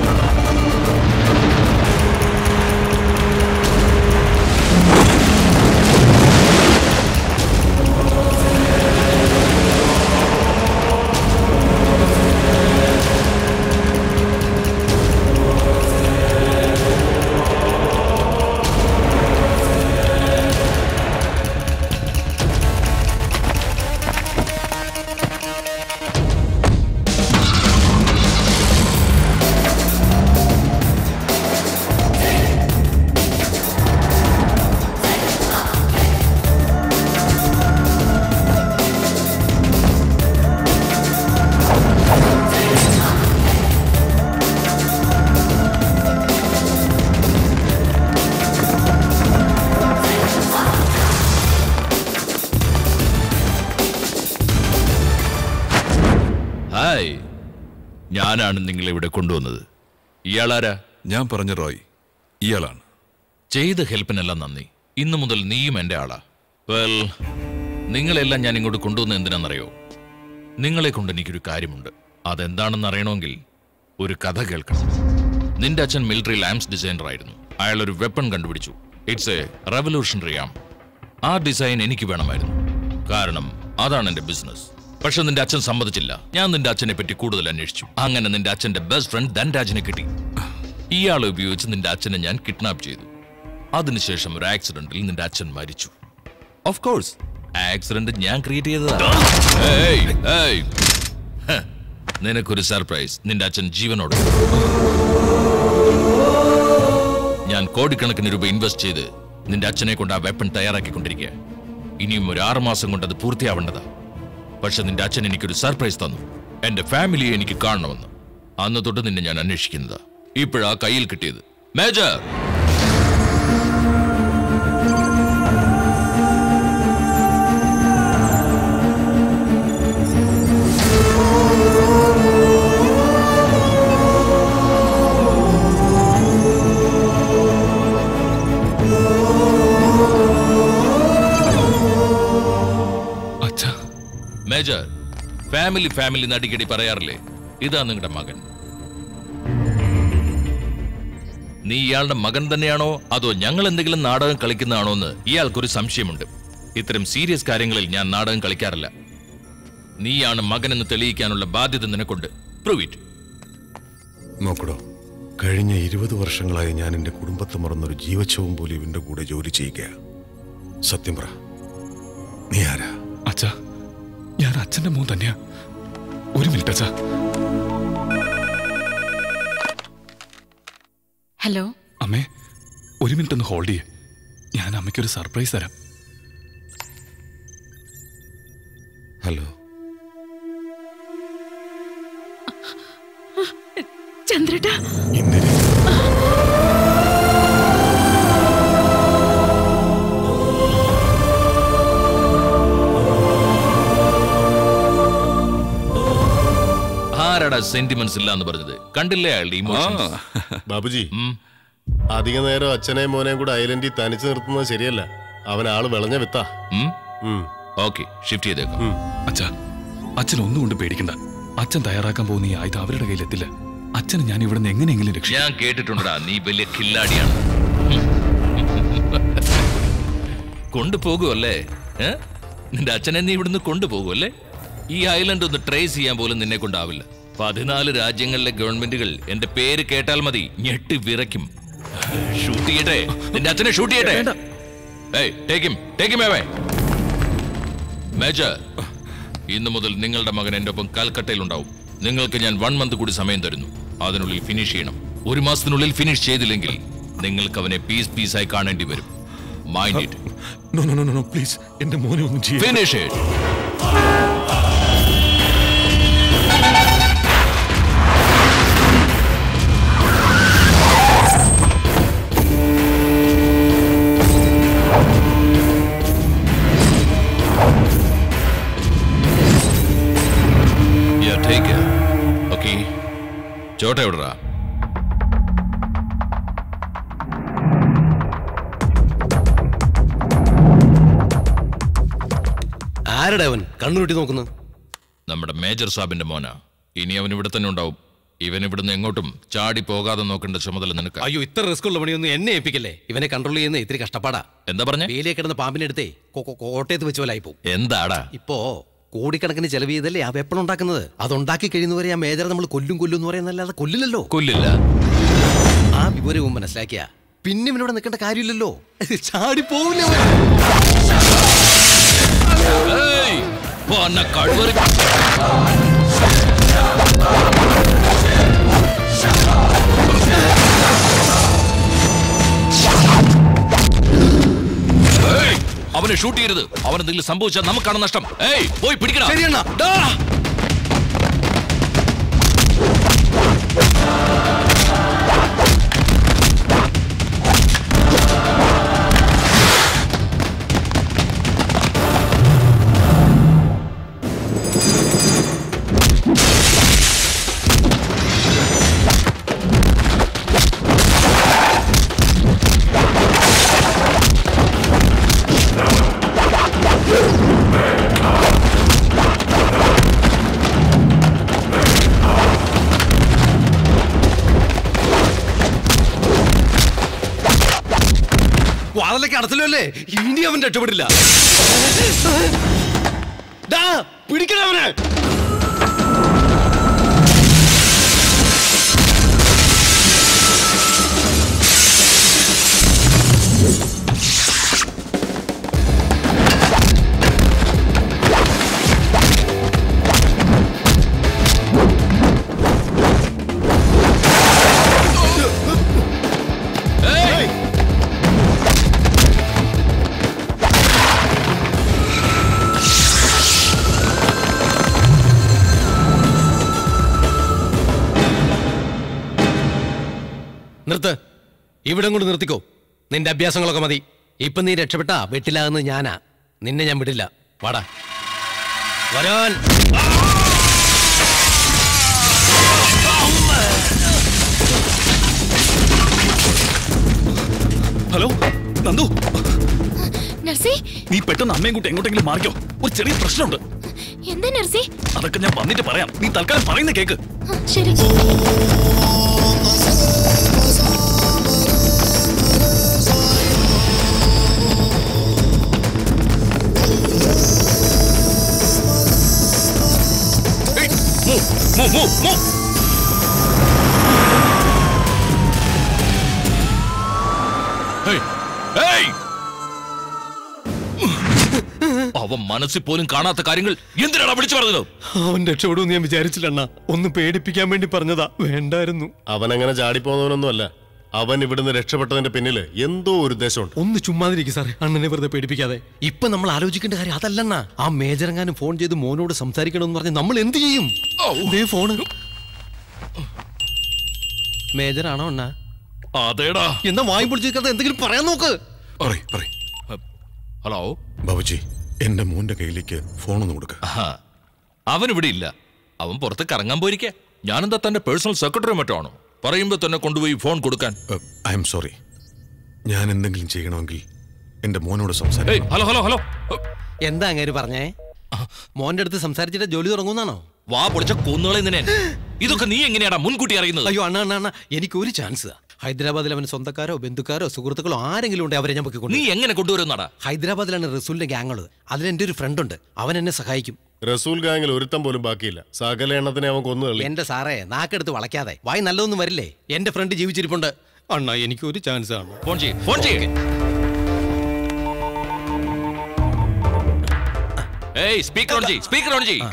ഹായ് ഞാനാണ് നിങ്ങളെ ഇവിടെ കൊണ്ടുവന്നത് ഇയാളാരാ ഞാൻ പറഞ്ഞ റോയ് ഇയാളാണ് ചെയ്ത ഹെൽപ്പിനെല്ലാം നന്ദി ഇന്നു മുതൽ നീയും എന്റെ ആളാ വെൽ നിങ്ങളെല്ലാം ഞാൻ ഇങ്ങോട്ട് കൊണ്ടുവന്ന എന്തിനാണെന്നറിയോ നിങ്ങളെ കൊണ്ട് എനിക്കൊരു കാര്യമുണ്ട് അതെന്താണെന്ന് അറിയണമെങ്കിൽ ഒരു കഥ കേൾക്കണം നിന്റെ അച്ഛൻ മിലിറ്ററി ലാംപ്സ് ഡിസൈനർ ആയിരുന്നു അയാൾ ഒരു വെപ്പൺ കണ്ടുപിടിച്ചു ഇറ്റ്സ് എ റെവല്യൂഷണറി ആം ആ ഡിസൈൻ എനിക്ക് വേണമായിരുന്നു കാരണം അതാണ് എന്റെ ബിസിനസ് പക്ഷെ നിന്റെ അച്ഛൻ സമ്മതിച്ചില്ല ഞാൻ നിന്റെ അച്ഛനെ പറ്റി കൂടുതൽ അന്വേഷിച്ചു അങ്ങനെ നിന്റെ അച്ഛന്റെ ബെസ്റ്റ് ഫ്രണ്ട് ധൻരാജിനെ കിട്ടി ഇയാളെ ഉപയോഗിച്ച് നിന്റെ അച്ഛനെ ഞാൻ കിഡ്നാപ്പ് ചെയ്തു അതിനുശേഷം ഒരു ആക്സിഡന്റിൽ നിന്റെ അച്ഛൻ മരിച്ചു ഓഫ് കോഴ്സ് ആക്സിഡന്റ് ഞാൻ ക്രിയേറ്റ് ചെയ്തതാ ഏയ്, ഏയ്. ഹ, നിനക്കൊരു സർപ്രൈസ് നിന്റെ അച്ഛൻ ജീവനോട് ഞാൻ കോടിക്കണക്കിന് രൂപ ഇൻവെസ്റ്റ് ചെയ്ത് നിന്റെ അച്ഛനെ കൊണ്ട് ആ വെപ്പൺ തയ്യാറാക്കിക്കൊണ്ടിരിക്കുക ഇനിയും ഒരു ആറ് മാസം കൊണ്ട് അത് പൂർത്തിയാവേണ്ടതാ പക്ഷെ നിന്റെ അച്ഛൻ എനിക്കൊരു സർപ്രൈസ് തന്നു എന്റെ ഫാമിലിയെ എനിക്ക് കാണണമെന്ന് അന്ന് തൊട്ട് നിന്നെ ഞാൻ അന്വേഷിക്കുന്നതാ ഇപ്പോഴാ കയ്യിൽ കിട്ടിയത് മേജർ മേജർ ഫാമിലി ഫാമിലി എന്ന് അടിക്കടി പറയാറില്ലേ ഇതാ നിങ്ങളുടെ മകൻ നീ ഇയാളുടെ മകൻ തന്നെയാണോ അതോ ഞങ്ങൾ എന്തെങ്കിലും നാടകം കളിക്കുന്നതാണോ എന്ന് ഇയാൾക്കൊരു സംശയമുണ്ട് ഇത്തരം സീരിയസ് കാര്യങ്ങളിൽ ഞാൻ നാടകം കളിക്കാറില്ല നീയാണ് മകനെന്ന് തെളിയിക്കാനുള്ള ബാധ്യത നിനക്കുണ്ട് പ്രൂവ് ഇറ്റ് നോക്കടോ കഴിഞ്ഞ ഇരുപത് വർഷങ്ങളായി ഞാൻ എന്റെ കുടുംബത്തെ മറന്നൊരു ജീവച്ഛവും പോലും ഇവന്റെ കൂടെ ജോലി ചെയ്യുക സത്യം പറ നീ ആരാ അച്ഛാ ഞാൻ അച്ഛന്റെ മോൻ തന്നെയാ ഒരു മിനിറ്റ് അച്ഛാ ഹലോ അമ്മേ ഒരു മിനിറ്റ് ഒന്ന് ഹോൾഡ് ചെയ്യേ ഞാൻ അമ്മയ്ക്കൊരു സർപ്രൈസ് തരാം ഹലോ ചന്ദ്രേട്ടാ ആരാടാ സെന്റിമെന്റ്സ് ഇല്ല എന്ന് പറഞ്ഞത് കണ്ടില്ലേ അയാളുടെ ഇമോഷൻസ് ബാബുജി അധിക നേരം അച്ഛനെയും മോനെയും കൂടെ ഐലൻഡിൽ തനിച്ചു നിർത്തുന്നത് ശരിയല്ല അവൻ ആള് വിളഞ്ഞ വിത്താ ഓക്കെ ഷിഫ്റ്റ് ചെയ്തേക്കാം അച്ഛാ അച്ഛൻ ഒന്നും കൊണ്ട് പേടിക്കണ്ട അച്ഛൻ തയ്യാറാക്കാൻ പോകുന്ന ഈ ആയുധം അവരുടെ കയ്യിലെത്തില്ല അച്ഛന് ഞാൻ ഇവിടെ നിന്ന് എങ്ങനെയെങ്കിലും രക്ഷിക്കും ഞാൻ കേട്ടിട്ടുണ്ടാ നീ വലിയ കില്ലാടിയാണ് കൊണ്ടുപോകുമല്ലേ ഏ? നിന്റെ അച്ഛനെ നീ ഇവിടുന്ന് കൊണ്ടുപോകുമല്ലേ ഈ ഐലൻഡ് ഒന്ന് ട്രേസ് ചെയ്യാൻ പോലും നിന്നെ കൊണ്ടാവില്ല പതിനാല് രാജ്യങ്ങളിലെ ഗവൺമെന്റുകൾ എന്റെ പേര് കേട്ടാൽ മതി ഞെട്ടി വിറയ്ക്കും ഷൂട്ട് ചെയ്യട്ടെ നിന്റെ അച്ഛനെ ഷൂട്ട് ചെയ്യട്ടെ ഏയ് take him take him away major ഇന്നു മുതൽ നിങ്ങളുടെ മകൻ എന്റെ ഒപ്പം കൽക്കട്ടയിൽ ഉണ്ടാവും നിങ്ങൾക്ക് ഞാൻ വൺ മന്ത് കൂടി സമയം തരുന്നു അതിനുള്ളിൽ ഫിനിഷ് ചെയ്യണം ഒരു മാസത്തിനുള്ളിൽ ഫിനിഷ് ചെയ്തില്ലെങ്കിൽ നിങ്ങൾക്ക് അവനെ പീസ് പീസായി കാണേണ്ടി വരും mind it no no no no please എന്റെ മോനെ ഒന്നും ചെയ്യരുത്. Finish it Yeah, take it. Okay. ചോട്ട എവിടെടാ ആരുടെ അവൻ കണ്ണുരുട്ടി നോക്കുന്നു നമ്മുടെ മേജർ സാബിന്റെ മോനാ ഇനി അവൻ ഇവിടെ തന്നെ ഉണ്ടാവും ഇവൻ ഇവിടുന്ന് എങ്ങോട്ടും ചാടി പോകാതെ നോക്കേണ്ട ചുമതല നിനക്ക് അയ്യോ ഇത്ര റിസ്ക് ഉള്ള പണിയൊന്നും എന്നെ ഏൽപ്പിക്കല്ലേ ഇവനെ കൺട്രോൾ ചെയ്യുന്ന ഇത്തിരി കഷ്ടപ്പാടാ എന്താ പറഞ്ഞ വേലിയെ കിടന്ന പാമ്പിനെ എടുത്തേ കോ- കോ- കോട്ടയത്ത് വെച്ച പോലെ ആയിപ്പോ എന്താടാ ഇപ്പോ കോടിക്കണക്കിന് ചെലവ് ചെയ്തല്ലേ ആ വെപ്പൺ ഉണ്ടാക്കുന്നത് അതുണ്ടാക്കി കഴിയുന്നവരെ ആ മേജർ നമ്മൾ കൊല്ലും കൊല്ലും എന്ന് പറയുന്നല്ലാതെ കൊല്ലില്ലല്ലോ കൊല്ലില്ല ആ വിവരവും മനസ്സിലാക്കിയ പിന്നെ ഇവനോട് നിൽക്കേണ്ട കാര്യമില്ലല്ലോ ചാടി പോവില്ല ഏയ്, വന്ന കഴിവറി ഏയ്, അവനെ ഷൂട്ട് ചെയ്യരുത് അവൻ എന്തെങ്കിലും സംഭവിച്ചാൽ നമുക്കാണ് നഷ്ടം ഏയ് പോയി പിടിക്കണം ശരിയണ്ണ വാതിലൊക്കെ അടച്ചല്ലോ അല്ലേ ഇനി അവൻ രക്ഷപ്പെടില്ല ഡാ, പിടിക്കണേ അവനെ നിർത്ത് ഇവിടെ കൊണ്ട് നിർത്തിക്കോ നിന്റെ അഭ്യാസങ്ങളൊക്കെ മതി ഇപ്പൊ നീ രക്ഷപ്പെട്ടാ വെട്ടിലാകുന്നത് ഞാനാ നിന്നെ ഞാൻ വിടില്ല വാടാ വരാൻ ഹലോ നന്ദു നർസി നീ പെട്ടെന്ന് അമ്മയും കൂട്ടി എങ്ങോട്ടെങ്കിലും മാറിക്കോ ഒരു ചെറിയ പ്രശ്നമുണ്ട് എന്താ നർസി അതൊക്കെ ഞാൻ വന്നിട്ട് പറയാം നീ തൽക്കാലം പറയുന്ന കേക്ക് ആ, ശരി Move, move, move. ഏയ്, ഏയ്! അവൻ മനസ്സിൽ പോലും കാണാത്ത കാര്യങ്ങൾ എന്തിനാണ് വിളിച്ചു പറഞ്ഞത് അവൻ രക്ഷപ്പെടുമെന്ന് ഞാൻ വിചാരിച്ചില്ല അണ്ണാ ഒന്ന് പേടിപ്പിക്കാൻ വേണ്ടി പറഞ്ഞതാ വേണ്ടായിരുന്നു അവൻ അങ്ങനെ ചാടിപ്പോന്നവനൊന്നും അല്ല അവൻ ഇവിടുന്ന് രക്ഷപ്പെട്ടതിന്റെ പിന്നില് എന്തോ ഒരു ഉദ്ദേശമുണ്ട് ഒന്ന് ചുമ്മാതിരിക്കും സാറേ അണ്ണനെ വെറുതെ പേടിപ്പിക്കാതെ ഇപ്പൊ നമ്മൾ ആലോചിക്കേണ്ട കാര്യം അതല്ലണ്ണ ആ മേജറെങ്ങാനും ഫോൺ ചെയ്ത് മോനോട് സംസാരിക്കണമെന്ന് പറഞ്ഞ് നമ്മൾ എന്ത് ചെയ്യും ദേ ഫോണ് മേജർ ആണോ അണ്ണാ അതേടാ എന്താ വായി പൊളിച്ചിരിക്കാത്ത എന്തെങ്കിലും പറയാൻ നോക്ക് ഹലോ ബാബുജി എന്റെ മോന്റെ കയ്യിലേക്ക് ഫോണൊന്ന് കൊടുക്ക അവൻ ഇവിടെ ഇല്ല അവൻ പുറത്ത് കറങ്ങാൻ പോയിരിക്കെ ഞാനെന്താ തന്റെ പേഴ്സണൽ സെക്രട്ടറി മറ്റോ ആണോ പറയുമ്പോ തന്നെ കൊണ്ടുപോയി ഫോൺ കൊടുക്കാൻ ഐ എം സോറി ഞാൻ എന്തെങ്കിലും ചെയ്യണമെങ്കിൽ എന്റെ മോനോട് സംസാരിക്കും ഹലോ ഹലോ ഹലോ എന്താ അങ്ങേര് പറഞ്ഞേ മോന്റെ അടുത്ത് സംസാരിച്ചിട്ട് ജോലി തുടങ്ങുന്നാണോ വാ പൊളിച്ച കൊന്നുകളെ നിന്നെ ഇതൊക്കെ നീ എങ്ങനെയാടാ മുൻകൂട്ടി അറിയുന്നത് അയ്യോ അണ്ണ അണ്ണ അണ്ണ എനിക്ക് ഒരു ചാൻസ് ഹൈദരാബാദിൽ അവന് സ്വന്തക്കാരോ ബന്ധുക്കാരോ സുഹൃത്തുക്കളോ ആരെങ്കിലും ഉണ്ട് അവരെ ഞാൻ പൊക്കിക്കൊണ്ട് നീ എങ്ങനെ കൊണ്ടുവരുന്നടാ ഹൈദരാബാദിലാണ് റസൂലിന്റെ ഗ്യാങ് ഉള്ളത് അതിൽ എന്റെ ഒരു ഫ്രണ്ട് ഉണ്ട് അവൻ എന്നെ സഹായിക്കും റസൂൽ ഗാങ്ങിൽ ഒരുത്തം പോലും ബാക്കിയില്ല സകല എണ്ണത്തിനെ അവൻ കൊന്നു തള്ളി എന്റെ സാറേ നാക്കെടുത്ത് വളയ്ക്കാതെ വായി നല്ലതൊന്നും വരില്ലേ എന്റെ ഫ്രണ്ട് ജീവിച്ചിരിപ്പുണ്ട് അണ്ണ എനിക്ക് ഒരു ചാൻസ് ആണ് ഫോൺ ചെയ്യ് ഫോൺ ചെയ്യ് ഏയ് സ്പീക്കർ ഓൺ ചെയ്യ് സ്പീക്കർ ഓൺ ചെയ്യ്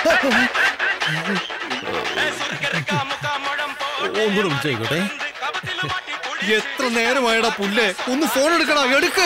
ഒന്നുകൂടെ വിളിച്ചോട്ടെ എത്ര നേരമായടാ പുല്ലേ ഒന്ന് ഫോൺ എടുക്കടാ എടുക്ക്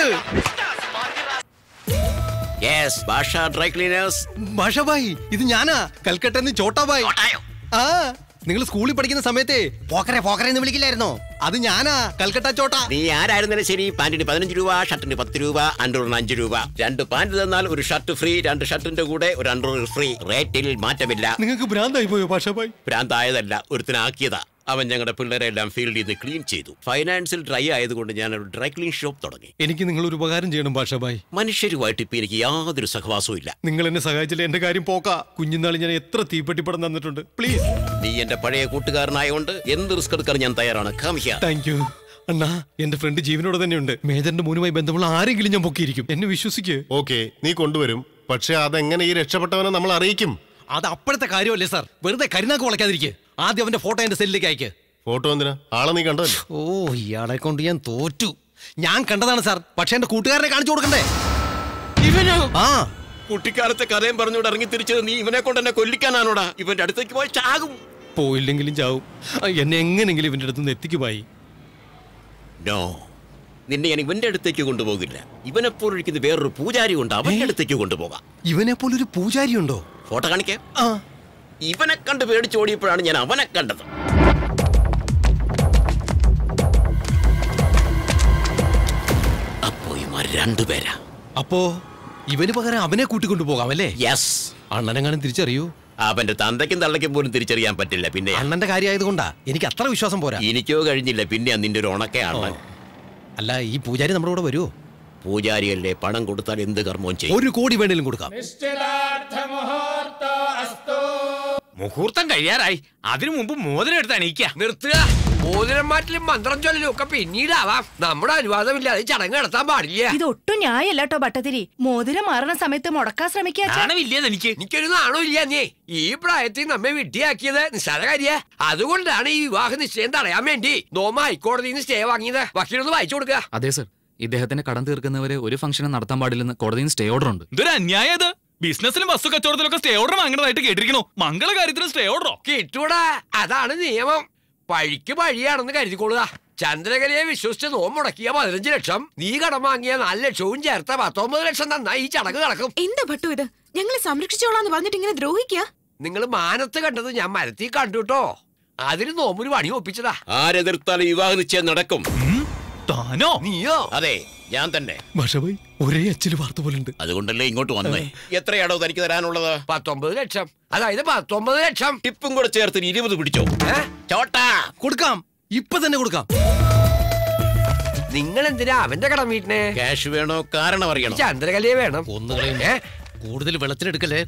യെസ് ഭാഷ ഡ്രൈ ക്ലീനേഴ്സ് ഭാഷാബായി ഇത് ഞാനാ കൽക്കട്ടന്ന് ചോട്ടാബായി ആ നിങ്ങൾ സ്കൂളിൽ പഠിക്കുന്ന സമയത്തെ പോക്കരെ പോക്കരെ എന്ന് വിളിക്കില്ലായിരുന്നോ അത് ഞാനാ കൽക്കട്ട ചോട്ടാ നീ ആരായിരുന്നാലും ശരി പാന്റിന് പതിനഞ്ച് രൂപ ഷർട്ടിന് പത്ത് രൂപ അണ്ടൂറിന് അഞ്ച് രൂപ രണ്ട് പാന്റ് തന്നാൽ ഒരു ഷർട്ട് ഫ്രീ രണ്ട് ഷർട്ടിന്റെ കൂടെ ഒരു അണ്ടൂർ ഫ്രീ റേറ്റിൽ മാറ്റമില്ല നിങ്ങൾക്ക് ഭ്രാന്തായി പോയോ ഭാഷാബായി ഭ്രാന്തായതല്ല ഒരുത്തിനാക്കിയതാ അവൻ ഞങ്ങളുടെ പിള്ളേരെല്ലാം ഫീൽഡിൽ നിന്ന് ക്ലീൻ ചെയ്തു ഫൈനാൻസിൽ ഡ്രൈ ആയതുകൊണ്ട് ഞാൻ ഒരു ഡ്രൈ ക്ലീൻ ഷോപ്പ് തുടങ്ങി എനിക്ക് നിങ്ങൾ ഒരു ഉപകാരം ചെയ്യണം ഭാഷാബായി മനുഷ്യരുമായിട്ട് ഇപ്പൊ എനിക്ക് യാതൊരു സഹവാസവും ഇല്ല നിങ്ങൾ എന്നെ സഹായിച്ചില്ല എന്റെ കാര്യം പോക്കാ കുഞ്ഞുനാളിൽ ഞാൻ എത്ര തീപ്പെട്ടിപ്പടം തന്നിട്ടുണ്ട് പ്ലീസ് നീ എന്റെ പഴയ കൂട്ടുകാരനായോണ്ട് എന്ത് റിസ്ക് എടുക്കാൻ ഞാൻ തയ്യാറാണ് Come here. താങ്ക് യു അണ്ണാ എന്റെ ഫ്രണ്ട് ജീവനോട് തന്നെയുണ്ട് മേജറിന്റെ മോനുമായി ബന്ധമുള്ള ആരെങ്കിലും ഞാൻ പൊക്കിയിരിക്കും എന്നെ വിശ്വസിക്ക് ഓക്കെ നീ കൊണ്ടുവരും പക്ഷെ അതെങ്ങനെ ഈ രക്ഷപ്പെട്ടവനെ നമ്മൾ അറിയിക്കും അത് അപ്പോഴത്തെ കാര്യമല്ലേ സാർ വെറുതെ കരിനാക്ക് വളയ്ക്കാതിരിക്കെ ആദ്യം അവന്റെ ഫോട്ടോ എന്റെ സെല്ലിലേക്ക് അയക്ക് ഫോട്ടോ എന്തിനാ ആളെ നീ കണ്ടതല്ലേ ഓ ഇയാളെ കൊണ്ട് ഞാൻ തോറ്റു ഞാൻ കണ്ടതാണ് സാർ പക്ഷെ എന്റെ കൂട്ടുകാരനെ കാണിച്ചു കൊടുക്കണ്ടേ ഇവനോ ആ കുട്ടിക്കാലത്തെ കഥയും പറഞ്ഞുകൊണ്ട് ഇറങ്ങി തിരിച്ചത് നീ ഇവനെ കൊണ്ട് എന്നെ കൊല്ലിക്കാനാണോടാ ഇവന്റെ അടുത്തേക്ക് പോയി ചാകും പോയില്ലെങ്കിലും ചാവും ആ, എന്നെ എങ്ങനെങ്കിലും ഇവന്റെ അടുത്ത് നിന്ന് എത്തിക്കുമായി നോ നിന്നെ ഞാൻ ഇവന്റെ അടുത്തേക്ക് കൊണ്ടുപോകില്ല ഇവനെപ്പോഴൊരിക്കുന്ന വേറൊരു പൂജാരി ഉണ്ട് അവന്റെ അടുത്തേക്ക് കൊണ്ടുപോകാം ഇവനെ പോലൊരു പൂജാരി ഉണ്ടോ ഫോട്ടോ കാണിക്കേ ഇവനെ കണ്ട് പേടിച്ചോടിയപ്പോഴാണ് ഞാൻ അവനെ കണ്ടത് അപ്പോ ഇവന്മാർ രണ്ടുപേരാ അപ്പോ ഇവന് പകരം അവനെ കൂട്ടിക്കൊണ്ടു പോകാം അല്ലേ യെസ് അണ്ണനെങ്ങാനും തിരിച്ചറിയൂ അവന്റെ തന്തയ്ക്കും തള്ളയ്ക്കും പോലും തിരിച്ചറിയാൻ പറ്റില്ല പിന്നെ അണ്ണന്റെ കാര്യമായതുകൊണ്ടാ എനിക്ക് അത്ര വിശ്വാസം പോരാ എനിക്കോ കഴിഞ്ഞില്ല പിന്നെ നിന്റെ ഒരു ഉണക്കയാണ് അല്ല ഈ പൂജാരി നമ്മുടെ കൂടെ വരുമോ പൂജാരിയല്ലേ പണം കൊടുത്താൽ എന്ത് കർമ്മവും ചെയ്യും ഒരു കോടി വേണേലും കൊടുക്കാം മുഹൂർത്തം കഴിയാറായി അതിനു മുമ്പ് മോതിരം എടുത്ത് അണിയിക്ക നിർത്തുക മോതിരം മാറ്റലും മന്ത്രം ചൊല്ലലും ഒക്കെ പിന്നീടാവാം നമ്മുടെ അനുവാദമില്ലാതെ ഈ ചടങ്ങ് നടത്താൻ പാടില്ല ഇതൊട്ടും ന്യായല്ല കേട്ടോ ഭട്ടതിരി മോതിരം മാറണ സമയത്ത് മുടക്കാൻ ശ്രമിക്കാ എനിക്ക് എനിക്കൊരു നാണോ ഇല്ല നീ ഈ പ്രായത്തിൽ നമ്മെ വിഡ്ഢിയാക്കിയത് നിസ്സാര കാര്യ അതുകൊണ്ടാണ് ഈ വിവാഹ നിശ്ചയം തടയാൻ വേണ്ടി നോമ ഹൈക്കോടതിയിൽ നിന്ന് സ്റ്റേ വാങ്ങിയത് വക്കീലൊന്ന് വായിച്ചു കൊടുക്കുക അതെ സർ ഇദ്ദേഹത്തിന് കടം തീർക്കുന്നവരെ ഒരു ഫംഗ്ഷനും നടത്താൻ പാടില്ലെന്ന് കോടതിയിൽ നിന്ന് സ്റ്റേ ഓർഡർ ഉണ്ട് ഇതൊരു അന്യായം ഇത് ബിസിനസ്സിലും വസ്തു കച്ചവടത്തിലൊക്കെ സ്റ്റേ ഓർഡർ വാങ്ങണതായിട്ട് കേട്ടിരിക്കണോ മംഗള കാര്യത്തിന് സ്റ്റേ ഓർഡറോ കിട്ടൂടാ അതാണ് നിയമം പഴിക്ക് പഴിയാണെന്ന് കരുതിക്കൊള്ളുക ചന്ദ്രകലയെ വിശ്വസിച്ച് നോം മുടക്കിയ പതിനഞ്ച് ലക്ഷം നീ കടം വാങ്ങിയ നാല് ലക്ഷവും ചേർത്ത പത്തൊമ്പത് ലക്ഷം തന്നാ ഈ ചടങ്ങ് നടക്കും എന്താ ഭട്ടു ഇത് ഞങ്ങളെ സംരക്ഷിച്ചോളാന്ന് പറഞ്ഞിട്ട് ഇങ്ങനെ ദ്രോഹിക്കുക നിങ്ങൾ മാനത്ത് കണ്ടത് ഞാൻ മരത്തിൽ കണ്ടുട്ടോ അതിന് നോമ്പൊരു പണി ഒപ്പിച്ചതാ ആരെതിർത്താലും വിവാഹ നിശ്ചയം നടക്കും താനോ നീയോ അതെ ഞാൻ തന്നെ ഭാഷാബായി ഒരേ അച്ചില് വാർത്ത പോലെ ഉണ്ട് അതുകൊണ്ടല്ലേ ഇങ്ങോട്ട് വന്നേ എത്രയാണോ തനിക്ക് തരാനുള്ളത് പത്തൊമ്പത് ലക്ഷം അതായത് പത്തൊമ്പത് ലക്ഷം ടിപ്പും കൂടെ ചേർത്ത് ഇനി ഇരുപത് പിടിച്ചോ ചോട്ടാ കൊടുക്കാം ഇപ്പൊ തന്നെ കൊടുക്കാം നിങ്ങൾ എന്തിനാ അവന്റെ കടം വീട്ടിനെ ക്യാഷ് വേണോ കാരണം അറിയണം ചന്ദ്രകലയെ വേണം ഒന്നുകളെയും കൂടുതൽ വെള്ളത്തിലെടുക്കല്ലേ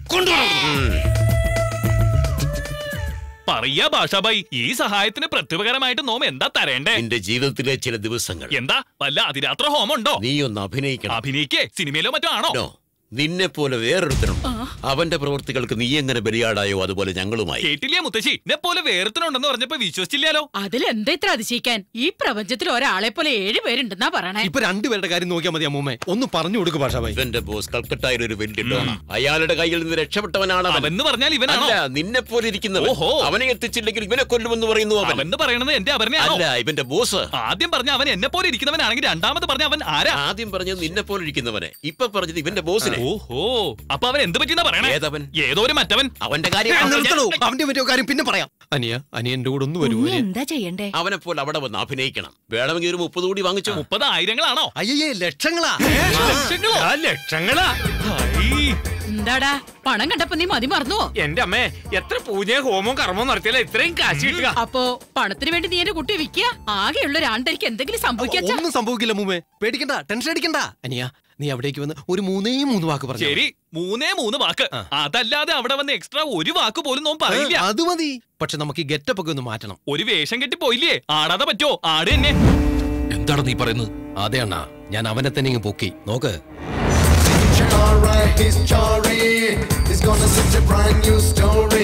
പറയാ ഭാഷാബായി ഈ സഹായത്തിന് പ്രത്യുപകരമായിട്ട് നോം എന്താ തരേണ്ടേ നിന്റെ ജീവിതത്തിലെ ചില ദിവസങ്ങൾ എന്താ വല്ല അതിരാത്ര ഹോമം ഉണ്ടോ നീ ഒന്ന് അഭിനയിക്കണം അഭിനയിക്കേ സിനിമയിലോ മറ്റോ ആണോ നോ. നിന്നെ പോലെ വേറൊരുത്തനുണ്ട് അവന്റെ പ്രവൃത്തികൾക്ക് നീ എങ്ങനെ ബലിയാടായോ അതുപോലെ ഞങ്ങളുമായി കേട്ടില്ലേ മുത്തശ്ശി എന്നെ പോലെ വേറെത്തനുണ്ടെന്ന് പറഞ്ഞപ്പോ വിശ്വസിച്ചില്ലാലോ അതിലെന്താ ഇത്ര അതിശയിക്കാൻ ഈ പ്രപഞ്ചത്തിൽ ഒരാളെ പോലെ ഏഴ് പേരുണ്ടെന്നാ പറയണേ ഇപ്പൊ രണ്ടുപേരുടെ കാര്യം നോക്കിയാൽ മതി അമ്മൂമ്മ ഒന്ന് പറഞ്ഞു കൊടുക്ക് ഭാഷാബായി ഇവന്റെ ബോസ് കൽക്കട്ടയിൽ ഒരു വലിയ ഡോണ അയാളുടെ കയ്യിൽ നിന്ന് രക്ഷപ്പെട്ടവനാണ് അവൻ അവൻ പറഞ്ഞാൽ ഇവനാണോ അല്ല നിന്നെ പോലെ ഇരിക്കുന്നവൻ ഓഹോ. അവനെ എത്തിച്ചില്ലെങ്കിൽ ഇവനെ കൊല്ലുമെന്ന് പറയുന്നു അവൻ അവൻ പറയണത് എന്റെ അവരനെയാണോ അല്ല ഇവന്റെ ബോസ് ആദ്യം പറഞ്ഞ അവൻ എന്നെ പോലെ ഇരിക്കുന്നവനാണെങ്കിൽ രണ്ടാമത് പറഞ്ഞ അവൻ ആരാ ആദ്യം പറഞ്ഞത് നിന്നെ പോലെ ഇരിക്കുന്നവനെ ഇപ്പൊ പറഞ്ഞത് ഇവന്റെ ബോസിനെ ഓഹോ അപ്പൊ അവൻ എന്ത് പറ്റിയെന്നാ പറയണേ ഏതവൻ ഏതോ ഒരു മറ്റവൻ അവന്റെ ഏ, നിർത്തണോ അവന്റെ മറ്റോ കാര്യം പിന്നെ പറയാം അനിയ അനിയ എന്റെ കൂടെ ഒന്ന് വരുമോ ഉണ്ണി എന്താ ചെയ്യണ്ടേ അവനെ പോലെ അവിടെ വന്ന് അഭിനയിക്കണം വേണമെങ്കിൽ ഒരു മുപ്പത് കൂടി വാങ്ങിച്ചോ മുപ്പത് ആയിരങ്ങളാണോ അയ്യേ ലക്ഷങ്ങളാ ആ, ലക്ഷങ്ങളാ എന്താടാ പണം കണ്ടപ്പോ നീ മതി മറന്നുവോ എന്റെ അമ്മേ എത്ര പൂജയും ഹോമവും കർമ്മവും നടത്തിയാലേ ഇത്രയും കാശ് കിട്ടുക അപ്പോ പണത്തിന് വേണ്ടി നീ എന്റെ കുട്ടിയെ വിൽക്കുക ആകെയുള്ള ഒരു ആണ്ടരിക്ക് എന്തെങ്കിലും സംഭവിക്കാ ഒന്നും സംഭവിക്കില്ല മൂമ്മേ പേടിക്കണ്ട ടെൻഷൻ അടിക്കണ്ട അനിയ നീ അവിടേക്ക് വന്ന് ഒരു മൂന്നേ മൂന്ന് വാക്ക് പറഞ്ഞു ശരി മൂന്നേ മൂന്ന് വാക്ക് അതല്ലാതെ അവിടെ വന്ന് എക്സ്ട്രാ ഒരു വാക്ക് പോലും നോൻ പറയില്ല അത് മതി പക്ഷെ നമുക്ക് ഈ ഗെറ്റപ്പ് ഒക്കെ ഒന്ന് മാറ്റണം ഒരു വേഷം കെട്ടി പോയില്ലേ ആടാതെ പറ്റോ ആട് തന്നെ എന്താണ് നീ പറയുന്നത് അതെ അണ്ണാ ഞാൻ അവനെ തന്നെ ഇങ്ങ് പൊക്കി നോക്ക് Alright, he's Chari. He's gonna set a brand new story.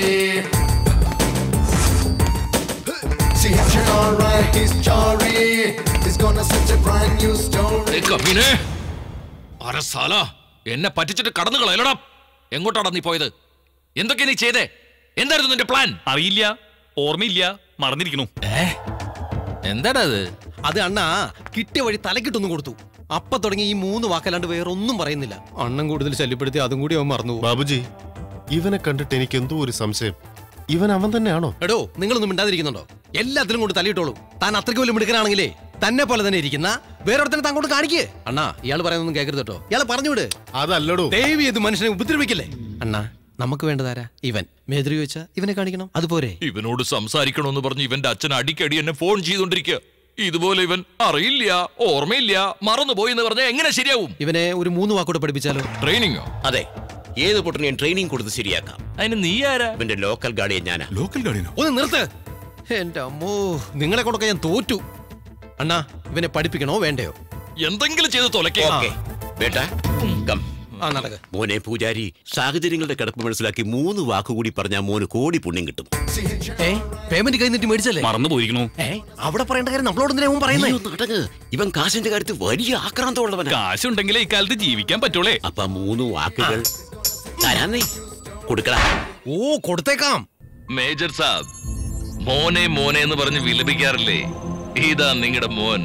See him, alright, he's Chari. He's gonna set a brand new story. കമ്മീനെ അരസാല എന്നെ പറ്റിച്ചിട്ട് കടന്നു കളയലടാ എങ്ങോട്ടാടാ നീ പോയത് എന്തൊക്കെ നീ ചെയ്തേ എന്തായിരുന്നു നിന്റെ പ്ലാൻ അറിയില്ല ഓർമ്മയില്ല മറന്നിരിക്കണു എന്താടാ അത് അത് അണ്ണാ കിട്ടിയ വഴി തലക്കിട്ടൊന്നും കൊടുത്തു അപ്പൊ തുടങ്ങി ഈ മൂന്ന് വാക്കല്ലാണ്ട് വേറെ ഒന്നും പറയുന്നില്ല അണ്ണൻ കൂടുതൽ ശല്യപ്പെടുത്തി അതും കൂടി അവൻ മറന്നു ബാബുജി ഇവനെ കണ്ടിട്ട് എനിക്ക് എന്തോ ഒരു സംശയം ഇവൻ അവൻ തന്നെയാണോ എടോ നിങ്ങളൊന്നും മിണ്ടാതിരിക്കുന്നുണ്ടോ എല്ലാത്തിലും കൊണ്ട് തല്ലിയിട്ടോളൂ താൻ അത്രയ്ക്ക് വലിയ മിടുക്കനാണെങ്കിലേ തന്നെ പോലെ തന്നെ ഇരിക്കുന്ന വേറൊരുത്തനെ താൻ കൊണ്ട് കാണിക്കേ അണ്ണാ ഇയാൾ പറയുന്നൊന്നും കേൾക്കരുത് കേട്ടോ ഇയാളെ പറഞ്ഞു വിട് അതല്ലടോ ദേവി ഇത് മനുഷ്യനെ ഉപദ്രവിക്കില്ലേ അണ്ണാ നമുക്ക് വേണ്ടതാരാ ഇവൻ മേദ്രി വെച്ചാ ഇവനെ കാണിക്കണം അതുപോരെ ഇവനോട് സംസാരിക്കണമെന്ന് പറഞ്ഞ് ഇവന്റെ അച്ഛൻ അടിക്കടി എന്നെ ഫോൺ ചെയ്തോണ്ടിരിക്കുക ഇതുപോലെ ഇവൻ അറിയില്ല ഓർമ്മയില്ല മറന്നുപോയി എന്ന് പറഞ്ഞാൽ എങ്ങനെ ശരിയാവും ഇവനെ ഒരു മൂന്ന് വാക്കൂടെ പഠിപ്പിച്ചാലോ ട്രെയിനിങ്ങോ അതെ ഏത് പൊട്ടനെയും ട്രെയിനിങ് കൊടുത്ത് ശരിയാക്കാം അതിന് നീ ആരാ ഇവന്റെ ലോക്കൽ ഗാർഡിയൻ ഞാനാ ലോക്കൽ ഗാർഡിയനോ ഒന്ന് നിർത്ത് എന്റെ അമ്മോ നിങ്ങളെ കൊണ്ടൊക്കെ ഞാൻ തോറ്റു അണ്ണാ ഇവനെ പഠിപ്പിക്കണോ വേണ്ടയോ എന്തെങ്കിലും ചെയ്ത് തുലക്കേ ഓക്കെ ബേട്ടാ കം ആ നടക്ക മോനെ പൂജാരി സാഹചര്യങ്ങളുടെ കിടപ്പ് മനസ്സിലാക്കി മൂന്ന് വാക്കുകൂടി പറഞ്ഞാൽ മോന് കോടി പുണ്യം കിട്ടും ഏ പേയ്മെന്റ് കൈ നീട്ടി മേടിച്ചല്ലേ മറന്നു പോയിരിക്കണു ഏ അവിടെ പറയേണ്ട കാര്യം നമ്മളോട് എന്തിനാ അവൻ പറയുന്നേ നീ ഒന്ന് അടങ്ങ്. ഇവൻ കാശിന്റെ കാര്യത്തിൽ വലിയ ആക്രാന്തമുള്ളവനാ കാശുണ്ടെങ്കിലേ ഇക്കാലത്ത് ജീവിക്കാൻ പറ്റുള്ളേ അപ്പൊ ആ മൂന്ന് വാക്കുകൾ തരാന്നേ കൊടുക്കടാ ഓ കൊടുത്തേക്കാം മേജർ സാബ് മോനെ മോനെ എന്ന് പറഞ്ഞ് വിലപിക്കാറില്ലേ ഇതാ നിങ്ങളുടെ മോൻ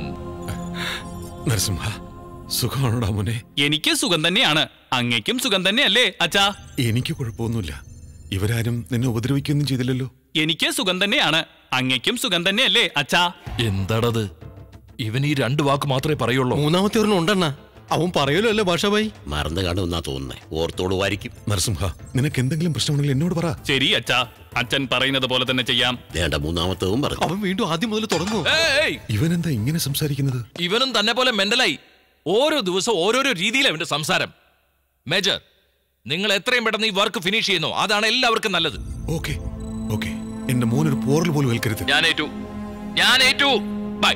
നരസിംഹ സുഖമാണോടാ മോനെ എനിക്ക് സുഖം തന്നെയാണ് അങ്ങയ്ക്കും സുഖം തന്നെയല്ലേ അച്ഛാ എനിക്ക് കുഴപ്പമൊന്നുമില്ല ഇവരാരും നിന്നെ ഉപദ്രവിക്കുകയൊന്നും ചെയ്തില്ലല്ലോ എനിക്ക് സുഖം തന്നെയാണ് അങ്ങയ്ക്കും സുഖം തന്നെയല്ലേ അച്ഛാ എന്താടത് ഇവൻ ഈ രണ്ട് വാക്ക് മാത്രമേ പറയുള്ളൂ മൂന്നാമത്തെ ഒരെണ്ണം ഉണ്ടെണ്ണ അവൻ പറയലോ അല്ലേ ഭാഷാബായി മറന്നു കാണുമെന്നാ തോന്നുന്നേ ഓർത്തോളുമായിരിക്കും നരസിംഹ നിനക്ക് എന്തെങ്കിലും പ്രശ്നമുണ്ടെങ്കിൽ എന്നോട് പറ ശരി അച്ഛാ അച്ഛൻ പറയുന്നത് പോലെ തന്നെ ചെയ്യാം വേണ്ട മൂന്നാമത്തവും പറഞ്ഞു അവൻ വീണ്ടും ആദ്യം മുതൽ തുടങ്ങും ഏയ് ഇവനെന്താ ഇങ്ങനെ സംസാരിക്കുന്നത് ഇവനും തന്നെ പോലെ മെന്റലായി ഓരോ ദിവസം ഓരോരോ രീതിയിലാണ് അവന്റെ സംസാരം മേജർ നിങ്ങൾ എത്രയും പെട്ടെന്ന് ഈ വർക്ക് ഫിനിഷ് ചെയ്യുന്നു അതാണ് എല്ലാവർക്കും നല്ലത് ഓക്കെ ഓക്കെ എന്റെ മോനൊരു പോറൽ പോലും ഏൽക്കരുത് ഞാൻ ഏറ്റു ഞാൻ ഏറ്റു ബൈ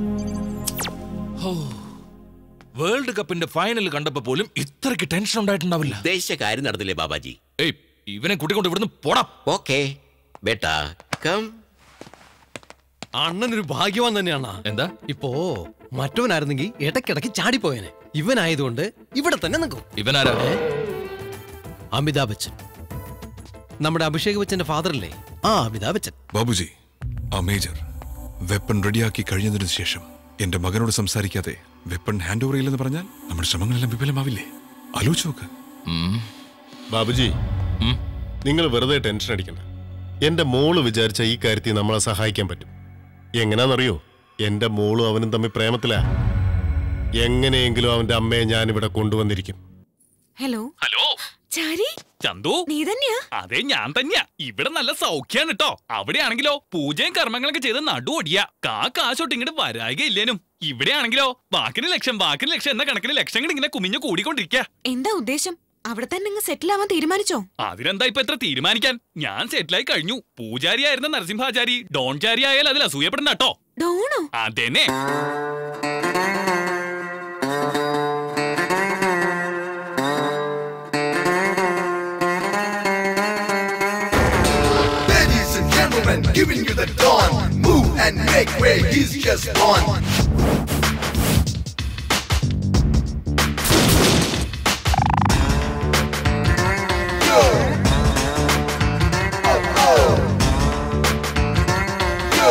വേൾഡ് കപ്പിന്റെ ഫൈനൽ കണ്ടപ്പോ പോലും ഇത്രയ്ക്ക് ടെൻഷൻ ഉണ്ടായിട്ടുണ്ടാവില്ല ഉദ്ദേശിച്ച കാര്യം നടന്നില്ലേ ബാബാജി ഏയ് ഇവനെ കൂട്ടിക്കൊണ്ട് ഇവിടുന്ന് പോടാ ഓക്കെ ബേട്ടാ കം അണ്ണനൊരു ഭാഗ്യവാൻ തന്നെയാണ് എന്താ ഇപ്പോ മറ്റവനായിരുന്നെങ്കിൽ ഇടയ്ക്കിടയ്ക്ക് ചാടിപ്പോയനെ ഇവനായതുകൊണ്ട് ഇവിടെ തന്നെ നിൽക്കും ഇവനാരാ അമിതാഭ് ബച്ചൻ നമ്മുടെ അഭിഷേക് ബച്ചന്റെ ഫാദർ അല്ലേ ആ അമിതാഭ് ബച്ചൻ ബാബുജി ആ മേജർ വെപ്പൺ റെഡിയാക്കി കഴിഞ്ഞതിനു ശേഷം എന്റെ മകനോട് സംസാരിക്കാതെ വെപ്പൺ ഹാൻഡ് ഓവർ ചെയ്യില്ലെന്ന് പറഞ്ഞാൽ നമ്മുടെ ശ്രമങ്ങളെല്ലാം വിഫലമാവില്ലേ ആലോചിച്ച് നോക്ക് ബാബുജി നിങ്ങൾ വെറുതെ ടെൻഷൻ അടിക്കണ്ട എന്റെ മോള് വിചാരിച്ച ഈ കാര്യത്തിൽ നമ്മളെ സഹായിക്കാൻ പറ്റും എങ്ങനാന്നറിയോ എന്റെ മോളും അവനും തമ്മിൽ പ്രേമത്തിലാ എങ്ങനെയെങ്കിലും അവന്റെ അമ്മയെ ഞാൻ ഇവിടെ കൊണ്ടുവന്നിരിക്കും ഹലോ ഹലോ ചാരി ചന്തു നീ തന്നെയാ അതെ ഞാൻ തന്നെയാ ഇവിടെ നല്ല സൗഖ്യാണ് കേട്ടോ അവിടെയാണെങ്കിലോ പൂജയും കർമ്മങ്ങളൊക്കെ ചെയ്ത് നടുവൊടിയ കാ കാശോട്ട് ഇങ്ങോട്ട് വരായികയില്ലേനും ഇവിടെയാണെങ്കിലോ വാക്കിന് ലക്ഷം വാക്കിന് ലക്ഷം എന്ന കണക്കിന് ലക്ഷങ്ങൾ ഇങ്ങനെ കുമിഞ്ഞു കൂടിക്കൊണ്ടിരിക്കുക എന്താ ഉദ്ദേശം അവിടെ തന്നെ അങ്ങ് സെറ്റിൽ ആവാൻ തീരുമാനിച്ചോ അതിനെന്താ ഇപ്പൊ എത്ര തീരുമാനിക്കാൻ ഞാൻ സെറ്റിലായി കഴിഞ്ഞു പൂജാരിയായിരുന്ന നരസിംഹാചാരി ഡോൺ ചാരി ആയാൽ അതിൽ അസൂയപ്പെടണ്ട കേട്ടോ ഡോണോ അതെന്നെ Ladies and gentlemen, giving you the dawn. Move and make way, he's just on. Yo. Oh, oh. Yo.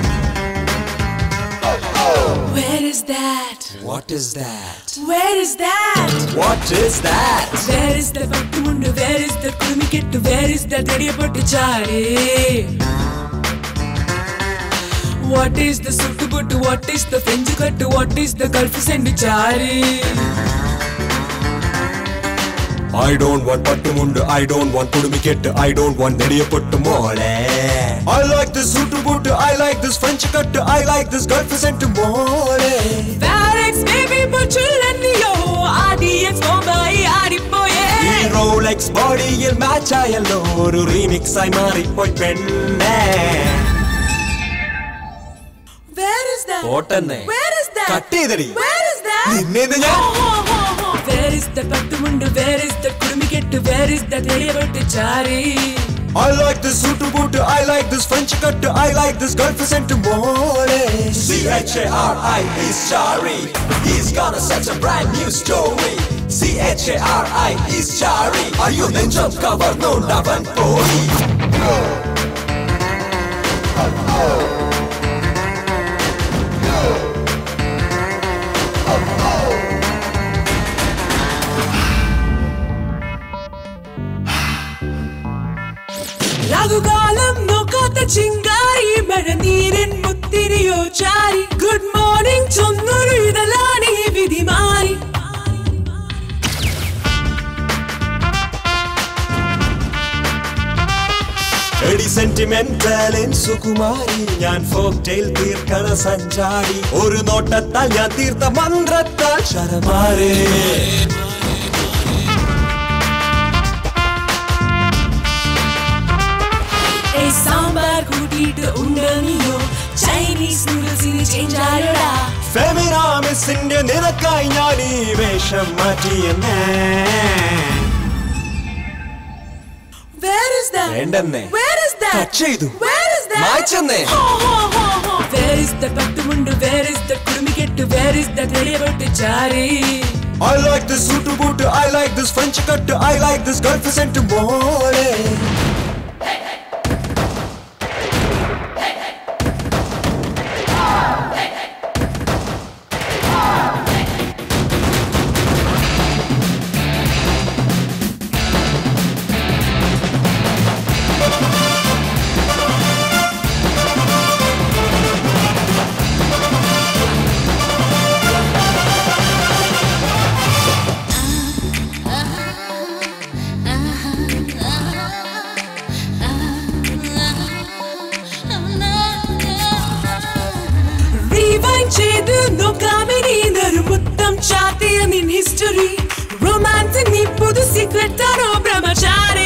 Oh, oh. Where is that? What is that? Where is that? What is that? Where is the Batmundu? Where is the Kurumikettu? Where is the Tediyapattu Chari? What is the sutu What is the French cut? What is the Gulf Sandichari? I don't want പട്ടുമുണ്ട് I don't want കുടുമിക്കെട്ട് I don't want നെടിയപ്പൊട്ട് മോളെ I like this suit boot I like this French cut I like this Gulf scent മോളെ Varex baby പൊച്ചുള്ളന്നിയോ RDX ബോംബായി ആടിപ്പോയേ ഈ Rolex ബോഡിയിൽ match ആയല്ലോ ഒരു remix ആയി മാറിപ്പോയി പെണ്ണേ Where is that? പോട്ടെന്നെ Where is that? കട്ട് ചെയ്തടി Where is that? നിന്നെ ഇത് ഞാൻ Where is the പട്ടുമുണ്ട് Where is the കുടുമിക്കെട്ട് Where is the നെടിയപ്പൊട്ടിച്ചാരി I like this suit boot, I like this French cut, I like this Gulf scent mole. C-H-A-R-I is Chari. He's gonna set a brand new story. C-H-A-R-I is Chari. Are you the jump cover? No, Navan Pori. Rahukalam നോക്കാത്ത ചിങ്കാരി മഴനീരൻ മുത്തിരിയോ ചാരി good morning ചൊന്നൊരു ഇതലാണ് ഈ വിധി മാറി എടി സെന്റിമെന്റലിൻ സുകുമാരി ഞാൻ folk tail തീർക്കണ സഞ്ചാരി ഒരു നോട്ടത്താൽ ഞാൻ തീർത്ത മന്ത്രത്താൽ ശരമാരേ ഏയ് സാമ്പാർ കൂട്ടിയിട്ട് ഉണ്ട് നീയോ ചൈനീസ് നൂഡിൽസിന് ചേഞ്ച് ആയോടാ ഫെമിനാമിസിന്റെ നിനക്കായി ഞാൻ ഈ വേഷം മാറ്റിയെന്നേ Where is that? വേണ്ടെന്നേ Where is that? കട്ട് ചെയ്തു Where is that? മായ്ച്ചെന്നേ ഹോ, ഹോ, ഹോ, ഹോ. Where is the പട്ടുമുണ്ട് Where is the കുടുമിക്കെട്ട് Where is the നെടിയപ്പൊട്ടിച്ചാരി I like this suit boot, I like this French cut, I like this Gulf scent mole. Rewind ചെയ്ത് നോക്കാമിനി ഇതൊരു മുത്തം ചാത്തിയ നിൻ ഹിസ്റ്ററി റൊമാൻസ് നീ പുതു സീക്രട്ട് ആണോ ബ്രഹ്മചാരി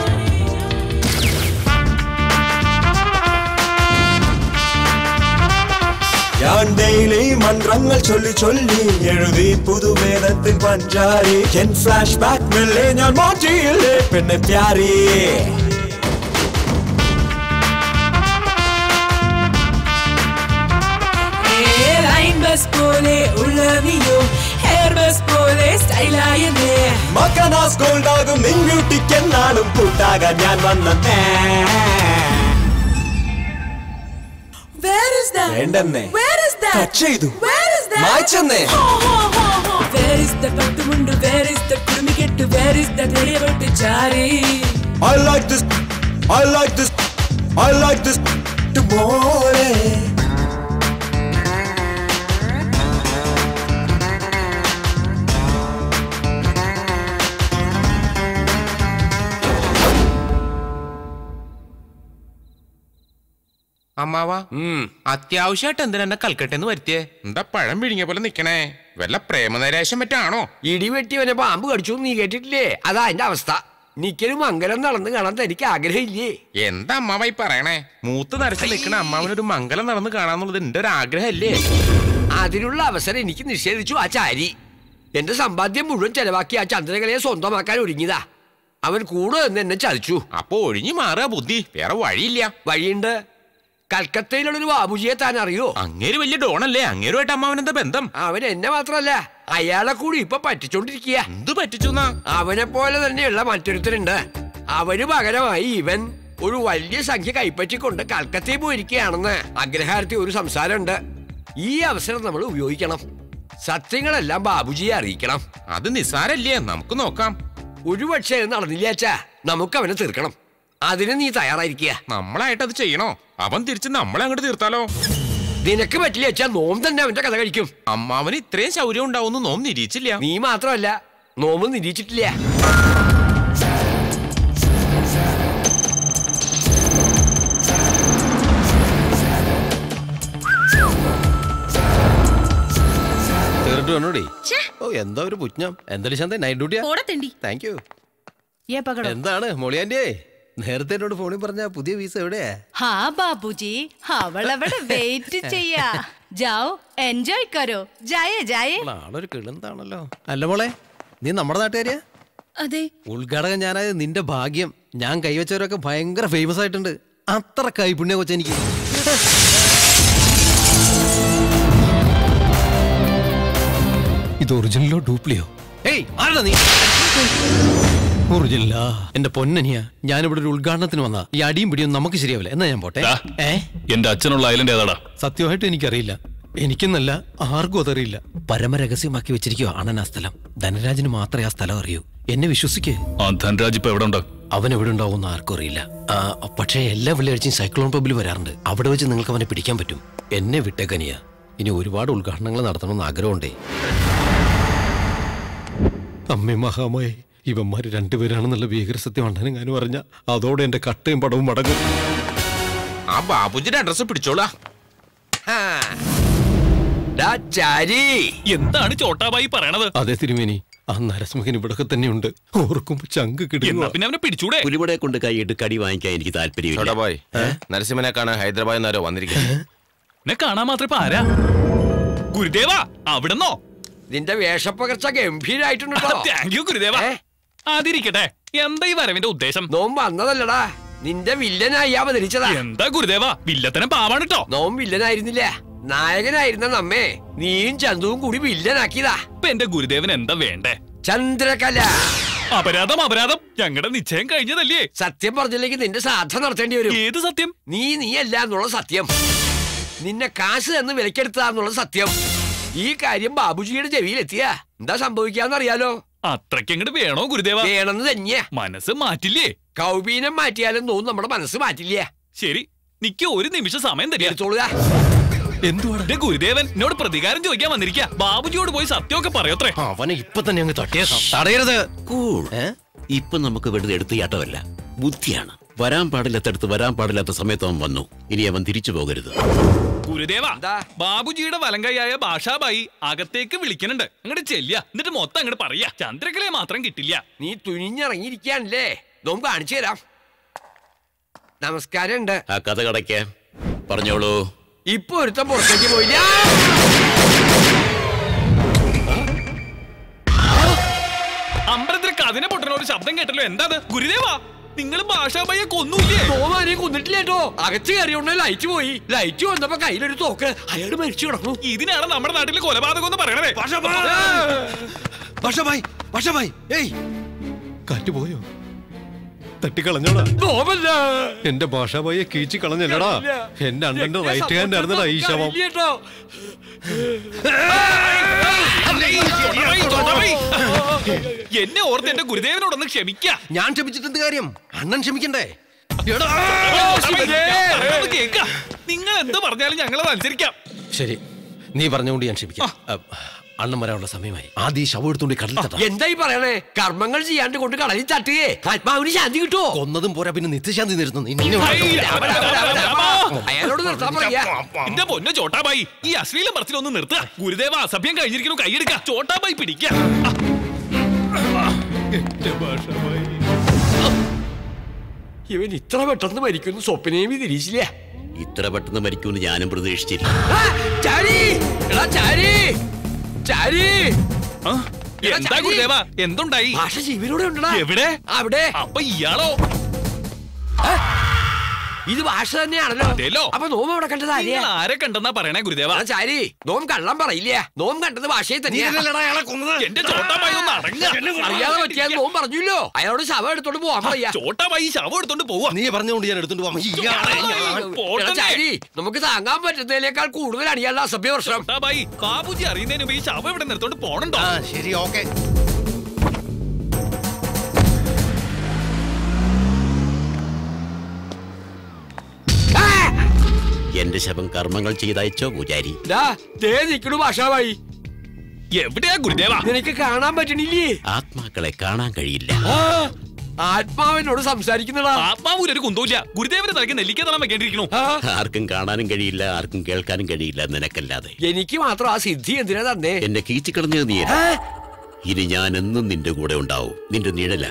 ഞാൻ ഡെയിലി മന്ത്രങ്ങൾ ചൊല്ലി ചൊല്ലി എഴുതി പുതുവേദത്തിൻ പഞ്ചാരി എൻ ഫ്ലാഷ് ബാക്ക് മെല്ലെ ഞാൻ മാറ്റിയില്ലേ പെണ്ണെ പ്യാരി ലൈൻ ബസ് പോലെ ഉള്ള നീയോ ഹെയർ ബസ് പോലെ സ്റ്റൈലായെന്നേ മക്കനാസ് ഗോൾഡാകും നിൻ ബ്യൂട്ടിക്ക് എന്നാളും കൂട്ടാകാൻ ഞാൻ വന്നേ Where is that? വേണ്ടെന്നേ Where is that? കട്ട് ചെയ്തു Where is that? മായ്ച്ചെന്നേ ഹോ, ഹോ, ഹോ, ഹോ. Where is the പട്ടുമുണ്ട് Where is the കുടുമിക്കെട്ട് Where is the നെടിയപ്പൊട്ടിച്ചാരി I like this I like this I like this mole. അമ്മാവാ അത്യാവശ്യമായിട്ട് എന്തിനാ എന്നെ കൽക്കട്ടെന്ന് വരുത്തിയേ എന്താ പഴം പിഴിഞ്ഞ പോലെ നിക്കണേ വല്ല പ്രേമനൈരാശ്യം മറ്റാണോ ഇടി വെട്ടിയവനെ പാമ്പ് കടിച്ചു നീ കേട്ടിട്ടില്ലേ അതാ എന്റെ അവസ്ഥ നിക്കൊരു മംഗലം നടന്ന് കാണാൻ തനിക്ക് ആഗ്രഹമില്ലേ എന്താ അമ്മാവായി പറയണേ മൂത്ത് നരച്ച് നിക്കണ അമ്മാവനൊരു മംഗലം നടന്ന് കാണാന്നുള്ളത് എന്റെ ഒരു ആഗ്രഹമല്ലേ അതിനുള്ള അവസരം എനിക്ക് നിഷേധിച്ചു ആ ചാരി എന്റെ സമ്പാദ്യം മുഴുവൻ ചെലവാക്കി ആ ചന്ദ്രകലയെ സ്വന്തമാക്കാൻ ഒരുങ്ങിയതാ അവൻ കൂടെ നിന്ന് എന്നെ ചതിച്ചു അപ്പൊ ഒഴിഞ്ഞു മാറുക ബുദ്ധി വേറെ വഴിയില്ല വഴിയുണ്ട് കൽക്കത്തയിലുള്ളൊരു ബാബുജിയെ താൻ അറിയോ അങ്ങേര് വലിയ ഡോണല്ലേ അങ്ങേരുമായിട്ട് അമ്മാവൻ എന്താ ബന്ധം അവൻ എന്നെ മാത്രല്ല അയാളെ കൂടി ഇപ്പൊ പറ്റിച്ചോണ്ടിരിക്കുക എന്ത് പറ്റിച്ചു അവനെ പോലെ തന്നെയുള്ള മറ്റൊരുത്തരുണ്ട് അവന് പകരമായി ഇവൻ ഒരു വലിയ സംഖ്യ കൈപ്പറ്റിക്കൊണ്ട് കൽക്കത്തയിൽ പോയിരിക്കുകയാണെന്ന് അഗ്രഹാരത്തിൽ ഒരു സംസാരമുണ്ട് ഈ അവസരം നമ്മൾ ഉപയോഗിക്കണം സത്യങ്ങളെല്ലാം ബാബുജിയെ അറിയിക്കണം അത് നിസാരല്ലേ നമുക്ക് നോക്കാം ഒരു പക്ഷേ ഇത് നടന്നില്ല അച്ഛാ നമുക്ക് അവനെ തീർക്കണം അതിന് നീ തയ്യാറായിരിക്കുക നമ്മളായിട്ട് അത് ചെയ്യണോ അവൻ തിരിച്ച് നമ്മളെ അങ്ങോട്ട് തീർത്താലോ നിനക്ക് പറ്റില്ല വെച്ചാ നോം തന്നെ അവന്റെ കഥ കഴിക്കും അമ്മാവന് ഇത്രയും ശൗര്യം ഉണ്ടാവുന്നു നോം നിരീച്ചില്ല നീ മാത്രമല്ല നോമ്പ് നിരീക്ഷിച്ചിട്ടില്ല തീർന്നിട്ട് വേണോടി ഓ എന്താ ഒരു പുജ്ഞം എന്തായാലും ശാന്ത നൈറ്റ് ഡ്യൂട്ടിയാ കൂടത്തേണ്ടി താങ്ക് യു ये पकड़ो എന്താണ് മോളിയാന്റെ നേരത്തെ എന്നോട് ഫോണിൽ പറഞ്ഞ പുതിയ വീസ എവിടെയാ हाँ बाबूजी അവളവിടെ വെയിറ്റ് ചെയ്യാ ജാओ എൻജോയ് കരോ ജായേ ജായേ ആളൊരു കിളുന്താണല്ലോ അല്ല മോളെ നീ നമ്മുടെ നാട്ടുകാരിയാ അതെ ഉദ്ഘാടകൻ ഞാനായത് നിന്റെ ഭാഗ്യം ഞാൻ കൈവച്ചവരൊക്കെ ഭയങ്കര ഫേമസ് ആയിട്ടുണ്ട് അത്ര കൈപുണ്യ കൊച്ചെനിക്ക് ഇത് ഒറിജിനലോ ഡ്യൂപ്ലിയോ ഏയ് ആരാ നീ ഒറിജിനലാ എന്റെ പൊന്നനിയാ ഞാനിവിടെ ഒരു ഉദ്ഘാടനത്തിന് വന്നാ ഈ അടിയും പിടിയും നമുക്ക് ശരിയാവില്ല എന്നാ ഞാൻ പോട്ടെ ഏ എന്റെ അച്ഛനുള്ള ഐലൻഡ് ഏതാടാ സത്യമായിട്ട് എനിക്കറിയില്ല എനിക്കെന്നല്ല ആർക്കും അതറിയില്ല പരമരഹസ്യമാക്കി വെച്ചിരിക്കുക ആണൻ ആ സ്ഥലം ധനരാജിന് മാത്രമേ ആ സ്ഥലം അറിയൂ എന്നെ വിശ്വസിക്കേ ആ ധൻരാജ് ഇപ്പൊ എവിടെ ഉണ്ട് അവൻ എവിടെ ഉണ്ടാവും ആർക്കും അറിയില്ല ആ, പക്ഷേ എല്ലാ വെള്ളിയാഴ്ചയും സൈക്ലോൺ പബ്ബിൽ വരാറുണ്ട് അവിടെ വെച്ച് നിങ്ങൾക്ക് അവനെ പിടിക്കാൻ പറ്റും എന്നെ വിട്ടേക്കനിയ ഇനി ഒരുപാട് ഉദ്ഘാടനങ്ങൾ നടത്തണമെന്ന് ആഗ്രഹമുണ്ടേ അമ്മേ മഹാമായി ഇവന്മാര് രണ്ടുപേരാണെന്നുള്ള ഭീകരസത്യം അണ്ണനെങ്ങാനും അറിഞ്ഞ അതോടെ എന്റെ കട്ടയും പടവും മടങ്ങും ആ ബാബുജിയുടെ അഡ്രസ് പിടിച്ചോളാ എന്താണ് ചോട്ടാബായി പറയണത് അതെ തിരുമേനി ആ നരസിംഹൻ ഇവിടൊക്കെ തന്നെയുണ്ട് ഓർക്കുമ്പോ ചങ്ക് കിടന്നു പിന്നെ അവനെ പിടിച്ചൂടെ പുലിവിടെ കൊണ്ട് കൈയിട്ട് കടി വാങ്ങിക്കാൻ എനിക്ക് താല്പര്യമില്ല ചോട്ടാബായ് നരസിംഹനെ കാണാൻ ഹൈദരാബാദിൽ നിന്നാരോ വന്നിരിക്കുന്നത് എന്നെ കാണാൻ മാത്രം ഇപ്പൊ ആരാ ഗുരുദേവ അവിടെന്നോ നിന്റെ വേഷപ്പകർച്ച ഗംഭീരായിട്ടുണ്ട് കേട്ടോ. താങ്ക് യു ഗുരുദേവ അതിരിക്കട്ടെ എന്താ ഈ വരവിന്റെ ഉദ്ദേശം നോം വന്നതല്ലടാ നിന്റെ വില്ലനായി അവതരിച്ചതാ എന്താ ഗുരുദേവ വില്ലത്തനം പാവാണ് കേട്ടോ നോം വില്ലനായിരുന്നില്ല നായകനായിരുന്ന നമ്മെ നീയും ചന്തുവും കൂടി വില്ലനാക്കിയതാ ഇപ്പൊ എന്റെ ഗുരുദേവൻ എന്താ വേണ്ടേ ചന്ദ്രകല അപരാധം അപരാധം ഞങ്ങളുടെ നിശ്ചയം കഴിഞ്ഞതല്ലേ സത്യം പറഞ്ഞില്ലെങ്കിൽ നിന്റെ സാധന നടത്തേണ്ടി വരും ഏത് സത്യം നീ നീയല്ല എന്നുള്ള സത്യം നിന്നെ കാശ് തന്ന് വിലക്കെടുത്തതാന്നുള്ള സത്യം ഈ കാര്യം ബാബുജിയുടെ ചെവിയിലെത്തിയ എന്താ സംഭവിക്കാന്നറിയാലോ അത്രയ്ക്ക് അങ്ങോട്ട് വേണോ ഗുരുദേവ വേണമെന്ന് തന്നെയാ മനസ്സ് മാറ്റില്ലേ കൗബീനം മാറ്റിയാലും തോന്നും നമ്മുടെ മനസ്സ് മാറ്റില്ല ശരി നിക്ക് ഒരു നിമിഷം സമയം തരിക എടുത്തോളുക എന്തുവാണ് ഗുരുദേവൻ എന്നോട് പ്രതികാരം ചോദിക്കാൻ വന്നിരിക്ക ബാബുജിയോട് പോയി സത്യമൊക്കെ പറയത്രേ അവനെ ഇപ്പൊ തന്നെ അങ്ങ് തട്ടിയേക്കാം തടയരുത് കൂൾ ഇപ്പൊ നമുക്ക് വെറുതെ എടുത്തുചാട്ടമല്ല ബുദ്ധിയാണ് വരാൻ പാടില്ലാത്തടുത്ത് വരാൻ പാടില്ലാത്ത സമയത്ത് അവൻ വന്നു ഇനി അവൻ തിരിച്ചു പോകരുത് ഗുരുദേവ ബാബുജിയുടെ വലങ്കയായ ഭാഷാബായി അകത്തേക്ക് വിളിക്കുന്നുണ്ട് അങ്ങോട്ട് ചെല്ലുക എന്നിട്ട് മൊത്തം അങ്ങോട്ട് പറയാ ചന്ദ്രകലയെ മാത്രം കിട്ടില്ല നീ തുനിഞ്ഞിറങ്ങിയിരിക്കാനല്ലേ നോം കാണിച്ചു തരാം നമസ്കാരം ഉണ്ട് ആ കഥ കടയ്ക്ക് പറഞ്ഞോളൂ ഇപ്പൊ ഒരുത്തൻ പുറത്തേക്ക് പോയില്ല അമ്പലത്തിൽ കതിനെ പൊട്ടണ ഒരു ശബ്ദം കേട്ടല്ലോ എന്താ അത് ഗുരുദേവ നിങ്ങൾ ഭാഷാബായെ കൊന്നൂല്ലേ നോമാരെയും കൊന്നിട്ടില്ല കേട്ടോ അകത്ത് കയറിയോണ്ട് ലൈറ്റ് പോയി ലൈറ്റ് വന്നപ്പോ കയ്യിലൊരു തോക്ക് അയാൾ മരിച്ചു കിടന്നു ഇതിനാണ് നമ്മുടെ നാട്ടിൽ കൊലപാതകം എന്ന് പറയണേ വർഷമായി വർഷമായി ഏയ് കാറ്റ് പോയോ തട്ടിക്കളഞ്ഞോടാ നോമല്ല എന്റെ ഭാഷാബായിയെ കീച്ചി കളഞ്ഞല്ലടാ എന്റെ അണ്ണന്റെ റൈറ്റ് ഹാൻഡ് ആയിരുന്നടാ ഈ ശവം കേട്ടോ എന്നെ ഓർത്ത് എന്റെ ഗുരുദേവനോടൊന്ന് ക്ഷമിക്ക ഞാൻ ക്ഷമിച്ചിട്ടെന്ത് കാര്യം അണ്ണൻ ക്ഷമിക്കണ്ടേ കേക്ക നിങ്ങൾ എന്ത് പറഞ്ഞാലും ഞങ്ങളത് അനുസരിക്കാം ശരി നീ പറഞ്ഞുകൊണ്ട് ഞാൻ ക്ഷമിക്കാം അ, അണ്ണൻ വരാനുള്ള സമയമായി ആദ്യം ഈ ശവം എടുത്തുകൊണ്ട് കടലിൽ തട്ടാം എന്തായി പറയണേ കർമ്മങ്ങൾ ചെയ്യാണ്ട് കൊണ്ട് കടലിൽ തട്ടുകയെ ആത്മാവിന് ശാന്തി കിട്ടുമോ കൊന്നതും പോരാ പിന്നെ നിത്യശാന്തി നിർത്തുന്നു അയാളോട് നിർത്താൻ പറയാ എന്റെ പൊന്ന ചോട്ടാബായി ഈ അശ്ലീല പറച്ചിലൊന്ന് നിർത്തുക ഗുരുദേവ അസഭ്യം കഴിഞ്ഞിരിക്കുന്നു കൈയെടുക്ക ചോട്ടാബായി പിടിക്ക ഇവൻ ഇത്ര പെട്ടെന്ന് മരിക്കുന്നു സ്വപ്നയും തിരിച്ചില്ല ഇത്ര പെട്ടെന്ന് മരിക്കുമെന്ന് ഞാനും പ്രതീക്ഷിച്ചില്ല ചാരി എടാ ചാരി ചാരി എന്താ ഗുരുദേവ എന്തുണ്ടായി ഭാഷ ജീവനോടെ ഉണ്ടടാ എവിടെ അവിടെ അപ്പൊ ഇയാളോ ഇത് ഭാഷ തന്നെയാണല്ലോ അതേലോ. അപ്പൊ നോം അവിടെ കണ്ടത് ആരെയാ? നിങ്ങൾ ആരെ കണ്ടെന്നാ പറയണേ ഗുരുദേവ എടാ ചാരി നോം കള്ളം പറയില്ല നോം കണ്ടത് ഭാഷയെ തന്നെയാ എന്റെ ചോട്ടാബായി ഒന്ന് അടങ്ങ അറിയാതെ പറ്റിയാൽ നോം പറഞ്ഞല്ലോ അയാളോട് ശവം എടുത്തോണ്ട് പോവാൻ പറയാ ചോട്ടാബായി ശവം എടുത്തോണ്ട് പോവാ നീ പറഞ്ഞുകൊണ്ട് ഞാൻ എടുത്തോണ്ട് പോവാം ഇയാളെ ഞാൻ- എടാ ചാരി നമുക്ക് താങ്ങാൻ പറ്റുന്നതിനേക്കാൾ കൂടുതലാണ് ഇയാളുടെ അസഭ്യ പ്രശ്നം ചോട്ടാബായി ബാബുജി അറിയുന്നതിന് മുമ്പ് ഈ ശവം ഇവിടെ നിർത്തോണ്ട് പോണുണ്ടോ ശരി ഓക്കെ എന്റെ ശവം കർമ്മങ്ങൾ ചെയ്തയച്ചോ പൂജാരി ദാ, ദേ നിക്കണു ഭാഷാവായി എവിടെയാ ഗുരുദേവ നിനക്ക് കാണാൻ പറ്റണില്ലേ ആത്മാക്കളെ കാണാൻ കഴിയില്ല ആ, ആത്മാവിനോട് സംസാരിക്കുന്നടാ ആത്മാവൂര് ഒരു കുന്തമില്ല ഗുരുദേവന്റെ തലയ്ക്ക് നെല്ലിക്ക തളം വെക്കേണ്ടിയിരിക്കണു ആർക്കും കാണാനും കഴിയില്ല ആർക്കും കേൾക്കാനും കഴിയില്ല നിനക്കല്ലാതെ എനിക്ക് മാത്രം ആ സിദ്ധി എന്തിനാ തന്നേ എന്നെ കീച്ചിക്കളഞ്ഞത് നീ ഇനി ഞാൻ എന്നും നിന്റെ കൂടെ ഉണ്ടാവും നിന്റെ നിഴല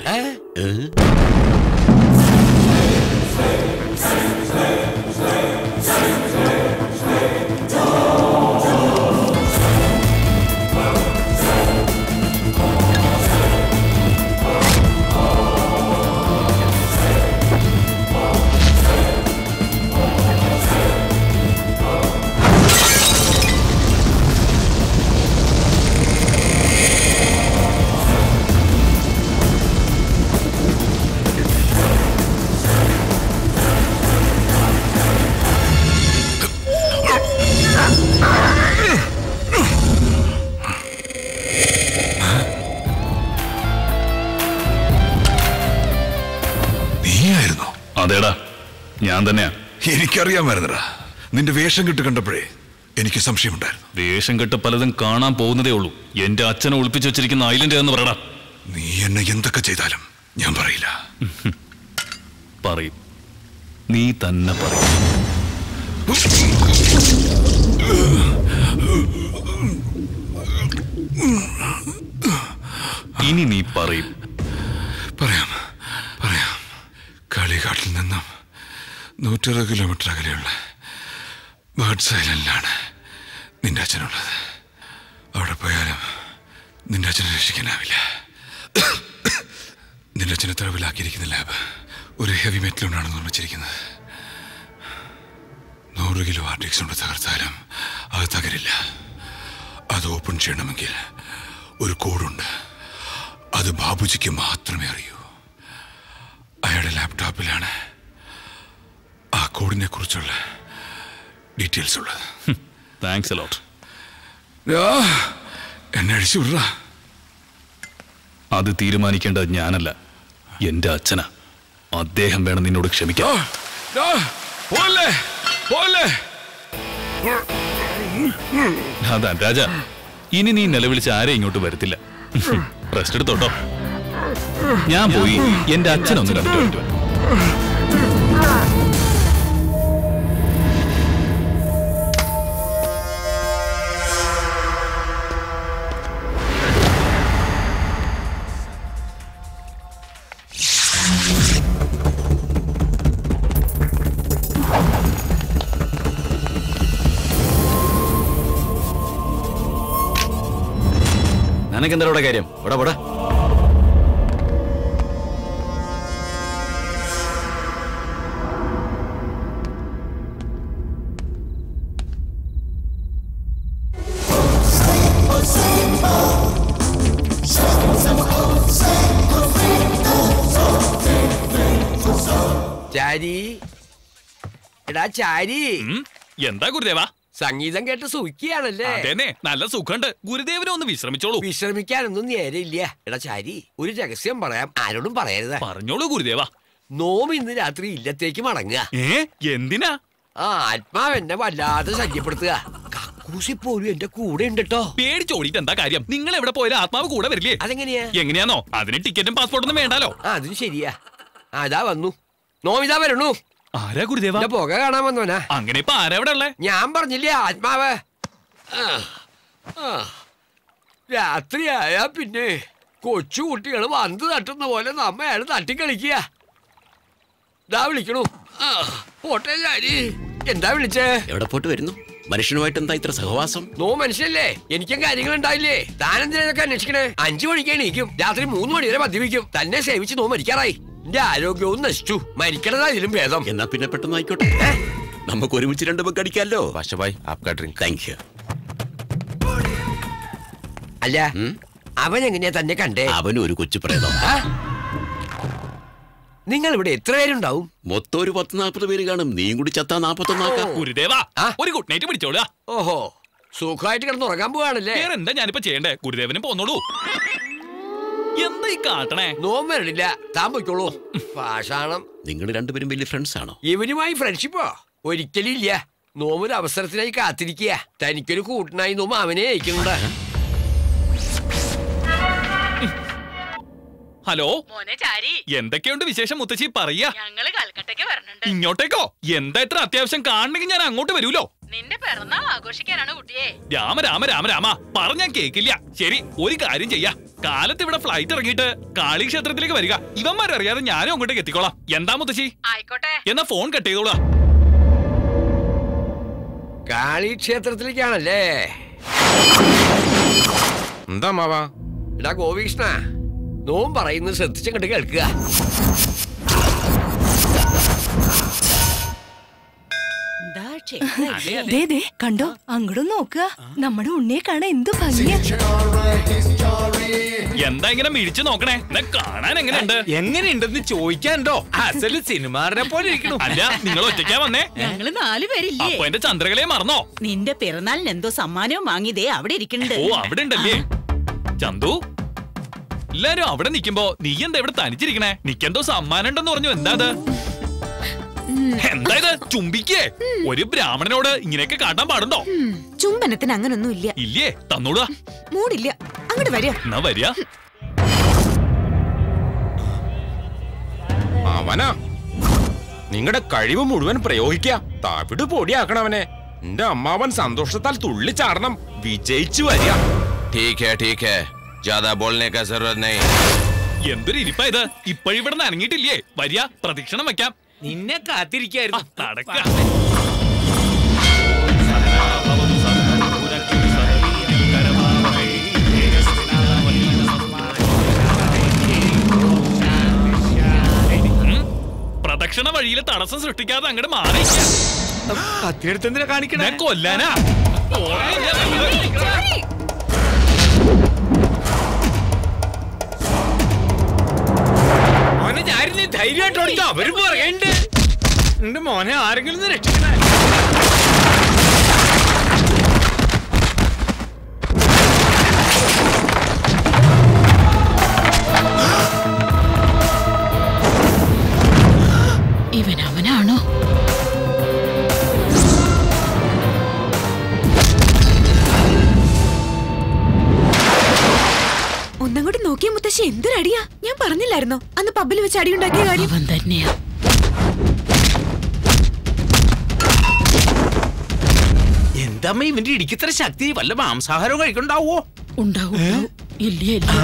നീയായിരുന്നോ അതേടാ ഞാൻ തന്നെയാ എനിക്കറിയാമായിരുന്നടാ നിന്റെ വേഷം കിട്ട് കണ്ടപ്പോഴേ എനിക്ക് സംശയമുണ്ടായിരുന്നു വേഷം കെട്ട് പലതും കാണാൻ പോകുന്നതേ ഉള്ളൂ എന്റെ അച്ഛനെ ഒളിപ്പിച്ചു വെച്ചിരിക്കുന്ന ഐലൻഡ് എന്ന് പറയടാ നീ എന്നെ എന്തൊക്കെ ചെയ്താലും ഞാൻ പറയില്ല പറയും നീ തന്നെ പറയും ഇനി നീ പറയും പറയാം പറയാം കാളികാട്ടിൽ നിന്നും നൂറ്ററുപത് കിലോമീറ്റർ അകലെയുള്ള ബേർഡ്സ് ഐലൻഡിലാണ് നിന്റെ അച്ഛനുള്ളത് അവിടെ പോയാലും നിന്റെ അച്ഛനെ രക്ഷിക്കാനാവില്ല നിന്റെ അച്ഛനെ തടവിലാക്കിയിരിക്കുന്ന ലാബ് ഒരു ഹെവി മെറ്റൽ കൊണ്ടാണ് നിർമ്മിച്ചിരിക്കുന്നത് നൂറ് കിലോ ആർട്ടിക്സ് കൊണ്ട് തകർത്താലും അത് തകരില്ല അത് ഓപ്പൺ ചെയ്യണമെങ്കിൽ ഒരു കോഡുണ്ട് അത് ബാബുജിക്ക് മാത്രമേ അറിയൂ അയാളുടെ ലാപ്ടോപ്പിലാണ് ആ കോഡിനെ കുറിച്ചുള്ള ഡീറ്റെയിൽസ് ഉള്ളത് താങ്ക്സ് അലോട്ട് ആ, എന്നെ അഴിച്ചു വിടറ അത് തീരുമാനിക്കേണ്ടത് ഞാനല്ല എന്റെ അച്ഛനാ അദ്ദേഹം വേണം നിന്നോട് ക്ഷമിക്കാൻ പോലെ പോലെ അതാ രാജ ഇനി നീ നിലവിളിച്ച് ആരെ ഇങ്ങോട്ട് വരത്തില്ല റെസ്റ്റ് എടുത്തോട്ടോ ഞാൻ പോയി എന്റെ അച്ഛനൊന്ന് കണ്ടിട്ട് വരട്ടെ നിനക്കെന്താ ഇവിടെ കാര്യം ഇവിടെ ഇവിടെ ചാരി എടാ ചാരി എന്താ ഗുരുദേവ സംഗീതം കേട്ട് സുഖിയാണല്ലേ അതേനെ നല്ല സുഖമുണ്ട് ഗുരുദേവനെ ഒന്ന് വിശ്രമിച്ചോളൂ വിശ്രമിക്കാനൊന്നും നേരെയില്ല എടാ ചാരി ഒരു രഹസ്യം പറയാം ആരോടും പറയരുത് പറഞ്ഞോളൂ ഗുരുദേവ നോം ഇന്ന് രാത്രി ഇല്ലത്തേക്ക് മടങ്ങുക ഏ എന്തിനാ ആ ആത്മാവ് എന്നെ വല്ലാതെ ശല്യപ്പെടുത്തുക കക്കൂസി പോലും എന്റെ കൂടെ ഉണ്ട് കേട്ടോ പേടിച്ചോടിയിട്ട് എന്താ കാര്യം നിങ്ങൾ എവിടെ പോയാലും ആത്മാവ് കൂടെ വരില്ലേ അതെങ്ങനെയാ എങ്ങനെയാന്നോ അതിന് ടിക്കറ്റും പാസ്പോർട്ടൊന്നും വേണ്ടാലോ ആ അതും ശരിയാ ആ, അതാ വന്നു നോമിതാ വരണു ആരാ ഗുരുദേവ എന്റെ പുക കാണാൻ വന്നവനാ അങ്ങനെ ഇപ്പൊ ആരാ ഇവിടെ ഉള്ളേ ഞാൻ പറഞ്ഞില്ലേ ആത്മാവ് ആ, ആ. രാത്രിയായാ പിന്നെ കൊച്ചു കുട്ടികൾ വന്ന് തട്ടുന്ന പോലെ നമ്മ അയാൾ തട്ടിക്കളിക്കുക ദാ വിളിക്കണു ആ, പോട്ടെ ഞാന് എന്താ വിളിച്ചേ എവിടെ പോയിട്ട് വരുന്നു മനുഷ്യനുമായിട്ട് എന്താ ഇത്ര സഹവാസം നോ മനുഷ്യല്ലേ എനിക്കും കാര്യങ്ങൾ ഉണ്ടായില്ലേ താനെന്തിനാ ഇതൊക്കെ അന്വേഷിക്കണേ അഞ്ചു മണിക്ക് എണീക്കും രാത്രി മൂന്ന് മണി വരെ മദ്യപിക്കും തന്നെ സേവിച്ച് നോ മരിക്കാറായി എന്റെ ആരോഗ്യവും നശിച്ചു മരിക്കണതാ ഇതിലും ഭേദം എന്നാ പിന്നെ പെട്ടെന്ന് ആയിക്കോട്ടെ നമുക്ക് ഒരുമിച്ച് രണ്ട് ബക്ക് അടിക്കാമല്ലോ വാശബായ് ആപ്കാ ഡ്രിങ്ക് താങ്ക് യു അല്ല അവൻ എങ്ങനെയാ തന്നെ കണ്ടേ അവനും ഒരു കൊച്ചു പ്രേതം ആ? നിങ്ങൾ ഇവിടെ എത്ര പേരുണ്ടാവും മൊത്തം ഒരു പത്ത് നാൽപ്പത് പേര് കാണും നീയും കൂടി ചത്താ നാപ്പത്തൊന്നാക്കാം ഗുരുദേവ ഒരു ഗുഡ് നൈറ്റ് പിടിച്ചോളുക ഓഹോ സുഖമായിട്ട് കിടന്ന് ഉറങ്ങാൻ പോവാണല്ലേ വേറെ എന്താ ഞാനിപ്പോ ചെയ്യണ്ടേ ഗുരുദേവനും പോന്നോളൂ എന്താ ഈ കാട്ടണേ നോം വരണില്ല താൻ പൊയ്ക്കോളൂ പാഷാണം നിങ്ങൾ രണ്ടുപേരും വലിയ ഫ്രണ്ട്സ് ആണോ ഇവനുമായി ഫ്രണ്ട്ഷിപ്പോ ഒരിക്കലും ഇല്ല നോമൊരു അവസരത്തിനായി കാത്തിരിക്കുക തനിക്കൊരു കൂട്ടിനായി നോമ അവനെ അയക്കുന്നുണ്ട് ഹലോ എന്തൊക്കെയുണ്ട് വിശേഷം മുത്തശ്ശി പറയാ ഞങ്ങള് കൽക്കട്ടയ്ക്ക് വരണുണ്ട് ഇങ്ങോട്ടേക്കോ എന്താ ഇത്ര അത്യാവശ്യം കാണണമെങ്കിൽ ഞാൻ അങ്ങോട്ട് വരൂലോ നിന്റെ പിറന്നാൾ ആഘോഷിക്കാനാണ് കുട്ടിയെ രാമ രാമ രാമ രാമ പറഞ്ഞാൻ കേക്കില്ല ശരി ഒരു കാര്യം ചെയ്യാ കാലത്ത് ഇവിടെ ഫ്ലൈറ്റ് ഇറങ്ങിയിട്ട് കാളി ക്ഷേത്രത്തിലേക്ക് വരിക ഇവന്മാരറിയാതെ ഞാനും അങ്ങോട്ടേക്ക് എത്തിക്കോളാം എന്താ മുത്തശ്ശി ആയിക്കോട്ടെ എന്നാ ഫോൺ കട്ട് ചെയ്തോളാ കാളി ക്ഷേത്രത്തിലേക്കാണല്ലേ എന്താ മാവാ എടാ ഗോപീകൃഷ്ണ നോം പറയുന്നത് ശ്രദ്ധിച്ചങ്ങോട്ട് കേൾക്കുക ദേ ദേ കണ്ടോ അങ്ങോട്ടും നോക്കുക നമ്മുടെ ഉണ്ണിയെ കാണാൻ എന്ത് ഭംഗിയാ എന്താ ഇങ്ങനെ മിഴിച്ചു നോക്കണേ എന്നെ കാണാൻ എങ്ങനെയുണ്ട് എങ്ങനെയുണ്ടെന്ന് ചോദിക്കാനുണ്ടോ അസല് സിനിമാറിനെ പോലെ ഇരിക്കണു അല്ല നിങ്ങൾ ഒറ്റയ്ക്കാ വന്നേ ഞങ്ങള് നാല് പേരില്ലേ അപ്പൊ എന്റെ ചന്ദ്രകലയെ മറന്നോ നിന്റെ പിറന്നാളിന് എന്തോ സമ്മാനവും വാങ്ങിയതേ അവിടെ ഇരിക്കുന്നുണ്ട് ഓ അവിടെ ഉണ്ടല്ലേ ചന്തു എല്ലാരും അവിടെ നിക്കുമ്പോ നീ എന്താ ഇവിടെ തനിച്ചിരിക്കണേ നിക്കെന്തോ സമ്മാനം ഉണ്ടെന്ന് പറഞ്ഞു എന്താ അത് എന്താ ഇത് ചുംബിക്കേ ഒരു ബ്രാഹ്മണനോട് ഇങ്ങനെയൊക്കെ കാട്ടാൻ പാടുണ്ടോ ചുംബനത്തിന് അങ്ങനൊന്നും ഇല്ല ഇല്ലേ തന്നോടാ മൂടില്ല അങ്ങോട്ട് വരിക എന്നാ വരിക അവനാ നിങ്ങളുടെ കഴിവ് മുഴുവൻ പ്രയോഗിക്ക തവിട് പൊടിയാക്കണവനെ എന്റെ അമ്മാവൻ സന്തോഷത്താൽ തുള്ളിച്ചാടണം വിജയിച്ചു വരിക ठीक है ठीक है ज्यादा बोलने का जरूरत नहीं എന്തൊരു ഇരിപ്പാ ഇത് ഇപ്പോഴിവിടെ നിന്ന് അനങ്ങിയിട്ടില്ലേ വരിക പ്രദക്ഷിണം വെക്കാം നിന്നെ കാത്തിരിക്കായിരുന്നു നടക്ക പ്രദക്ഷിണ വഴിയിൽ തടസ്സം സൃഷ്ടിക്കാതെ അങ്ങോട്ട് മാറി കത്തിയെടുത്തെന്തിനാ കാണിക്കണേ കൊല്ലാനാ മോനെ ഞാനിന്ന് ധൈര്യമായിട്ട് ഓടിച്ചോ അവര് പറയണ്ട് എന്റെ മോനെ ആരെങ്കിലും ഒന്ന് രക്ഷിക്കണേ ഇവൻ അവനാണോ ഒന്നങ്ങോട്ട് നോക്കിയ മുത്തശ്ശി എന്തൊരടിയാ ഞാൻ പറഞ്ഞില്ലായിരുന്നോ അന്ന് പബ്ബിൽ വെച്ച് അടിയുണ്ടാക്കിയ കാര്യം അവൻ തന്നെയാ എന്താമ്മ ഇവന്റെ ഇടിക്കിത്ര ശക്തി വല്ല മാംസാഹാരവും കഴിക്കണ്ടാവോ ഉണ്ടാവും ഉണ്ടാവും. ഇല്ലേ ഇല്ല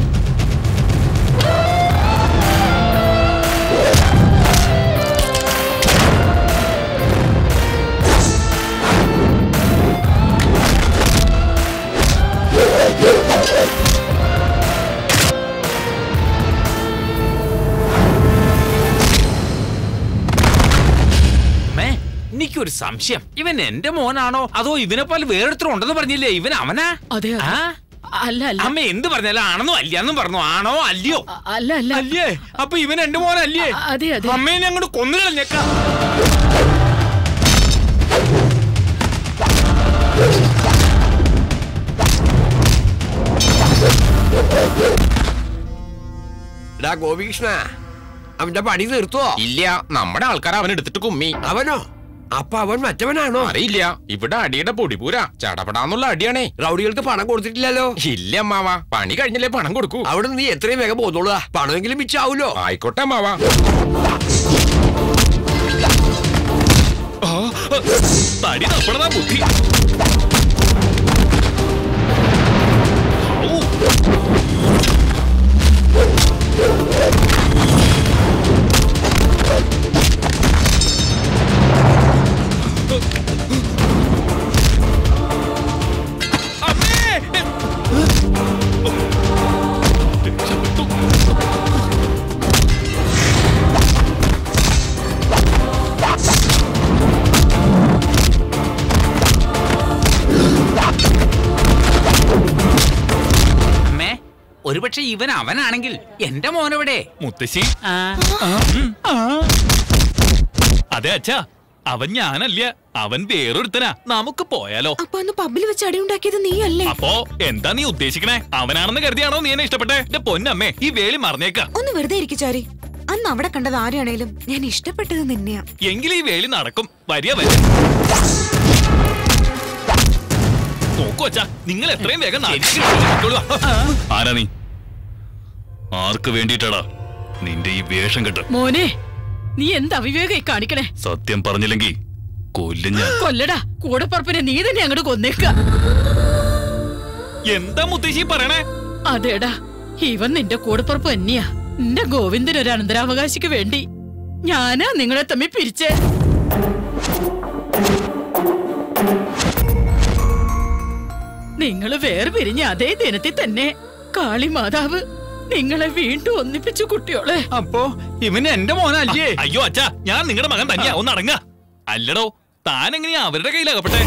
അമ്മേ എനിക്കൊരു സംശയം ഇവൻ എന്റെ മോനാണോ അതോ ഇവനെ പോലെ വേറൊരുത്തരും ഉണ്ടെന്ന് പറഞ്ഞില്ലേ ഇവൻ അവനാ അതെ ആ? അല്ല അല്ല അമ്മ എന്ത് പറഞ്ഞാലും ആണെന്നോ അല്ലയെന്നും പറഞ്ഞു ആണോ അല്ലയോ അല്ല അല്ല അല്ലേ അപ്പൊ ഇവൻ എന്റെ മോനല്ലേ അതെ അതെ അമ്മേനെ അങ്ങോട്ട് കൊന്നു കളഞ്ഞേക്കാം എടാ ഗോപികൃഷ്ണ അവന്റെ പണി തീർത്തോ ഇല്ല നമ്മുടെ ആൾക്കാർ അവൻ എടുത്തിട്ട് കുമ്മി അവനോ അപ്പൊ അവൻ മറ്റവനാണോ അറിയില്ല ഇവിടെ അടിയുടെ പൊടിപൂരാ ചടപടാന്നുള്ള അടിയാണേ റൗഡികൾക്ക് പണം കൊടുത്തിട്ടില്ലല്ലോ ഇല്ല അമ്മാവ പണി കഴിഞ്ഞല്ലേ പണം കൊടുക്കൂ അവിടെ നീ എത്രയും വേഗം പോന്നോളൂ പണമെങ്കിലും മിച്ചാവൂലോ ആയിക്കോട്ടെ അമ്മാവ തടി തപ്പണതാ ബുദ്ധി അമ്മേ ഒരുപക്ഷെ ഇവൻ അവനാണെങ്കിൽ എന്റെ മോനെവിടെ മുത്തശ്ശി അതെ അച്ഛാ അവൻ ഞാനല്ല അവൻ വേറൊരുത്തനാ നമുക്ക് പോയാലോ അപ്പൊ അന്ന് പബ്ബിൽ വെച്ച് അടിയുണ്ടാക്കിയത് നീയല്ലേ അപ്പോ എന്താ നീ ഉദ്ദേശിക്കണേ അവനാണെന്ന് കരുതിയാണോ നീ എന്നെ ഇഷ്ടപ്പെട്ടെ എന്റെ പൊന്നമ്മേ ഈ വേലി മറന്നേക്ക ഒന്ന് വെറുതെ ഇരിക്കു ചാരി അന്ന് അവിടെ കണ്ടത് ആരെയാണേലും ഞാൻ ഇഷ്ടപ്പെട്ടത് നിന്നെയാ എങ്കിൽ ഈ വേലി നടക്കും വരിക വരിക നോക്കൂ അച്ഛാ നിങ്ങൾ എത്രയും വേഗം നാട്ടിലേക്ക് തിരിച്ചെത്തിക്കോളൂ. ആരാ നീ ആർക്ക് വേണ്ടിയിട്ടാടാ നിന്റെ ഈ വേഷം കെട്ട് മോനെ നീ എന്ത് അവിവേകായി കാണിക്കണേ സത്യം പറഞ്ഞില്ലെങ്കിൽ കൊല്ലും ഞാൻ കൊല്ലടാ കൂടപ്പറപ്പിനെ നീ തന്നെ അങ്ങോട്ട് കൊന്നേക്ക എന്താ മുത്തശ്ശി പറയണേ അതേടാ ഇവൻ നിന്റെ കൂടപ്പറപ്പ് തന്നെയാ നിന്റെ ഗോവിന്ദൻ ഒരു അനന്തരാവകാശിക്ക് വേണ്ടി ഞാനാ നിങ്ങളെ തമ്മിൽ പിരിച്ചേ നിങ്ങൾ വേറെ പിരിഞ്ഞ അതേ ദിനത്തിൽ തന്നെ കാളി മാതാവ് നിങ്ങളെ വീണ്ടും ഒന്നിപ്പിച്ചു കുട്ടിയോളെ അപ്പോ ഇവൻ എന്റെ മോനല്ലേ അയ്യോ അച്ഛാ ഞാൻ നിങ്ങളുടെ മകൻ തന്നെയാ ഒന്ന് അടങ്ങ അല്ലടോ താൻ എങ്ങനെയാ അവരുടെ കയ്യിലാകപ്പെട്ടെ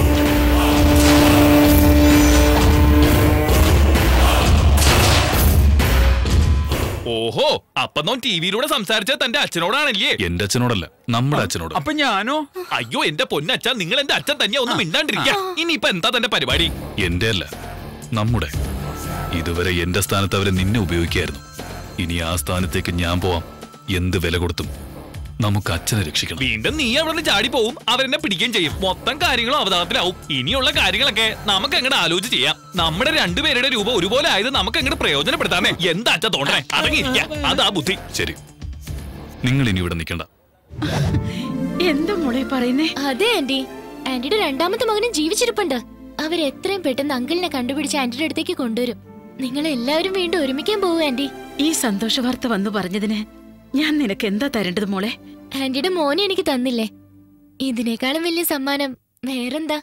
ഓഹോ അപ്പൊ നോൻ ടി വിയിലൂടെ സംസാരിച്ചത് തന്റെ അച്ഛനോടാണല്ലേ എന്റെ അച്ഛനോടല്ല നമ്മുടെ അച്ഛനോട് അപ്പൊ ഞാനോ അയ്യോ എന്റെ പൊന്നച്ഛ നിങ്ങൾ എന്റെ അച്ഛൻ തന്നെയാ ഒന്നും മിണ്ടാണ്ടിരിക്കുക ഇനിയിപ്പൊ എന്താ തന്റെ പരിപാടി എന്റെ അല്ല നമ്മുടെ ഇതുവരെ എന്റെ സ്ഥാനത്ത് അവരെ നിന്നെ ഉപയോഗിക്കായിരുന്നു ഇനി ആ സ്ഥാനത്തേക്ക് ഞാൻ പോവാം എന്ത് വില കൊടുത്തും നമുക്ക് അച്ഛനെ രക്ഷിക്കണം വീണ്ടും നീ അവിടെ നിന്ന് ചാടി പോവും അവരെന്നെ പിടിക്കുകയും ചെയ്യും മൊത്തം കാര്യങ്ങളും അവതാളത്തിലാവും ഇനിയുള്ള കാര്യങ്ങളൊക്കെ നമുക്ക് അങ്ങോട്ട് ആലോചിച്ച് ചെയ്യാം നമ്മുടെ രണ്ടുപേരുടെ രൂപ ഒരുപോലെ ആയത് നമുക്ക് അങ്ങോട്ട് പ്രയോജനപ്പെടുത്താമേ എന്താ അച്ഛ തോന്നണേ അടങ്ങിയിരിക്കുക അതാ ബുദ്ധി ശരി നിങ്ങൾ ഇനി ഇവിടെ നിൽക്കണ്ട എന്താ മോളെ പറയുന്നേ അതെ ആന്റി ആന്റിയുടെ രണ്ടാമത്തെ മകനും ജീവിച്ചിരിപ്പുണ്ട് അവർ എത്രയും പെട്ടെന്ന് അങ്കിളിനെ കണ്ടുപിടിച്ച് ആന്റിയുടെ അടുത്തേക്ക് കൊണ്ടുവരും നിങ്ങൾ എല്ലാവരും വീണ്ടും ഒരുമിക്കാൻ പോവൂ ആന്റി ഈ സന്തോഷ വാർത്ത വന്നു പറഞ്ഞതിന് ഞാൻ നിനക്ക് എന്താ തരേണ്ടത് മോളെ ആന്റിയുടെ മോനെ എനിക്ക് തന്നില്ലേ ഇതിനേക്കാളും വലിയ സമ്മാനം വേറെന്താ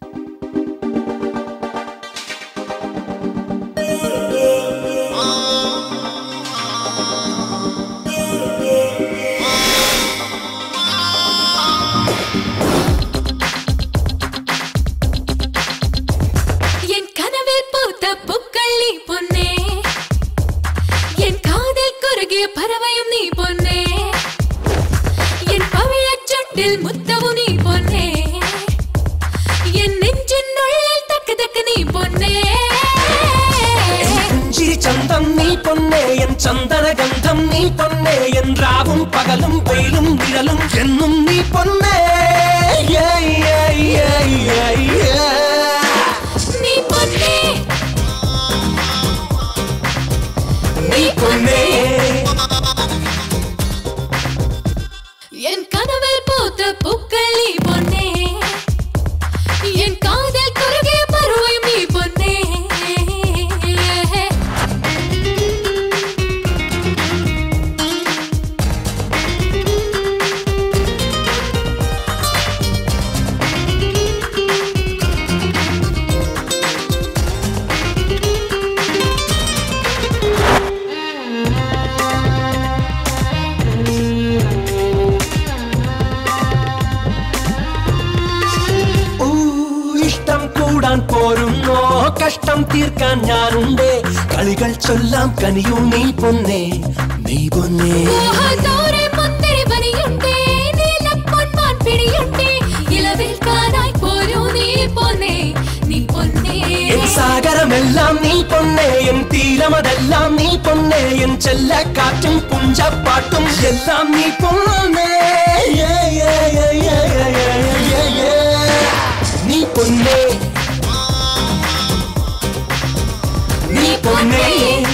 என் கனவில் பூத்த பூக்கள் நீ பொன்னே என் காதில் குறுகிய பறவையும் நீ பொன்னே என் பவிழச் சொட்டில் முத்தவும் நீ பொன்னே என் நெஞ்சின் உள்ளில் தக்கு தக்கு நீ பொன்னே ചിരി ചന്തം നീ പൊന്നേ എൻ ചന്ദന ഗന്ധം നീ പൊന്നേ എൻ രാവും പകലും വെയിലും നിഴലും എന്നും നീ പൊന്നേ Yeah, yeah, yeah, yeah, yeah. നീ പൊന്നേ നീ പൊന്നേ என் கனவில் பூத்த பூக்கள் நீ பொன்னே என் காதல் குறுகிய பருவம் நீ பொன்னே ഊ, ഇഷ്ടം കൂടാൻ പോരുന്നോ കഷ്ടം തീർക്കാൻ ഞാനുണ്ട് കളികൾ ചൊല്ലാം കനിയൂ നീ പൊന്നേ നീ പൊന്നേ മോഹത്തോരെ മുന്തിരി പനിയുണ്ടേ നീലപ്പൊന്മാൻ പിടിയുണ്ടേ ഇളവിൽ കാണായി പോരൂ നീ പൊന്നേ നീ പൊന്നേ എൻ സാഗരമെല്ലാം നീ പൊന്നേ എൻ തീരമതെല്ലാം നീ പൊന്നേ എൻ ചെല്ലക്കാറ്റും പുഞ്ചപ്പാട്ടും എല്ലാം നീ പൊന്നേ Yeah, yeah, yeah, yeah, yeah, yeah, yeah, yeah. നീ പൊന്നേ നീ പൊന്നേ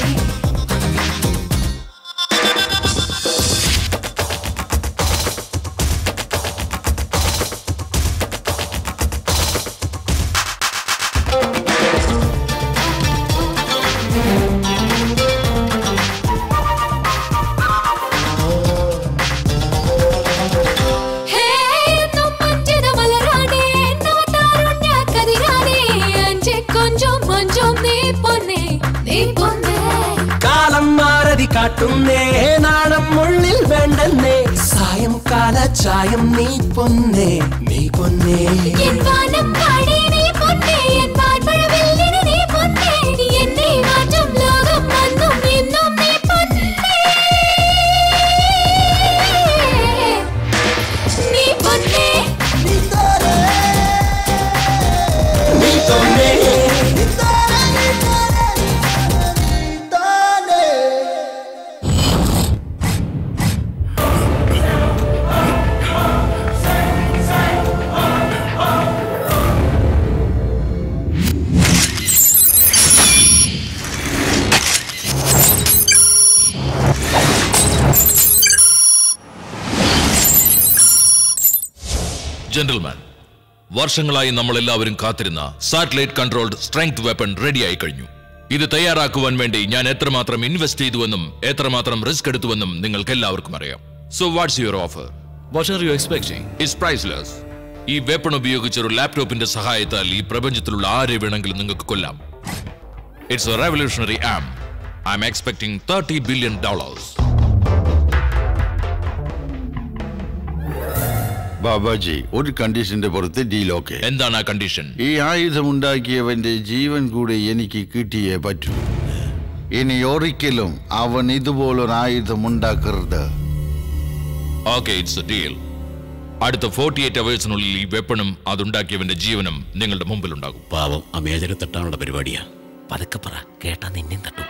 ഹേ എന്നും മഞ്ചിത മലരാണേ നവതാരുണ്യ കതിരാണേ അഞ്ചെ കൊഞ്ചും മഞ്ചും നീ പൊന്നേ നീ പൊന്നേ കാലം മാറതി കാട്ടുന്നേ നാണം ഉള്ളിൽ വേണ്ടെന്നേ സായംകാല ചായം നീ പൊന്നേ നീ പൊന്നേ എൻ വാനം പാടി നീ പൊന്നേ എൻ വാൻമഴവില്ലിന് നീ പൊന്നേ എന്നെ മാറ്റും ലോകം അന്നും ഇന്നും നീ പൊന്നേ നീ പൊന്നേ നീ പൊന്നേ നീ ജെന്റിൽമാൻ വർഷങ്ങളായി നമ്മൾ എല്ലാവരും കാത്തിരുന്ന സാറ്റലൈറ്റ് കൺട്രോൾഡ് സ്ട്രെങ്ത് വെപ്പൺ റെഡിയായി കഴിഞ്ഞു ഇത് തയ്യാറാക്കുവാൻ വേണ്ടി ഞാൻ എത്രമാത്രം ഇൻവെസ്റ്റ് ചെയ്തുവെന്നും എത്രമാത്രം റിസ്ക് എടുത്തുവെന്നും നിങ്ങൾക്ക് എല്ലാവർക്കും അറിയാം so what's your offer what are you expecting it's priceless ഈ വെപ്പൺ ഉപയോഗിച്ച് ഒരു ലാപ്ടോപ്പിന്റെ സഹായത്താൽ ഈ പ്രപഞ്ചത്തിലുള്ള ആരെ വേണമെങ്കിലും നിങ്ങൾക്ക് കൊല്ലാം it's a revolutionary arm I am expecting thirty billion dollars Babaji ഒരു കണ്ടീഷന്റെ പുറത്ത് ഡീൽ ഓക്കെ എന്താണ് ആ കണ്ടീഷൻ ഈ ആയുധമുണ്ടാക്കിയവന്റെ ജീവൻ കൂടെ എനിക്ക് കിട്ടിയേ പറ്റൂ ഇനി ഒരിക്കലും അവൻ ഇതുപോലൊരു ആയുധം ഉണ്ടാക്കരുത് ഓക്കെ ഇറ്റ്സ് എ ഡീൽ അടുത്ത ഫോർട്ടി എയ്റ്റ് അവേഴ്സിനുള്ളിൽ ഈ വെപ്പണും അതുണ്ടാക്കിയവന്റെ ജീവനും നിങ്ങളുടെ മുമ്പിൽ ഉണ്ടാകും പാവം ആ മേജരെ തട്ടാനുള്ള പരിപാടിയാ പതുക്കെ പറ കേട്ടാ നിന്നെയും തട്ടും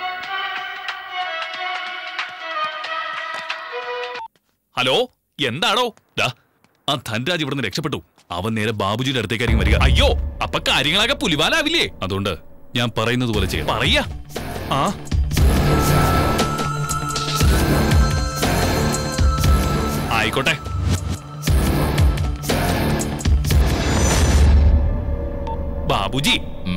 ഹലോ എന്താടോ ദാ ആ ധൻരാജ് ഇവിടുന്ന് രക്ഷപ്പെട്ടു അവൻ നേരെ ബാബുജിയുടെ അടുത്തേക്കായിരിക്കും വരിക അയ്യോ അപ്പൊ കാര്യങ്ങളാകെ പുലിവാലാവില്ലേ അതുകൊണ്ട് ഞാൻ പറയുന്നത് പോലെ ചെയ്യാം പറയാ ആ ആയിക്കോട്ടെ ബാബുജി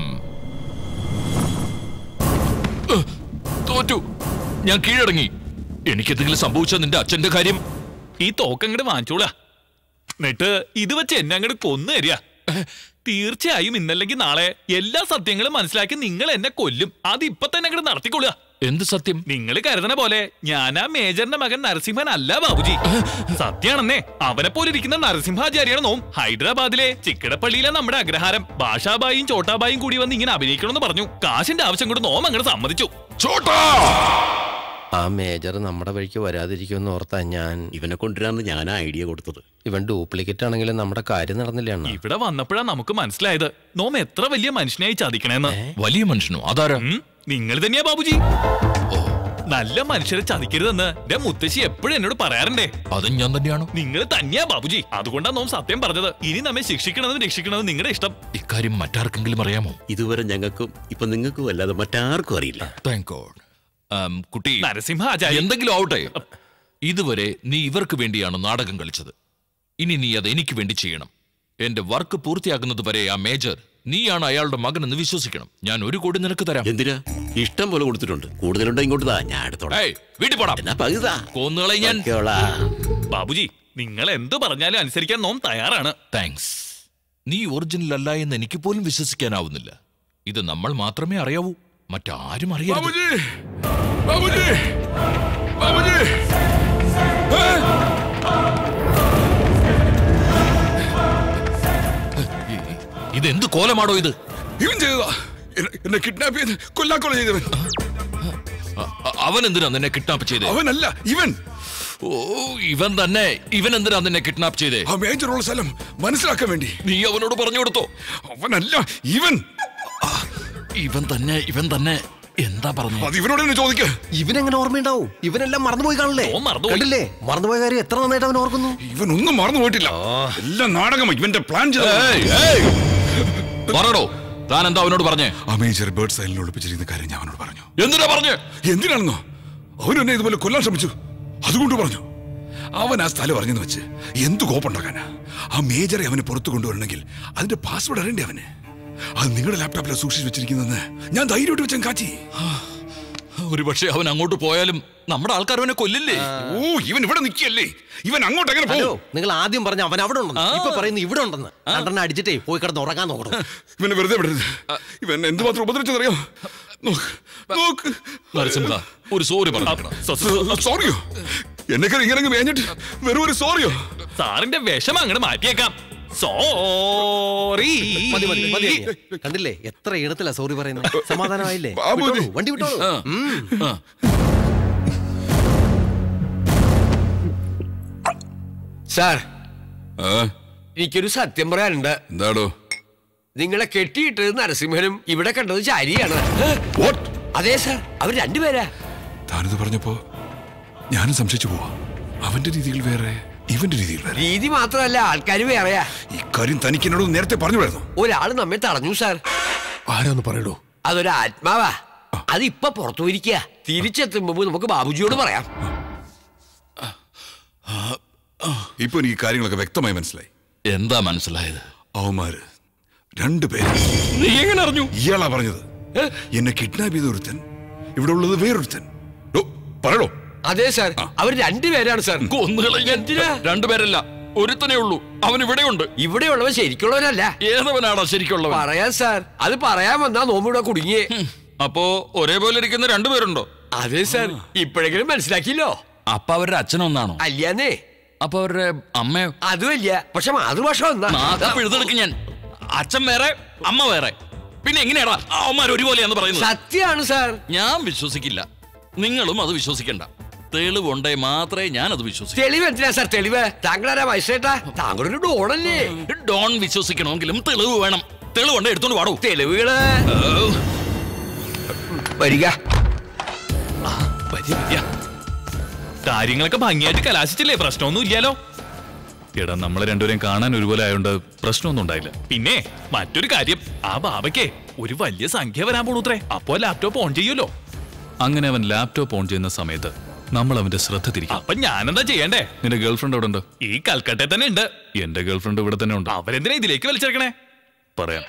തോറ്റു ഞാൻ കീഴടങ്ങി എനിക്കെന്തെങ്കിലും സംഭവിച്ചാൽ നിന്റെ അച്ഛന്റെ കാര്യം ഈ തോക്കങ്ങട് വാങ്ങിച്ചോളാ എന്നിട്ട് ഇത് വെച്ച് എന്നെ അങ്ങോട്ട് കൊന്നു തരിക തീർച്ചയായും ഇന്നല്ലെങ്കിൽ നാളെ എല്ലാ സത്യങ്ങളും മനസ്സിലാക്കി നിങ്ങൾ എന്നെ കൊല്ലും അത് ഇപ്പൊ തന്നെ അങ്ങോട്ട് നടത്തിക്കൊള്ളുക എന്ത് സത്യം നിങ്ങൾ കരുതണ പോലെ ഞാൻ ആ മേജറിന്റെ മകൻ നരസിംഹൻ അല്ല ബാബുജി സത്യാണെന്നേ അവനെ പോലെ ഇരിക്കുന്ന നരസിംഹാചാര്യാണ് നോം ഹൈദരാബാദിലെ ചിക്കടപ്പള്ളിയിലെ നമ്മുടെ അഗ്രഹാരം ഭാഷാബായും ചോട്ടാബായും കൂടി വന്ന് ഇങ്ങനെ അഭിനയിക്കണമെന്ന് പറഞ്ഞു കാശിന്റെ ആവശ്യം കൊണ്ട് നോം അങ്ങോട്ട് സമ്മതിച്ചു ചോട്ടാ ആ മേജർ നമ്മുടെ വഴിക്ക് വരാതിരിക്കുമെന്ന് ഓർത്താ ഞാൻ ഇവനെ കൊണ്ടുവരാന്ന് ഞാൻ ഐഡിയ കൊടുത്തത് ഇവൻ ഡ്യൂപ്ലിക്കേറ്റ് ആണെങ്കിലും നമ്മുടെ കാര്യം നടന്നില്ല അണ്ണാ ഇവിടെ വന്നപ്പോഴാ നമുക്ക് മനസ്സിലായത് നോം എത്ര വലിയ മനുഷ്യനായി ചതിക്കണേന്ന് വലിയ മനുഷ്യനോ അതാരാ നിങ്ങൾ തന്നെയാ ബാബുജി നല്ല മനുഷ്യരെ ചതിക്കരുതെന്ന് എന്റെ മുത്തശ്ശി എപ്പോഴും എന്നോട് പറയാറുണ്ടേ അതും ഞാൻ തന്നെയാണോ നിങ്ങൾ തന്നെയാ ബാബുജി അതുകൊണ്ടാ നോം സത്യം പറഞ്ഞത് ഇനി നമ്മെ ശിക്ഷിക്കണതും രക്ഷിക്കണതും നിങ്ങളുടെ ഇഷ്ടം ഇക്കാര്യം മറ്റാർക്കെങ്കിലും അറിയാമോ ഇതുവരെ ഞങ്ങൾക്കും ഇപ്പൊ നിങ്ങൾക്കും അല്ലാതെ മറ്റാർക്കും അറിയില്ല താങ്ക് ഗോഡ് കുട്ടി നരസിംഹാചാര്യ എന്തെങ്കിലും ആവട്ടെ ഇതുവരെ നീ ഇവർക്ക് വേണ്ടിയാണ് നാടകം കളിച്ചത് ഇനി നീ അത് എനിക്ക് വേണ്ടി ചെയ്യണം എന്റെ വർക്ക് പൂർത്തിയാകുന്നത് വരെ ആ മേജർ നീയാണ് അയാളുടെ മകനെന്ന് വിശ്വസിക്കണം ഞാൻ ഒരു കോടി നിനക്ക് തരാം എന്തിനാ ഇഷ്ടം പോലെ കൊടുത്തിട്ടുണ്ട് കൂടുതലുണ്ടോ ഇങ്ങോട്ട് താ ഞാൻ എടുത്തോളാം ഏയ്, വീട്ടിൽ പോടാ എന്നാ പകുതാ കൊന്നുകളെ ഞാൻ ബാബുജി നിങ്ങൾ എന്ത് പറഞ്ഞാലും അനുസരിക്കാൻ നോം തയ്യാറാണ് താങ്ക്സ് നീ ഒറിജിനൽ അല്ല എന്ന് എനിക്ക് പോലും വിശ്വസിക്കാനാവുന്നില്ല ഇത് നമ്മൾ മാത്രമേ അറിയാവൂ മറ്റാരും അറിയരുത് ബാബുജി ബാബുജി ഇതെന്ത് കോലമാടോ ഇത് ഇവൻ ചെയ്തതാ എന്നെ- എന്നെ കിഡ്നാപ്പ് ചെയ്ത് കൊല്ലാക്കൊല ചെയ്തവൻ അവൻ എന്തിനാ നിന്നെ കിഡ്നാപ്പ് ചെയ്തേ അവനല്ല ഇവൻ ഓ ഇവൻ തന്നെ ഇവൻ എന്തിനാ നിന്നെ കിഡ്നാപ്പ് ചെയ്തേ ആ മേജറുള്ള സ്ഥലം മനസ്സിലാക്കാൻ വേണ്ടി നീ അവനോട് പറഞ്ഞു കൊടുത്തോ അവനല്ല ഇവൻ ഇവൻ തന്നെ ഇവൻ തന്നെ എന്താ പറഞ്ഞു അത് ഇവനോട് തന്നെ ചോദിക്ക ഇവനെങ്ങനെ ഓർമ്മയുണ്ടാവും ഇവനെല്ലാം മറന്നുപോയി കാണില്ലേ കണ്ടില്ലേ മറന്നുപോയ കാര്യം എത്ര നന്നായിട്ട് അവൻ ഓർക്കുന്നു ഇവൻ ഒന്നും മറന്നു പോയിട്ടില്ല എല്ലാം നാടകം ഇവന്റെ പ്ലാൻ പറയടോ താൻ എന്താ അവനോട് പറഞ്ഞേ ആ മേജർ ബേർഡ് സൈലിൽ ഒളിപ്പിച്ചിരിക്കുന്ന കാര്യം ഞാൻ അവനോട് പറഞ്ഞു എന്തിനാ പറഞ്ഞു എന്തിനാണെന്നോ അവൻ എന്നെ ഇതുപോലെ കൊല്ലാൻ ശ്രമിച്ചു അതുകൊണ്ട് പറഞ്ഞു അവൻ ആ സ്ഥലം അറിഞ്ഞെന്ന് വെച്ച് എന്ത് കോപ്പുണ്ടാക്കാനാ ആ മേജറെ അവന് പുറത്തു കൊണ്ടുവരണമെങ്കിൽ അതിന്റെ പാസ്വേഡ് അറിയണ്ടേ അവന് അത് നിങ്ങളുടെ ലാപ്ടോപ്പിലാണ് സൂക്ഷിച്ചു വെച്ചിരിക്കുന്നതെന്ന് ഞാൻ ധൈര്യമായിട്ട് വെച്ചാൽ കാച്ചി ഒരു പക്ഷേ അവൻ അങ്ങോട്ട് പോയാലും നമ്മുടെ ആൾക്കാർ അവനെ കൊല്ലില്ലേ ഓ ഇവൻ ഇവിടെ നിൽക്കല്ലേ ഇവൻ അങ്ങോട്ട് എങ്ങനെ ഹലോ പോകും നിങ്ങൾ ആദ്യം പറഞ്ഞ അവൻ അവിടെ ഉണ്ടെന്ന് ഇപ്പൊ പറയുന്നു ഇവിടെ ഉണ്ടെന്ന് രണ്ടെണ്ണം അടിച്ചിട്ടേ പോയി കിടന്ന് ഉറങ്ങാൻ നോക്കണം ഇവനെ വെറുതെ വിടരുത് ഇവൻ എന്തുമാത്രം ഉപദ്രവിച്ചതറിയോ നോക്ക് നോക്ക് നരസിംഹ ഒരു സോറി പറഞ്ഞു സോറിയോ എന്നെക്കാൾ ഇങ്ങനെ മേഞ്ഞിട്ട് വെറും ഒരു സോറിയോ സാറിന്റെ വിഷം അങ്ങോട്ട് മാറ്റിയേക്കാം സോറി മതി, മതി, മതി, മതി. കണ്ടില്ലേ എത്ര ഇടത്തിലാ സോറി പറയുന്നത് സമാധാനമായില്ലേ ബാബു, വിട്ടോളൂ, വണ്ടി വിട്ടോളൂ ഉം. സാർ എനിക്കൊരു സത്യം പറയാനുണ്ട് എന്താടോ നിങ്ങളെ കെട്ടിയിട്ടത് നരസിംഹനും ഇവിടെ കണ്ടത് ചാരിയാണ് അതെ സാർ അവർ രണ്ടുപേരാ താനിത് പറഞ്ഞപ്പോ ഞാനും സംശയിച്ചു പോവാ അവന്റെ രീതികൾ വേറെ ഇവന്റെ രീതികൾ വേറെ രീതി മാത്രമല്ല ആൾക്കാർ വേറെയാ ഇക്കാര്യം തനിക്ക് എന്നോട് നേരത്തെ പറഞ്ഞുവിടായിരുന്നു ഒരാൾ നമ്മെ തടഞ്ഞു സാർ ആരാന്ന് പറയടോ അതൊരു ആത്മാവാ അത് ഇപ്പൊ പുറത്തു പോയിരിക്കുക തിരിച്ചെത്തുമ്പോ നമുക്ക് ബാബുജിയോട് പറയാം ഇപ്പൊ എനിക്ക് കാര്യങ്ങളൊക്കെ വ്യക്തമായി മനസ്സിലായി എന്താ മനസ്സിലായത് അവന്മാര് രണ്ടുപേര് നീ എങ്ങനെ അറിഞ്ഞു ഇയാളാ പറഞ്ഞത് എന്നെ കിഡ്നാപ്പ് ചെയ്ത ഒരുത്തൻ ഇവിടെ ഉള്ളത് വേറൊരുത്തൻ ഡോ, പറയടോ അതെ സാർ അവർ രണ്ടുപേരാണ് സാർ കൊന്നുകളഞ്ഞ രണ്ടുപേരല്ല ഒരുത്തനേ ഉള്ളൂ അവൻ ഇവിടെയുണ്ട് ഇവിടെയുള്ളവൻ ശരിക്കുള്ളവനല്ല ഏതവനാണോ ശരിക്കുള്ളവൻ പറയാൻ സാർ അത് പറയാൻ വന്നാ നോമ്പിവിടെ കുടുങ്ങിയേ അപ്പോ ഒരേപോലെ ഇരിക്കുന്ന രണ്ടുപേരുണ്ടോ അതെ സാർ ഇപ്പോഴെങ്കിലും മനസ്സിലാക്കിയല്ലോ അപ്പൊ അവരുടെ അച്ഛനൊന്നാണോ അല്ലാന്നേ അപ്പൊ അവരുടെ അമ്മ അതുമല്ല പക്ഷെ മാതൃഭാഷ ഒന്നാ എഴുതെടുക്കും ഞാൻ അച്ഛൻ വേറെ അമ്മ വേറെ പിന്നെ എങ്ങനെയാടാ അവന്മാർ ഒരുപോലെയാന്ന് പറയുന്നത് സത്യമാണ് സാർ ഞാൻ വിശ്വസിക്കില്ല നിങ്ങളും അത് വിശ്വസിക്കണ്ട തെളിവുണ്ടേ മാത്രമേ ഞാൻ അത് വിശ്വസിക്കൂ തെളിവ് എന്തിനാ സാർ തെളിവ് താങ്കളാരാ മജിസ്ട്രേട്ടാ താങ്കളൊരു ഡോണല്ലേ ഡോൺ വിശ്വസിക്കണമെങ്കിലും തെളിവ് വേണം തെളിവുണ്ട് എടുത്തോണ്ട് പാടൂ തെളിവുകള് വരിക കാര്യങ്ങളൊക്കെ ഭംഗിയായിട്ട് കലാശിച്ചില്ലേ പ്രശ്നമൊന്നും ഇല്ലാലോ എടാ നമ്മളെ രണ്ടുപേരെയും കാണാൻ ഒരുപോലെ ആയതുകൊണ്ട് പ്രശ്നമൊന്നും ഉണ്ടായില്ല പിന്നെ മറ്റൊരു കാര്യം ആ ബാബയ്ക്ക് ഒരു വലിയ സംഖ്യ വരാൻ പോണുത്രേ അപ്പോ ലാപ്ടോപ്പ് ഓൺ ചെയ്യുമല്ലോ അങ്ങനെ അവൻ ലാപ്ടോപ്പ് ഓൺ ചെയ്യുന്ന സമയത്ത് നമ്മൾ അവന്റെ ശ്രദ്ധ തിരിക്കും അപ്പൊ ഞാനെന്താ ചെയ്യണ്ടേ നിന്റെ ഗേൾഫ്രണ്ട് അവിടെ ഉണ്ട് ഈ കൽക്കട്ടയിൽ തന്നെ ഉണ്ട് എന്റെ ഗേൾഫ്രണ്ട് ഇവിടെ തന്നെ ഉണ്ട് അവരെന്തിനാ ഇതിലേക്ക് വലിച്ചെടുക്കണേ പറയാം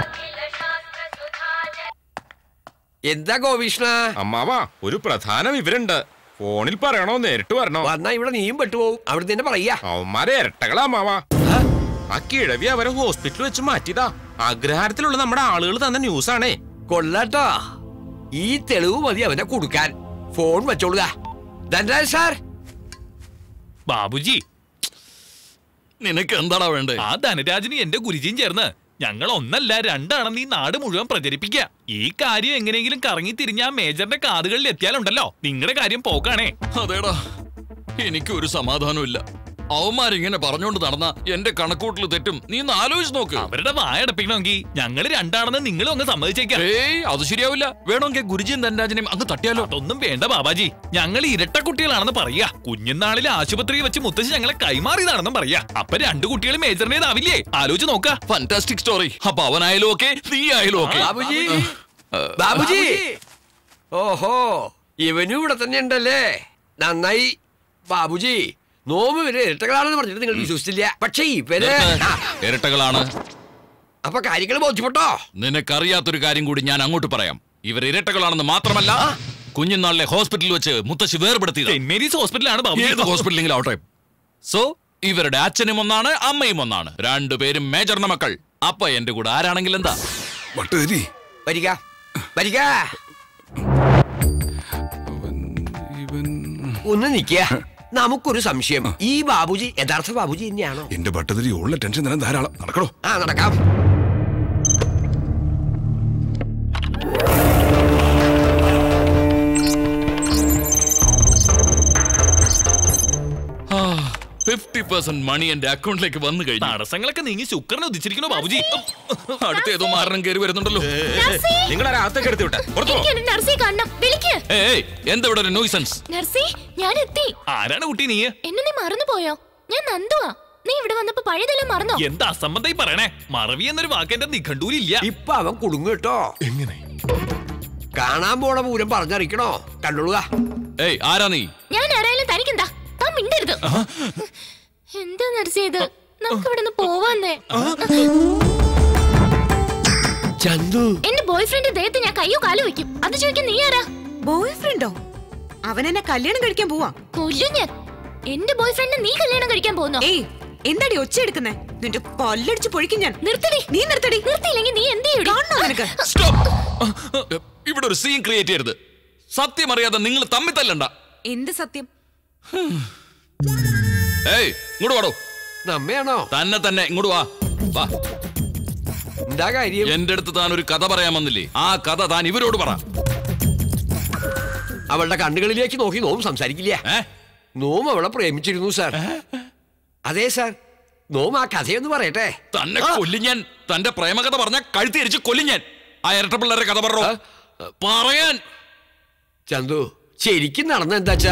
എന്താ ഗോപീഷ്ണ അമ്മാവാ ഒരു പ്രധാന വിവരമുണ്ട് ഫോണിൽ പറയണോ നേരിട്ട് വരണോ വന്നാ ഇവിടെ നീയും പെട്ടുപോകും അവിടെ തന്നെ പറയാ അവന്മാരെ ഇരട്ടകളാ അമ്മാവാ ആ കിഴവി അവരെ ഹോസ്പിറ്റലിൽ വെച്ച് മാറ്റിയതാ അഗ്രഹാരത്തിലുള്ള നമ്മുടെ ആളുകൾ തന്ന ന്യൂസ് ആണേ കൊള്ളാട്ടോ ഈ തെളിവ് മതി അവനെ കൊടുക്കാൻ ഫോൺ വെച്ചോളുക ധനരാജ് സാർ ബാബുജി നിനക്ക് എന്താടാ വേണ്ടേ ആ ധനരാജന് എന്റെ ഗുരുജിയും ചേർന്ന് ഞങ്ങൾ ഒന്നല്ല രണ്ടാണെന്ന് ഈ നാട് മുഴുവൻ പ്രചരിപ്പിക്കുക ഈ കാര്യം എങ്ങനെയെങ്കിലും കറങ്ങി തിരിഞ്ഞ ആ മേജറിന്റെ കാതുകളിൽ എത്തിയാലുണ്ടല്ലോ നിങ്ങളുടെ കാര്യം പോക്കാണേ അതേടാ എനിക്ക് ഒരു സമാധാനവും ഇല്ല അവന്മാരിങ്ങനെ പറഞ്ഞുകൊണ്ട് നടന്ന എന്റെ കണക്കൂട്ടിൽ തെറ്റും നീ ഒന്ന് ആലോചിച്ച് നോക്ക് അവരുടെ വായ അടപ്പിക്കണമെങ്കിൽ ഞങ്ങൾ രണ്ടാണെന്ന് നിങ്ങളും അങ്ങ് സമ്മതിച്ചേക്കാം ഏയ് അത് ശരിയാവില്ല വേണമെങ്കിൽ ഗുരുജിയും ധനരാജനെയും അങ്ങ് തട്ടിയാലോ അതൊന്നും വേണ്ട ബാബാജി ഞങ്ങൾ ഇരട്ട കുട്ടികളാണെന്ന് പറയാ കുഞ്ഞുനാളിൽ ആശുപത്രിയിൽ വെച്ച് മുത്തശ്ശി ഞങ്ങളെ കൈമാറിയതാണെന്നും പറയാ അപ്പൊ രണ്ടു കുട്ടികൾ മേജറിന്റേതാവില്ലേ ആലോചിച്ച് നോക്ക ഫാന്റാസ്റ്റിക് സ്റ്റോറി അപ്പൊ അവനായാലും ഓക്കെ നീ ആയാലും ഓക്കെ ബാബുജി ബാബുജി ഓഹോ ഇവനും ഇവിടെ തന്നെ ഉണ്ടല്ലേ നന്നായി ബാബുജി നോമ്പ് ഇവര് ഇരട്ടകളാണെന്ന് പറഞ്ഞിട്ട് നിങ്ങൾ വിശ്വസിച്ചില്ല പക്ഷെ ഇവര് ആ, ഇരട്ടകളാണ് അപ്പൊ കാര്യങ്ങൾ ബോധ്യപ്പെട്ടോ നിനക്കറിയാത്തൊരു കാര്യം കൂടി ഞാൻ അങ്ങോട്ട് പറയാം ഇവർ ഇരട്ടകളാണെന്ന് മാത്രമല്ല കുഞ്ഞുനാളിലെ ഹോസ്പിറ്റലിൽ വെച്ച് മുത്തശ്ശി വേർപെടുത്തിയത് സെന്റ് മേരീസ് ഹോസ്പിറ്റലാണ് ബാബുജി ഏത് ഹോസ്പിറ്റലെങ്കിലും ആവട്ടെ സോ ഇവരുടെ അച്ഛനും ഒന്നാണ് അമ്മയും ഒന്നാണ് രണ്ടുപേരും മേജറിന്റെ മക്കൾ അപ്പൊ എന്റെ കൂടെ ആരാണെങ്കിൽ എന്താ വട്ടുകരി വരിക വരിക ഒന്ന് നിക്ക നമുക്കൊരു സംശയം ഈ ബാബുജി യഥാർത്ഥ ബാബുജി തന്നെയാണോ എന്റെ ഭട്ടതിരി ഉള്ള ടെൻഷൻ തരാൻ ധാരാളം നടക്കണോ ആ നടക്കാം ഫിഫ്റ്റി പെർസെന്റ് മണി എന്റെ അക്കൗണ്ടിലേക്ക് വന്നു കഴിഞ്ഞു തടസ്സങ്ങളൊക്കെ നീങ്ങി ശുക്രനെ ഉദിച്ചിരിക്കണോ ബാബുജി അടുത്ത ഏതോ മാരണം കയറി വരുന്നുണ്ടല്ലോ നിങ്ങളെ അകത്തേക്ക് എടുത്തു വിട്ടെ പുറത്തു പോ. എനിക്ക് എന്റെ നർസിയെ കാണണം വിളിക്ക് ഏയ് എന്താ ഇവിടെ ഒരു നോയ്സൻസ് നർസി ഞാൻ എത്തി ആരാണ് കുട്ടി നീ എന്നെ നീ മറന്നുപോയോ ഞാൻ നന്ദുവാ നീ ഇവിടെ വന്നപ്പോ പഴയതെല്ലാം മറന്നോ എന്താ അസംബന്ധം പറയണേ മറവി എന്നൊരു വാക്ക് എന്റെ നിഘണ്ടൂരില്ല ഇപ്പൊ അവൻ കുടുങ്ങു കേട്ടോ എങ്ങനെ കാണാൻ പോണ പൂരം പറഞ്ഞറിയിക്കണോ കണ്ടോളുക ഏയ് ആരാ നീ ഞാൻ ആരായാലും തനിക്കെന്താ താൻ മിണ്ടരുത് എന്താ നർസി ഇത് നമുക്ക് ഇവിടെ നിന്ന് പോവാന്നേ ചന്തു എന്റെ ബോയ് ഫ്രണ്ട് ദേഹത്ത് ഞാൻ കയ്യോ കാലോ വെക്കും അത് ചോദിക്കാൻ നീ ആരാ ബോയ് ഫ്രണ്ടോ അവൻ എന്നെ കല്യാണം കഴിക്കാൻ പോവാ കൊല്ലും ഞാൻ എന്റെ ബോയ് ഫ്രണ്ട് നീ കല്യാണം കഴിക്കാൻ പോകുന്നോ ഏയ് എന്താടി ഒച്ച എടുക്കുന്നേ നിന്റെ പല്ലടിച്ച് പൊഴിക്കും ഞാൻ നിർത്തടി നീ നിർത്തടി നിർത്തിയില്ലെങ്കിൽ നീ എന്ത് ചെയ്യും കാണണോ നിനക്ക് ഇവിടെ ഒരു സീൻ ക്രിയേറ്റ് ചെയ്യരുത് സത്യം അറിയാതെ നിങ്ങൾ തമ്മിൽ തല്ലണ്ട എന്ത് സത്യം ഏയ് ഇങ്ങോട്ട് വാടോ നമ്മയാണോ തന്നെ തന്നെ ഇങ്ങോട്ട് വാ വാ എന്താ കാര്യം എന്റെ അടുത്ത് താൻ ഒരു കഥ പറയാൻ വന്നില്ലേ ആ കഥ താൻ ഇവരോട് പറ അവളുടെ കണ്ണുകളിലേക്ക് നോക്കി നോം സംസാരിക്കില്ല നോം അവളെ പ്രേമിച്ചിരുന്നു സാർ അതെ സാർ നോം ആ കഥയൊന്ന് പറയട്ടെ തന്നെ കൊല്ലും ഞാൻ തന്റെ പ്രേമകഥ പറഞ്ഞ കഴുത്തി അരിച്ച് കൊല്ലും ഞാൻ ആ ഇരട്ട പിള്ളേരെ കഥ പറഞ്ഞോ പറയാൻ ചന്തു ശരിക്കും നടന്ന എന്താച്ചാ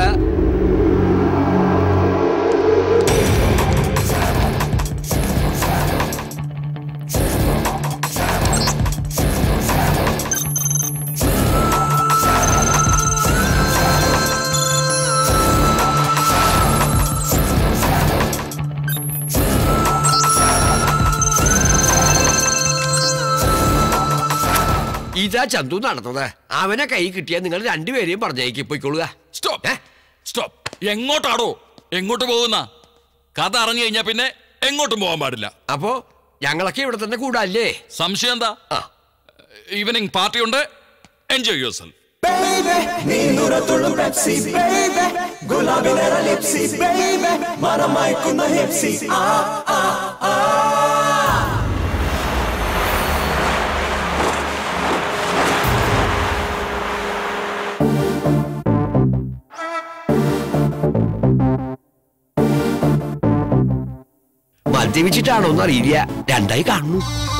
ഇതാ ചന്തു നടന്നത് അവനെ കൈ കിട്ടിയാൽ നിങ്ങൾ രണ്ടുപേരെയും പറഞ്ഞേക്ക് പോയിക്കൊള്ളുക സ്റ്റോപ്പ് സ്റ്റോപ്പ് എങ്ങോട്ടാടോ എങ്ങോട്ട് പോകുന്ന കഥ അറിഞ്ഞു കഴിഞ്ഞാ പിന്നെ എങ്ങോട്ടും പോകാൻ പാടില്ല അപ്പോ ഞങ്ങളൊക്കെ ഇവിടെ തന്നെ കൂടാല്ലേ സംശയം എന്താ ഈവനിങ് പാർട്ടി ഉണ്ട് എൻജോയ് യുവർ സെൽഫ് നീ നുരത്തുള്ളും പെപ്സി ബേബേ ഗുലാബി നിറ ലിപ്സി ബേബേ മറമയക്കുന്ന ഹിപ്സി ആ ആ ആ മദ്യപിച്ചിട്ടാണോ എന്ന് അറിയില്ല രണ്ടായി കാണുന്നു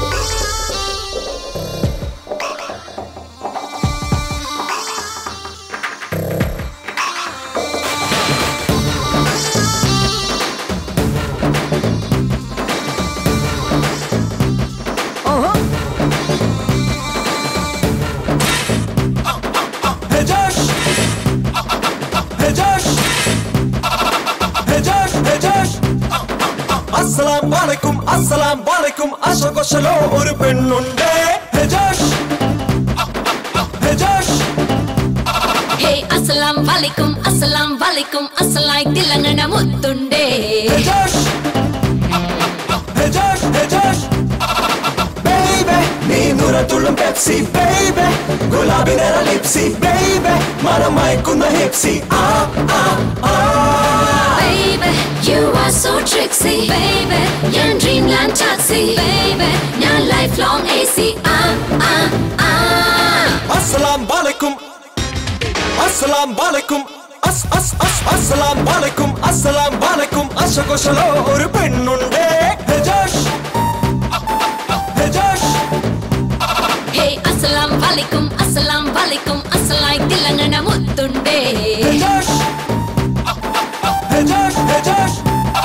Hey Josh Hey Josh Hey Josh Hey Josh അസ്സലാം വാലൈക്കും അസ്സലാം വാലൈക്കും അശോകൊശലോ ഒരു പെണ്ണുണ്ട് ഹേ ജോഷ് ഹേ ജോഷ് ഹേ അസ്സലാം വലൈക്കും അസ്സലാം വലൈക്കും അസ്സലായി തിളങ്ങണ മുത്തുണ്ടേ ഹേ ജോഷ് ഹേ ജോഷ് ഹേ ജോഷ് ബേബേ നീ നുരത്തുള്ളും പെപ്സി ബേബേ ഗുലാബി നിറ ലിപ്സി ബേബേ മറമയക്കുന്ന ഹിപ്സി ആ ആ ആ Baby, you are so tricksy Baby, ഞാൻ dreamland taxi Baby, ഞാൻ lifelong AC ah, ah, ah. അസ്സലാം വാലൈക്കും അസ്സലാം വാലൈക്കും അസ് അസ് അസ് അസ്സലാം വാലൈക്കും അസ്സലാം വാലൈക്കും അശകോശലോ ഒരു പെണ്ണുണ്ട് ഹേ ജോഷ് ഹേ ജോഷ് ഹേ അസ്സലാം വലൈക്കും അസ്സലാം വലൈക്കും അസ്സലായി തിളങ്ങണ മുത്തുണ്ടേ ഹേ ജോഷ് ഹേ ജോഷ് ഹേ ജോഷ്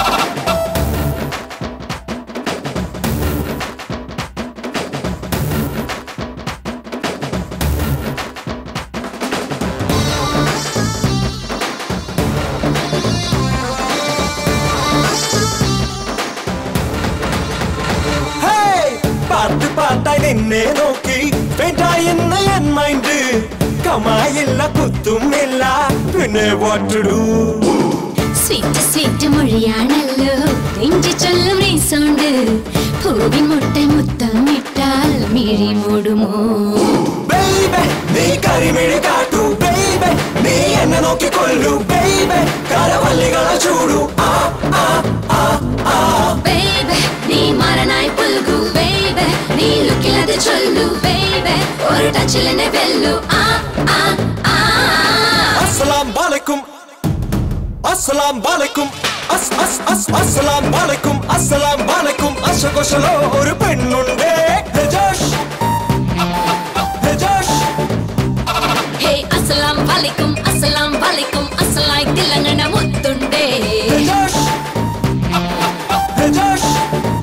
ഹേയ്! പാട്ട് പാട്ടായി നിന്നെ നോക്കി പെട്ടായി എന്ന് എൻ മൈൻഡ് കമായില്ല കുത്തുമില്ല പിന്നെ വാട്ടിടൂ സ്വീറ്റ് സ്വീറ്റ് മൊഴിയാണല്ലോ നെഞ്ചി ചൊല്ലും റീസോണ്ട് പൂവിൻ മുട്ട മുത്തമിട്ടാൽ മിഴി മൂടുമോ ബേബേ നീ കരിമിഴി കാട്ടു ബേബേ നീ എന്നെ നോക്കി കൊല്ലു ബേബേ കരവല്ലികളെ ചൂടു ആ ആ ആ ആ ബേബേ നീ മരനായി പുൽകു ബേബേ നീ ലുക്കിലത് ചൊല്ലു ബേബേ ഒരു ടച്ചിൽ എന്നെ വെല്ലു ആ ആ ആ അസ്സലാം വാലൈക്കും അസ്സലാം വാലൈക്കും അസ് അസ് അസ് അസ്സലാം വാലൈക്കും അസ്സലാം വാലൈക്കും അശകോശലോ ഒരു പെണ്ണുണ്ട് ഹേ ജോഷ് ഹേ ജോഷ് ഹേ അസ്സലാം വലൈക്കും അസ്സലാം വലൈക്കും അസ്സലായി തിളങ്ങണ മുത്തുണ്ടേ ഹേ ജോഷ് ഹേ ജോഷ്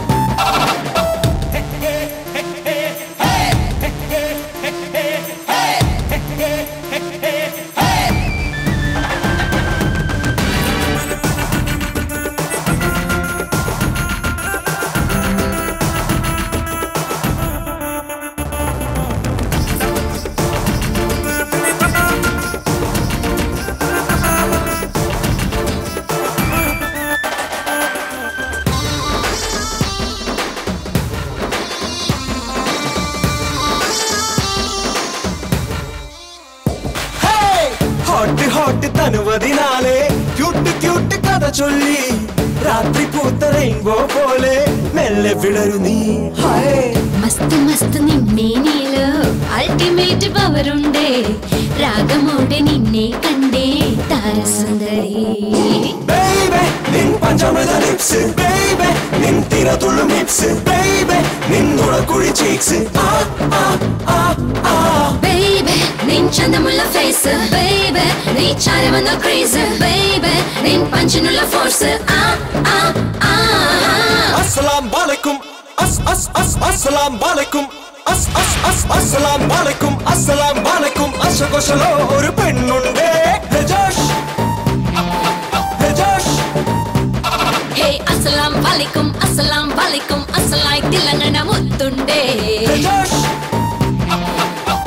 ഹോട്ട് ഹോട്ട് തനുവതിനാലെ ക്യൂട്ട് ക്യൂട്ട് കഥ ചൊല്ലി രാത്രി പൂത്ത റെയിൻബോ പോലെ മെല്ലെ വിളരു നീ ഹായ് മസ്ത് മസ്ത് നിന്നേനിലോ അൾട്ടിമേറ്റ് പവറുണ്ടേ രാഗമോടെ നിന്നെ കണ്ടേ താരസുന്ദരി ബേബേ നിൻ പഞ്ചമൃത ലിപ്സ് ബേബേ നിൻ തിരതുള്ളും ഹിപ്സ് ബേബേ നിൻ നുണക്കുഴി ചീക്സ് ആ ആ ആ ആ ബേബേ നിൻ ചന്തമുള്ള ഫേസ് ബേബേ നീ ചാരമെന്ന ക്രേസ് ബേബേ നിൻ പഞ്ചിനുള്ള ഫോഴ്സ് ആ ആ ആ അസ്സലാം വാലൈക്കും അസ് അസ് അസ് അസ്സലാം വാലൈക്കും അസ് അസ് അസ് അസ്സലാം വാലൈക്കും അസ്സലാം വാലൈക്കും അശകോശലോ ഒരു പെണ്ണുണ്ട് ഹേ ജോഷ് ഹേ ജോഷ് ഹേ അസ്സലാം വലൈക്കും അസ്സലാം വലൈക്കും അസ്സലായി തിളങ്ങണ മുത്തുണ്ടേ ഹേ ജോഷ്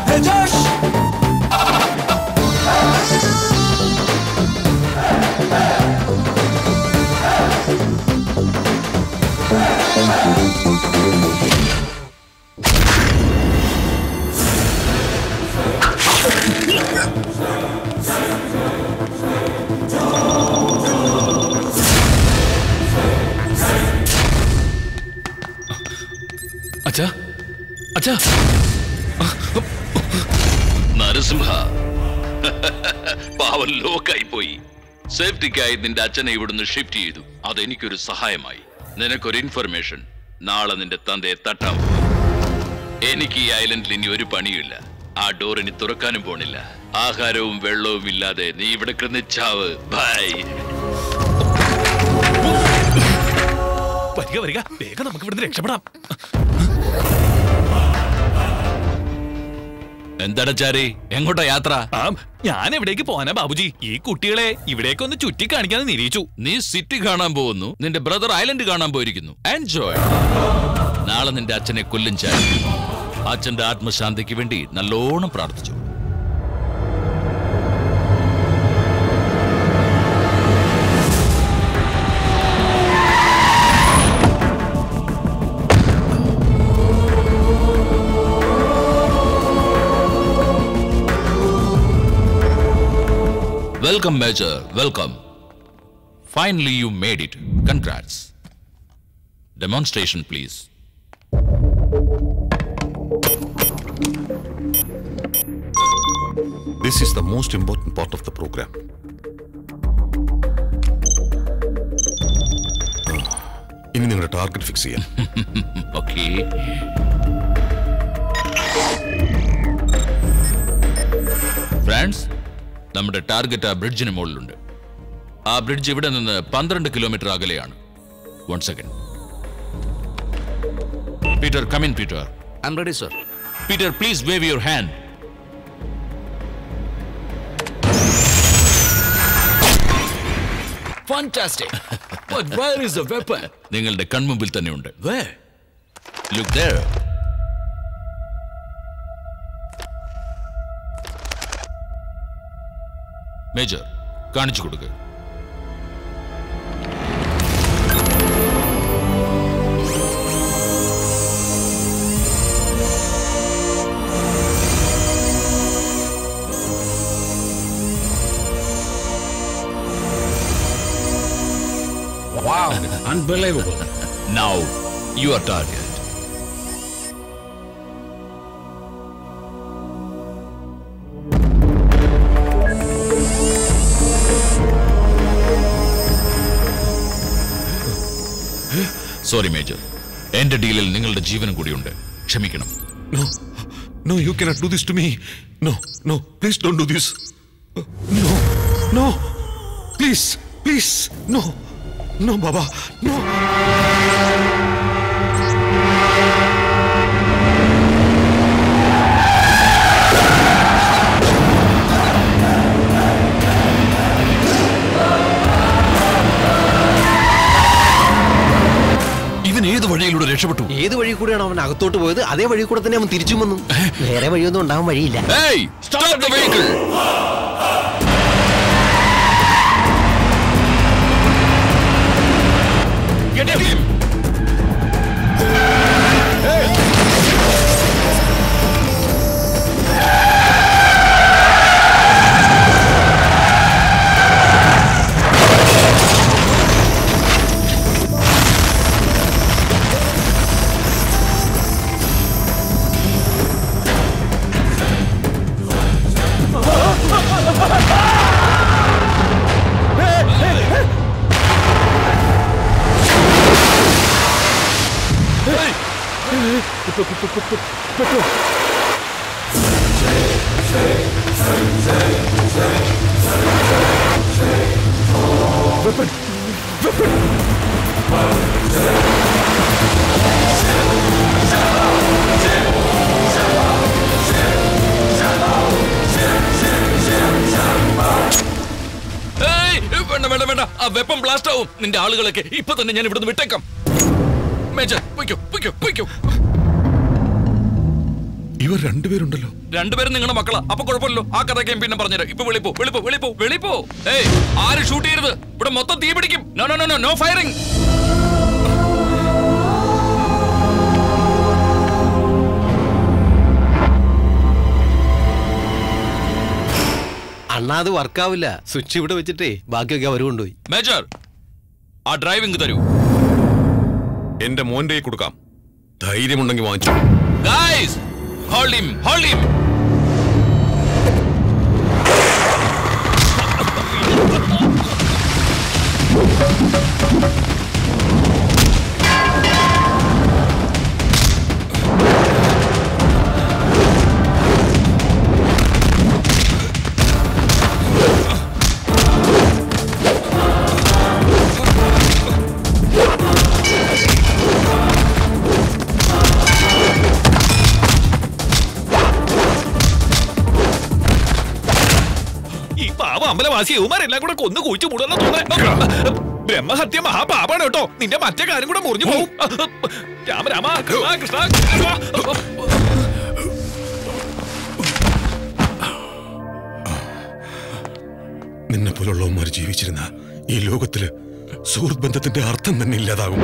അച്ഛാ അച്ഛാ നരസിംഹ പാവൻ ലോക്കായി പോയി സേഫ്റ്റിക്കായി നിന്റെ അച്ഛനെ ഇവിടുന്ന് ഷിഫ്റ്റ് ചെയ്തു അതെനിക്കൊരു സഹായമായി നിനക്കൊരു ഇൻഫർമേഷൻ നാളെ നിന്റെ തന്തയെ തട്ടാം എനിക്ക് ഈ ഐലൻഡിൽ ഇനി ഒരു പണിയില്ല ആ ഡോർ ഇനി തുറക്കാനും പോണില്ല ആഹാരവും വെള്ളവും ഇല്ലാതെ നീ ഇവിടെ കിടന്ന് ചാവ് ബൈ വരിക വരിക വേഗം നമുക്ക് ഇവിടുന്ന് രക്ഷപ്പെടാം എന്താടാ ചാരി എങ്ങോട്ടാ യാത്ര ഞാൻ എവിടേക്ക് പോവാനാ ബാബുജി ഈ കുട്ടികളെ ഇവിടേക്ക് ഒന്ന് ചുറ്റി കാണിക്കാന്ന് നിരീക്ഷിച്ചു നീ സിറ്റി കാണാൻ പോകുന്നു നിന്റെ ബ്രദർ ഐലൻഡ് കാണാൻ പോയിരിക്കുന്നു എൻജോയ് നാളെ നിന്റെ അച്ഛനെ കൊല്ലും ചാരി അച്ഛന്റെ ആത്മശാന്തിക്ക് വേണ്ടി നല്ലോണം പ്രാർത്ഥിച്ചു welcome major welcome finally you made it congrats demonstration please This is the most important part of the program. ആ, ഇനി നിങ്ങളുടെ ടാർഗറ്റ് ഫിക്സ് ചെയ്യാം ഓക്കേ ഫ്രാൻസ് നമ്മുടെ ടാർഗറ്റ് ആ ബ്രിഡ്ജിന് മുകളിലുണ്ട് ആ ബ്രിഡ്ജ് ഇവിടെ നിന്ന് പന്ത്രണ്ട് കിലോമീറ്റർ അകലെയാണ് one second Peter come in Peter I am ready sir Peter please wave your hand Fantastic. But where is the weapon? നിങ്ങളുടെ കൺമുമ്പിൽ തന്നെയുണ്ട് Where? ലുക്ക് there മേജർ കാണിച്ചു കൊടുക്കുക Wow, unbelievable. Now, your target. Sorry major എന്റെ ഡീലിൽ നിങ്ങളുടെ ജീവനും കൂടിയുണ്ട് ക്ഷമിക്കണം No, no, you cannot do this to me. No, no, please don't do this. No, no, please, please, no, no, Baba, no. ഇവൻ ഏത് വഴിയിലൂടെ രക്ഷപ്പെട്ടു ഏത് വഴി കൂടെയാണ് അവൻ അകത്തോട്ട് പോയത് അതേ വഴി കൂടെ തന്നെ അവൻ തിരിച്ചും വന്നു വേറെ വഴിയൊന്നും ഉണ്ടാവാൻ വഴിയില്ല Hey, stop the vehicle! Get him! Weapon! Weapon! ഏയ്, വേണ്ട വേണ്ട വേണ്ട ആ വെപ്പൺ ബ്ലാസ്റ്റ് ആവും നിന്റെ ആളുകളൊക്കെ ഇപ്പൊ തന്നെ ഞാൻ ഇവിടുന്ന് വിട്ടേക്കാം മേജർ പൊയ്ക്കോ പൊയ്ക്കോ പൊയ്ക്കോ ഇവർ രണ്ടുപേരുണ്ടല്ലോ രണ്ടുപേരും നിങ്ങളുടെ മക്കളാ അപ്പൊ കുഴപ്പമില്ലല്ലോ ആ കഥയൊക്കെ ഞാൻ പിന്നെ പറഞ്ഞുതരാം ഇപ്പൊ വെളിപ്പോ വെളിപ്പോ വെളിപ്പോ വെളിപ്പോ ഏയ് ആരും ഷൂട്ട് ചെയ്യരുത് ഇവിടെ മൊത്തം തീ പിടിക്കും no no no no no firing അണ്ണാ അത് വർക്കാവില്ല സ്വിച്ച് ഇവിടെ വെച്ചിട്ടേ ബാക്കിയൊക്കെ അവർ കൊണ്ടുപോയി മേജർ ആ ഡ്രൈവിംഗ് തരൂ എന്റെ മോന്റെ കയ്യിൽ കൊടുക്കാം ധൈര്യമുണ്ടെങ്കിൽ വാങ്ങിച്ചു guys hold him hold him ഈ പാവ അമ്പലവാസി യൗമാരെല്ലാം കൂടെ കൊന്നു കുഴിച്ചു മൂടുന്ന തോന്നേ ബ്രഹ്മഹത്യ മഹാപാപാണ് കേട്ടോ നിന്റെ മറ്റേ കാര്യം കൂടെ മുറിഞ്ഞു പോകും രാമ രാമ കൃഷ്ണ കൃഷ്ണ കൃഷ്ണ. നിന്നെ പോലുള്ളവന്മാർ ജീവിച്ചിരുന്ന ഈ ലോകത്തില് സുഹൃത്ത് ബന്ധത്തിന്റെ അർത്ഥം തന്നെ ഇല്ലാതാകും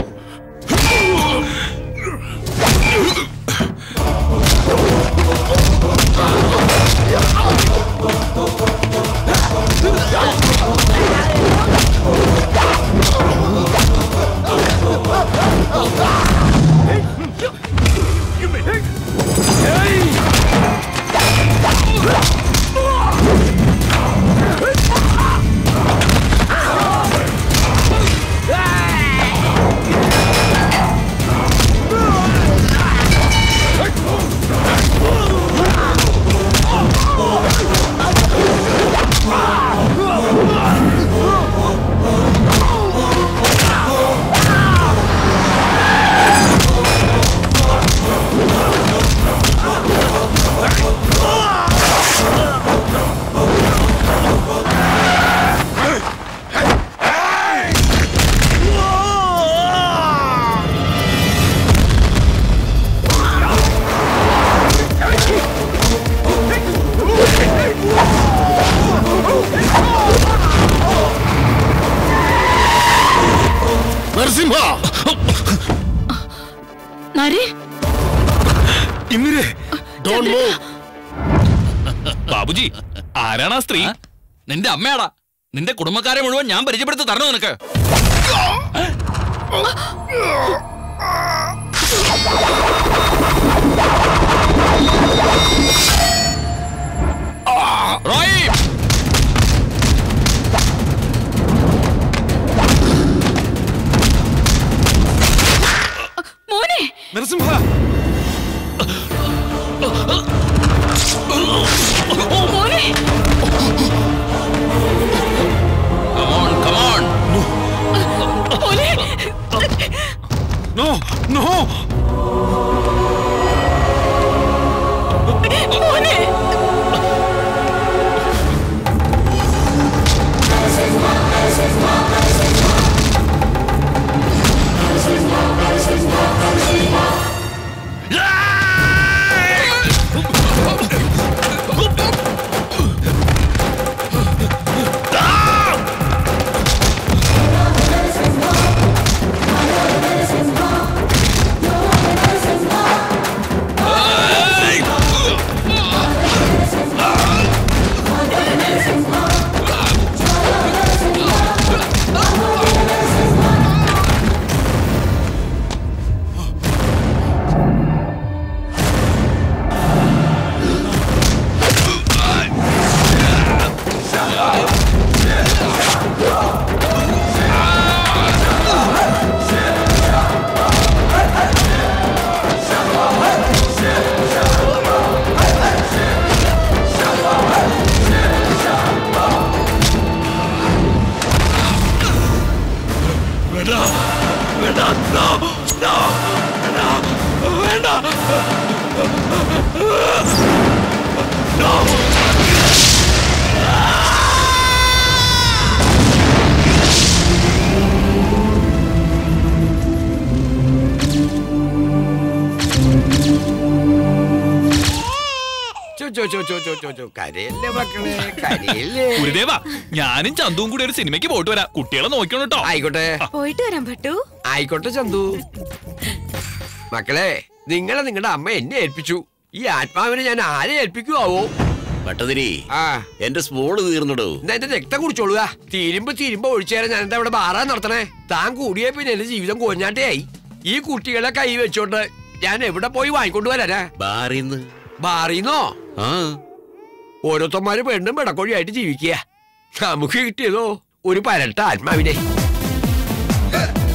നരസിംഹ നരേ ഇന്ദിരേ Don't move. ബാബുജി ആരാണ് ആ സ്ത്രീ നിന്റെ അമ്മയാടാ നിന്റെ കുടുംബക്കാരെ മുഴുവൻ ഞാൻ പരിചയപ്പെടുത്തി തരണോ നിനക്ക് റോയ് മോനെ നരസിംഹ മോനെ മോനെ നോ നോ മോനെ വേണ്ട വേണ്ട നോ നോ വേണ്ട നോ ചോ ചോ ചോ ചോ ചോ ചോ ചോ കരയല്ലേ മക്കളെ കരയല്ലേ ഗുരുദേവ ഞാനും ചന്തുവും കൂടി ഒരു സിനിമയ്ക്ക് പോയിട്ട് വരാം കുട്ടികളെ നോക്കണം കേട്ടോ ആയിക്കോട്ടെ പോയിട്ട് വരാം ഭട്ടു ആയിക്കോട്ടെ ചന്തു മക്കളെ നിങ്ങളെ നിങ്ങളുടെ അമ്മ എന്നെ ഏൽപ്പിച്ചു ഈ ആത്മാവിനെ ഞാൻ ആരെ ഏൽപ്പിക്കുവോ ഭട്ടതിരി ആ എന്റെ സ്മോള് തീർന്നിടൂ എന്നാ എന്റെ രക്തം കുടിച്ചോളുക തീരുമ്പോ തീരുമ്പോ ഒഴിച്ചേരാൻ ഞാൻ എന്താ ഇവിടെ ബാറാൻ നടത്തണേ താൻ കൂടിയ പിന്നെ എന്റെ ജീവിതം കോഞ്ഞാട്ടയായി ഈ കുട്ടികളെ കൈ വെച്ചോണ്ട് ഞാൻ എവിടെ പോയി വാങ്ങിക്കൊണ്ട് വരാനാ ബാറിന്ന് ബാറിന്നോ ആ ഓരോരുത്തന്മാര് പെണ്ണും പിടക്കോഴിയായിട്ട് ജീവിക്കുക നമുക്ക് കിട്ടിയതോ ഒരു പരട്ട ആത്മാവിനെ